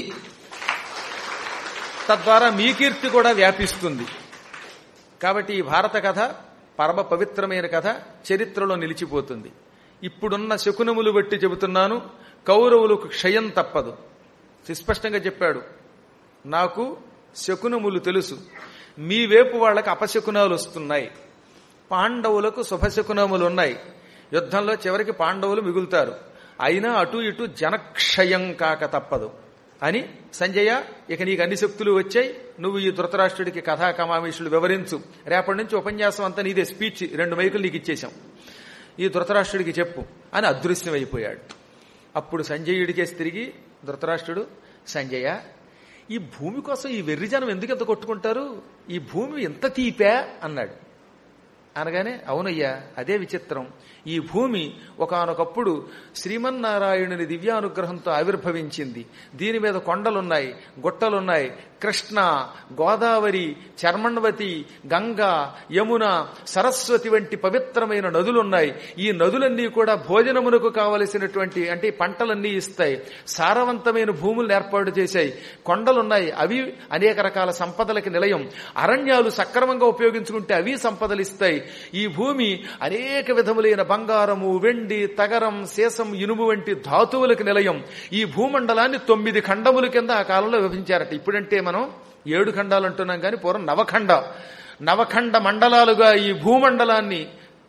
తద్వారా మీ కీర్తి కూడా వ్యాపిస్తుంది కాబట్టి ఈ భారత కథ పరమ పవిత్రమైన కథ చరిత్రలో నిలిచిపోతుంది ఇప్పుడున్న శకునములు బట్టి చెబుతున్నాను కౌరవులకు క్షయం తప్పదు సుస్పష్టంగా చెప్పాడు నాకు శకునములు తెలుసు మీ వైపు వాళ్ళకి అపశకునాలు వస్తున్నాయి పాండవులకు శుభశకునములు ఉన్నాయి యుద్ధంలో చివరికి పాండవులు మిగులుతారు అయినా అటు ఇటు జనక్షయం కాక తప్పదు అని సంజయ ఇక నీకు అన్ని శక్తులు వచ్చాయి నువ్వు ఈ ధృతరాష్ట్రుడికి కథా కమామేషులు వివరించు రేపటి నుంచి ఉపన్యాసం అంతా నీదే స్పీచ్ రెండు మైకులు నీకు ఇచ్చేశాం ఈ ధృతరాష్ట్రుడికి చెప్పు అని అదృశ్యమైపోయాడు అప్పుడు సంజయుడికేసి తిరిగి ధృతరాష్ట్రుడు సంజయ ఈ భూమి కోసం ఈ వెర్రిజనం ఎందుకు ఎంత కొట్టుకుంటారు ఈ భూమి ఎంత తీపా అన్నాడు అనగానే అవునయ్యా అదే విచిత్రం ఈ భూమి ఒకానొకప్పుడు శ్రీమన్నారాయణుని దివ్యానుగ్రహంతో ఆవిర్భవించింది దీని మీద కొండలున్నాయి గుట్టలున్నాయి కృష్ణ గోదావరి చర్మణవతి గంగా యమున సరస్వతి వంటి పవిత్రమైన నదులున్నాయి ఈ నదులన్నీ కూడా భోజనమునకు కావలసినటువంటి అంటే పంటలన్నీ ఇస్తాయి సారవంతమైన భూములను ఏర్పాటు చేశాయి కొండలున్నాయి అవి అనేక రకాల సంపదలకి నిలయం అరణ్యాలు సక్రమంగా ఉపయోగించుకుంటే అవి సంపదలు ఇస్తాయి ఈ భూమి అనేక విధములైన బంగారము వెండి తగరం శేషం ఇనుము వంటి ధాతువులకు నిలయం ఈ భూమండలాన్ని తొమ్మిది ఖండముల కింద ఆ కాలంలో విభజించారట ఇప్పుడంటే మనం ఏడు ఖండాలు అంటున్నాం కానీ పూర్వం నవఖండ నవఖండ మండలాలుగా ఈ భూమండలాన్ని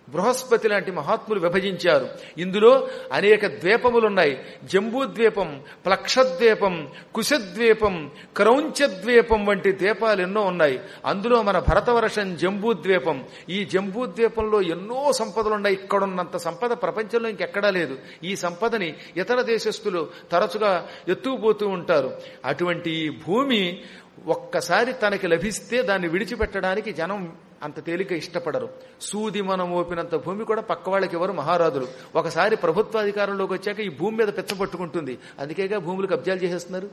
బృహస్పతి లాంటి మహాత్ములు విభజించారు ఇందులో అనేక ద్వీపములున్నాయి జంబూద్వీపం ప్లక్షద్వీపం కుశద్వీపం క్రౌంచద్వీపం వంటి ద్వీపాలు ఎన్నో ఉన్నాయి అందులో మన భరతవర్షం జంబూద్వీపం ఈ జంబూద్వీపంలో ఎన్నో సంపదలున్నాయి ఇక్కడున్నంత సంపద ప్రపంచంలో ఇంకెక్కడా లేదు ఈ సంపదని ఇతర దేశస్తులు తరచుగా ఎత్తుకుపోతూ ఉంటారు అటువంటి ఈ భూమి ఒక్కసారి తనకి లభిస్తే దాన్ని విడిచిపెట్టడానికి జనం అంత తేలిక ఇష్టపడరు సూది మనం ఓపినంత భూమి కూడా పక్క వాళ్ళకి ఎవరు మహారాజులు ఒకసారి ప్రభుత్వాధికారంలోకి వచ్చాక ఈ భూమి మీద పెచ్చపట్టుకుంటుంది అందుకేగా భూములు కబ్జాలు చేసేస్తున్నారు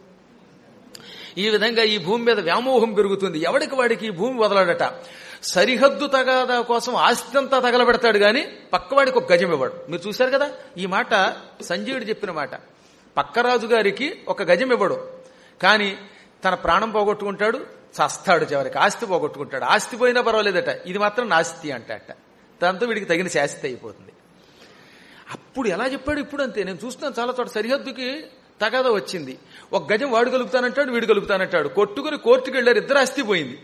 ఈ విధంగా ఈ భూమి మీద వ్యామోహం పెరుగుతుంది ఎవడికి వాడికి ఈ భూమి వదలడట సరిహద్దు తగాదా కోసం ఆస్తి అంతా తగలబెడతాడు గాని పక్కవాడికి ఒక గజం ఇవ్వడు మీరు చూశారు కదా ఈ మాట సంజీవుడు చెప్పిన మాట పక్క రాజు గారికి ఒక గజం ఇవ్వడు కానీ తన ప్రాణం పోగొట్టుకుంటాడు చస్తాడు చివరికి ఆస్తి పోగొట్టుకుంటాడు ఆస్తి పోయినా పర్వాలేదట ఇది మాత్రం నాస్తి అంటట దాంతో వీడికి తగిన శాస్తి అయిపోతుంది అప్పుడు ఎలా చెప్పాడు ఇప్పుడు అంతే నేను చూస్తున్నాను చాలా చోట సరిహద్దుకి తగాదా వచ్చింది ఒక గజం వాడు కలుపుతానంటాడు వీడు కలుపుతానంటాడు కొట్టుకుని కోర్టుకు వెళ్ళారు ఇద్దరు ఆస్తి పోయింది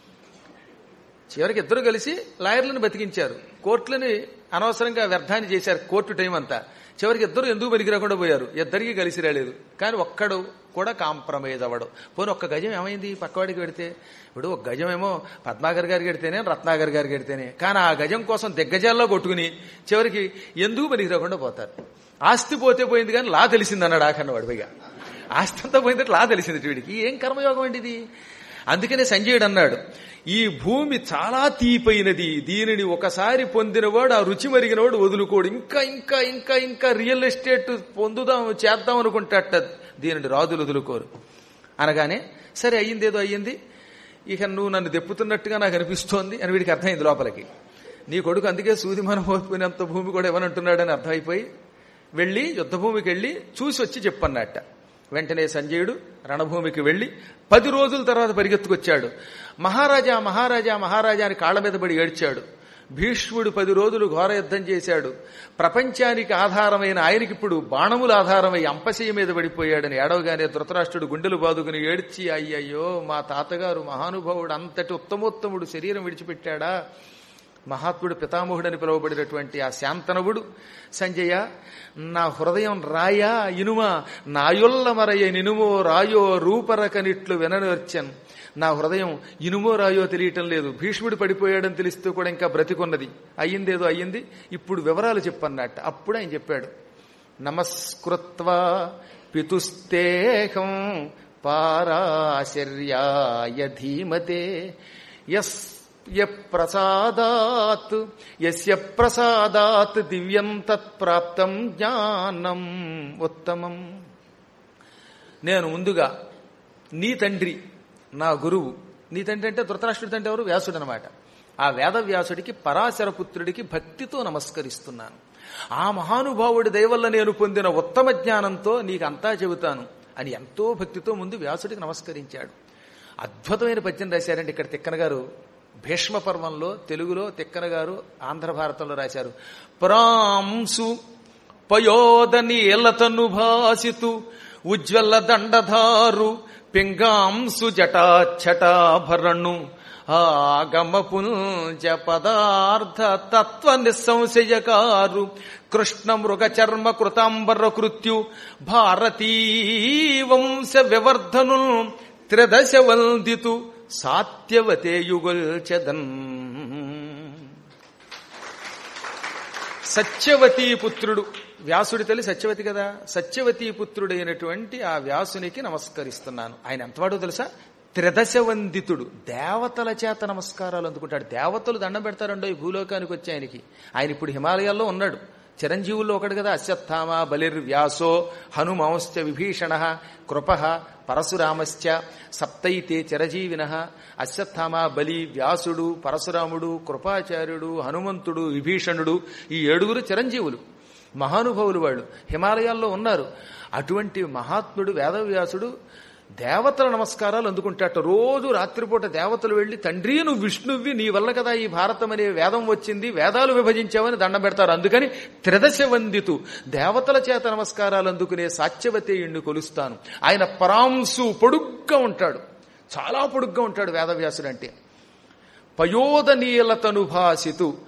చివరికి ఇద్దరు కలిసి లాయర్లను బతికించారు కోర్టులని అనవసరంగా వ్యర్థాన్ని చేశారు కోర్టు టైం అంతా చివరికి ఇద్దరు ఎందుకు పనికి రాకుండా పోయారు ఇద్దరికి కలిసి రాలేదు కానీ ఒక్కడు కూడా కాంప్రమైజ్ అవ్వడు పోనీ ఒక్క గజం ఏమైంది పక్కవాడికి పెడితే ఇప్పుడు ఒక గజం ఏమో పద్మాగర్ గారికి పెడితేనే రత్నాగర్ గారికి పెడితేనే కానీ ఆ గజం కోసం దిగ్గజాల్లో కొట్టుకుని చివరికి ఎందుకు పనికి రాకుండా పోతారు ఆస్తి పోతే పోయింది కానీ లా తెలిసింది అన్నాడు ఆఖన్న వాడు పైగా ఆస్తి అంతా పోయిందంటే లా తెలిసింది వీడికి ఏం కర్మయోగం అండి ఇది అందుకనే సంజయుడు అన్నాడు ఈ భూమి చాలా తీపైనది దీనిని ఒకసారి పొందినవాడు ఆ రుచి మరిగినవాడు వదులుకోడు ఇంకా ఇంకా ఇంకా ఇంకా రియల్ ఎస్టేట్ పొందుదాం చేద్దాం అనుకుంటాట దీనిని రాజులు వదులుకోరు అనగానే సరే అయ్యిందేదో అయ్యింది ఇక నువ్వు నన్ను దెప్పుతున్నట్టుగా నాకు అనిపిస్తోంది అని వీడికి అర్థమైంది లోపలికి నీ కొడుకు అందుకే సూది మనం పోతున్నంత భూమి కూడా ఇవ్వనంటున్నాడని అర్థమైపోయి వెళ్ళి యుద్ధభూమికి వెళ్ళి చూసి వచ్చి చెప్పన్నట్ట వెంటనే సంజయుడు రణభూమికి వెళ్లి పది రోజుల తర్వాత పరిగెత్తుకొచ్చాడు మహారాజా మహారాజా మహారాజా అని కాళ్ల మీద పడి ఏడ్చాడు భీష్ముడు పది రోజులు ఘోర యుద్ధం చేశాడు ప్రపంచానికి ఆధారమైన ఆయనకి ఇప్పుడు బాణములు ఆధారమై అంపశయ్య మీద పడిపోయాడని ఏడవగానే ధృతరాష్ట్రుడు గుండెలు బాదుకుని ఏడ్చి అయ్యయ్యో మా తాతగారు మహానుభావుడు అంతటి ఉత్తమోత్తముడు శరీరం విడిచిపెట్టాడా మహాత్ముడు పితామహుడని పిలువబడినటువంటి ఆ శాంతనవుడు సంజయ నా హృదయం రాయా ఇనుమా నాయొల్ల మరయ నినుమో రాయో రూపరకనిట్లు విననర్చన్ నా హృదయం ఇనుమో రాయో తెలియటం లేదు భీష్ముడు పడిపోయాడని తెలిస్తూ కూడా ఇంకా బ్రతికున్నది అయ్యిందేదో అయ్యింది ఇప్పుడు వివరాలు చెప్పన్నట్ట అప్పుడు ఆయన చెప్పాడు నమస్కృత్వా పితుస్తేహం పారాశర్యాయ ధీమతే యస్ ప్రసాదాత్ యస్య ప్రసాదాత్ దివ్యం తత్ప్రాప్తం జ్ఞానం ఉత్తమం నేను ముందుగా నీ తండ్రి నా గురువు నీ తండ్రి అంటే ధృతరాష్ట్రుడి తండ్రి ఎవరు వ్యాసుడు అనమాట ఆ వేద వ్యాసుడికి పరాశర పుత్రుడికి భక్తితో నమస్కరిస్తున్నాను ఆ మహానుభావుడి దయవల్ల నేను పొందిన ఉత్తమ జ్ఞానంతో నీకంతా చెబుతాను అని ఎంతో భక్తితో ముందు వ్యాసుడికి నమస్కరించాడు అద్భుతమైన పద్యం రాశారండి ఇక్కడ తిక్కన గారు భీష్మ పర్వంలో తెలుగులో తిక్కన గారు ఆంధ్ర భారతంలో రాశారు ప్రాంసు పయోదని ఎల్లతను భాసితు ఉజ్వల దండధారు పింగాంసు జటాఛటాభరణు ఆగమ పుంజ పదార్థ తత్వ నిస్సంశయకారు కృష్ణ మృగ చర్మ కృతాంబర కృత్యు భారతీ వంశ వివర్ధను త్రిదశ వందితు సాత్యవతే యుగల్చదన్ సత్యవతీ పుత్రుడు వ్యాసుడి తల్లి సత్యవతి కదా సత్యవతీ పుత్రుడైనటువంటి ఆ వ్యాసునికి నమస్కరిస్తున్నాను ఆయన ఎంతవాడో తెలుసా త్రిదశ వందితుడు దేవతల చేత నమస్కారాలు అందుకుంటాడు దేవతలు దండం పెడతారండో ఈ భూలోకానికి వచ్చి ఆయనకి ఆయన ఇప్పుడు హిమాలయాల్లో ఉన్నాడు చిరంజీవుల్లో ఒకడు కదా అశ్వత్థామ బలిర్వ్యాసో హనుమాంశ్చ విభీషణ కృప పరశురామశ్చ సప్తైతే చిరజీవిన అశ్వత్థామ బలి వ్యాసుడు పరశురాముడు కృపాచార్యుడు హనుమంతుడు విభీషణుడు ఈ ఏడుగురు చిరంజీవులు మహానుభావులు వాళ్ళు హిమాలయాల్లో ఉన్నారు అటువంటి మహాత్ముడు వేదవ్యాసుడు దేవతల నమస్కారాలు అందుకుంటాట రోజు రాత్రిపూట దేవతలు వెళ్లి తండ్రి నువ్వు విష్ణువి నీ వల్ల కదా ఈ భారతం అనే వేదం వచ్చింది వేదాలు విభజించావని దండం పెడతారు అందుకని త్రిదశ వందితు దేవతల చేత నమస్కారాలు అందుకునే సాత్యవతేయుణ్ణి కొలుస్తాను ఆయన పరాంసు పొడుగ్గా ఉంటాడు చాలా పొడుగ్గా ఉంటాడు వేదవ్యాసుడు అంటే పయోదనీలతను భాసితు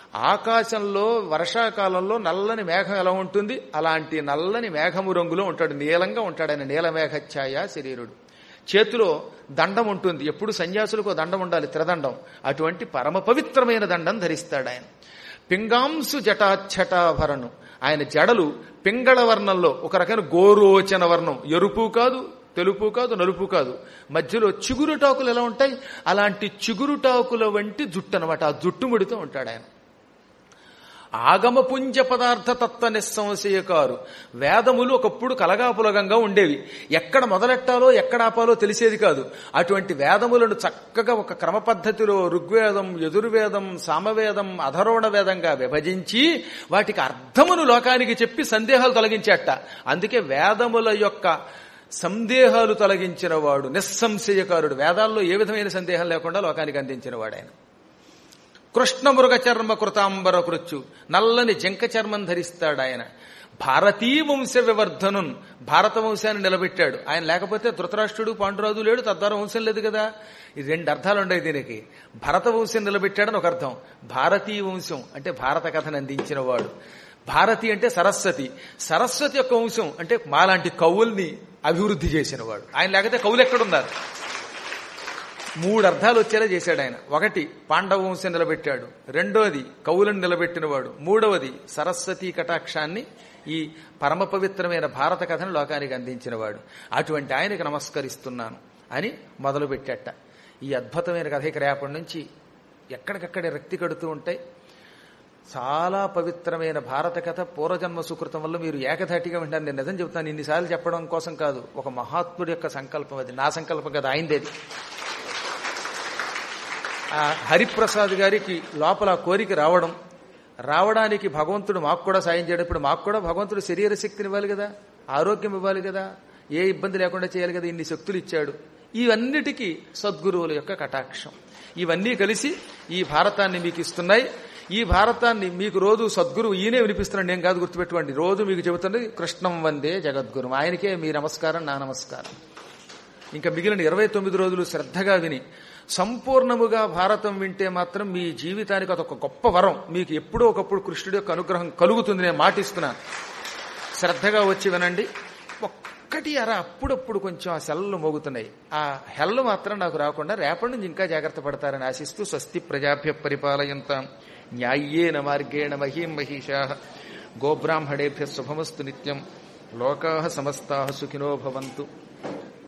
ఆకాశంలో వర్షాకాలంలో నల్లని మేఘం ఎలా ఉంటుంది అలాంటి నల్లని మేఘము రంగులో ఉంటాడు నీలంగా ఉంటాడు ఆయన నీలమేఘఛాయ శరీరుడు చేతిలో దండం ఉంటుంది ఎప్పుడు సన్యాసులకు దండం ఉండాలి త్రిదండం అటువంటి పరమ పవిత్రమైన దండం ధరిస్తాడు ఆయన పింగాంసు జటాఛటాభరణం ఆయన జడలు పింగళ వర్ణంలో ఒక రకమైన గోరోచన వర్ణం ఎరుపు కాదు తెలుపు కాదు నలుపు కాదు మధ్యలో చిగురుటాకులు ఎలా ఉంటాయి అలాంటి చిగురుటాకుల వంటి జుట్టు అనమాట ఆ జుట్టు ముడితో ఉంటాడు ఆయన ఆగమపుంజ పదార్థ తత్వ నిస్సంశయకారు వేదములు ఒకప్పుడు కలగాపులగంగా ఉండేవి ఎక్కడ మొదలెట్టాలో ఎక్కడ ఆపాలో తెలిసేది కాదు అటువంటి వేదములను చక్కగా ఒక క్రమ పద్ధతిలో ఋగ్వేదం యజుర్వేదం సామవేదం అధరోణ వేదంగా విభజించి వాటికి అర్థమును లోకానికి చెప్పి సందేహాలు తొలగించేట అందుకే వేదముల యొక్క సందేహాలు తొలగించిన వాడు నిస్సంశయకారుడు వేదాల్లో ఏ విధమైన సందేహం లేకుండా లోకానికి అందించిన వాడు ఆయన కృష్ణమృగ చర్మ కృతాంబర కృత్యు నల్లని జంక చర్మం ధరిస్తాడు ఆయన భారతీ వంశ వివర్ధనున్ భారత వంశాన్ని నిలబెట్టాడు ఆయన లేకపోతే ధృతరాష్ట్రుడు పాండురాజు లేడు తద్వారా వంశం లేదు కదా ఈ రెండు అర్థాలు ఉన్నాయి దీనికి భరత వంశం నిలబెట్టాడని ఒక అర్థం భారతీయ వంశం అంటే భారత కథను అందించిన వాడు భారతి అంటే సరస్వతి సరస్వతి యొక్క వంశం అంటే మాలాంటి కవుల్ని అభివృద్ధి చేసినవాడు ఆయన లేకపోతే కవులు ఎక్కడున్నారు మూడు అర్థాలు వచ్చేలా చేశాడు ఆయన ఒకటి పాండవ వంశం నిలబెట్టాడు రెండోది కవులను నిలబెట్టినవాడు మూడవది సరస్వతి కటాక్షాన్ని ఈ పరమ పవిత్రమైన భారత కథను లోకానికి అందించినవాడు అటువంటి ఆయనకి నమస్కరిస్తున్నాను అని మొదలు పెట్టాట ఈ అద్భుతమైన కథ ఇక రేపటి నుంచి ఎక్కడికక్కడ రక్తి కడుతూ ఉంటాయి చాలా పవిత్రమైన భారత కథ పూర్వజన్మ సుకృతం వల్ల మీరు ఏకధాటిగా వింటారు నేను నిజం చెప్తాను ఇన్నిసార్లు చెప్పడం కోసం కాదు ఒక మహాత్ముడి యొక్క సంకల్పం అది నా సంకల్పం కాదు ఆయనదేది ఆ హరిప్రసాద్ గారికి లోపల ఆ కోరిక రావడం రావడానికి భగవంతుడు మాకు కూడా సాయం చేయడం ఇప్పుడు మాకు కూడా భగవంతుడు శరీర శక్తిని ఇవ్వాలి కదా ఆరోగ్యం ఇవ్వాలి కదా ఏ ఇబ్బంది లేకుండా చేయాలి కదా ఇన్ని శక్తులు ఇచ్చాడు ఇవన్నిటికీ సద్గురువుల యొక్క కటాక్షం ఇవన్నీ కలిసి ఈ భారతాన్ని మీకు ఇస్తున్నాయి ఈ భారతాన్ని మీకు రోజు సద్గురువు ఈయనే వినిపిస్తున్నాడు నేను కాదు గుర్తుపెట్టుకోండి రోజు మీకు చెబుతున్నది కృష్ణం వందే జగద్గురు ఆయనకే మీ నమస్కారం నా నమస్కారం ఇంకా మిగిలిన ఇరవై తొమ్మిది రోజులు శ్రద్ధగా విని సంపూర్ణముగా భారతం వింటే మాత్రం మీ జీవితానికి అదొక గొప్ప వరం మీకు ఎప్పుడో ఒకప్పుడు కృష్ణుడి యొక్క అనుగ్రహం కలుగుతుంది నేను మాటిస్తున్నాను శ్రద్ధగా వచ్చి వినండి ఒక్కటి అర అప్పుడప్పుడు కొంచెం ఆ సెల్లు మోగుతున్నాయి ఆ హెల్లు మాత్రం నాకు రాకుండా రేపటి నుంచి ఇంకా జాగ్రత్త పడతారని ఆశిస్తూ స్వస్తి ప్రజాభ్య పరిపాలయంతాం న్యాయ్యేన మార్గేణ మహీం మహిషా గోబ్రాహ్మణేభ్య శుభమస్తు నిత్యం లోకా సమస్తా సుఖినో భవంతు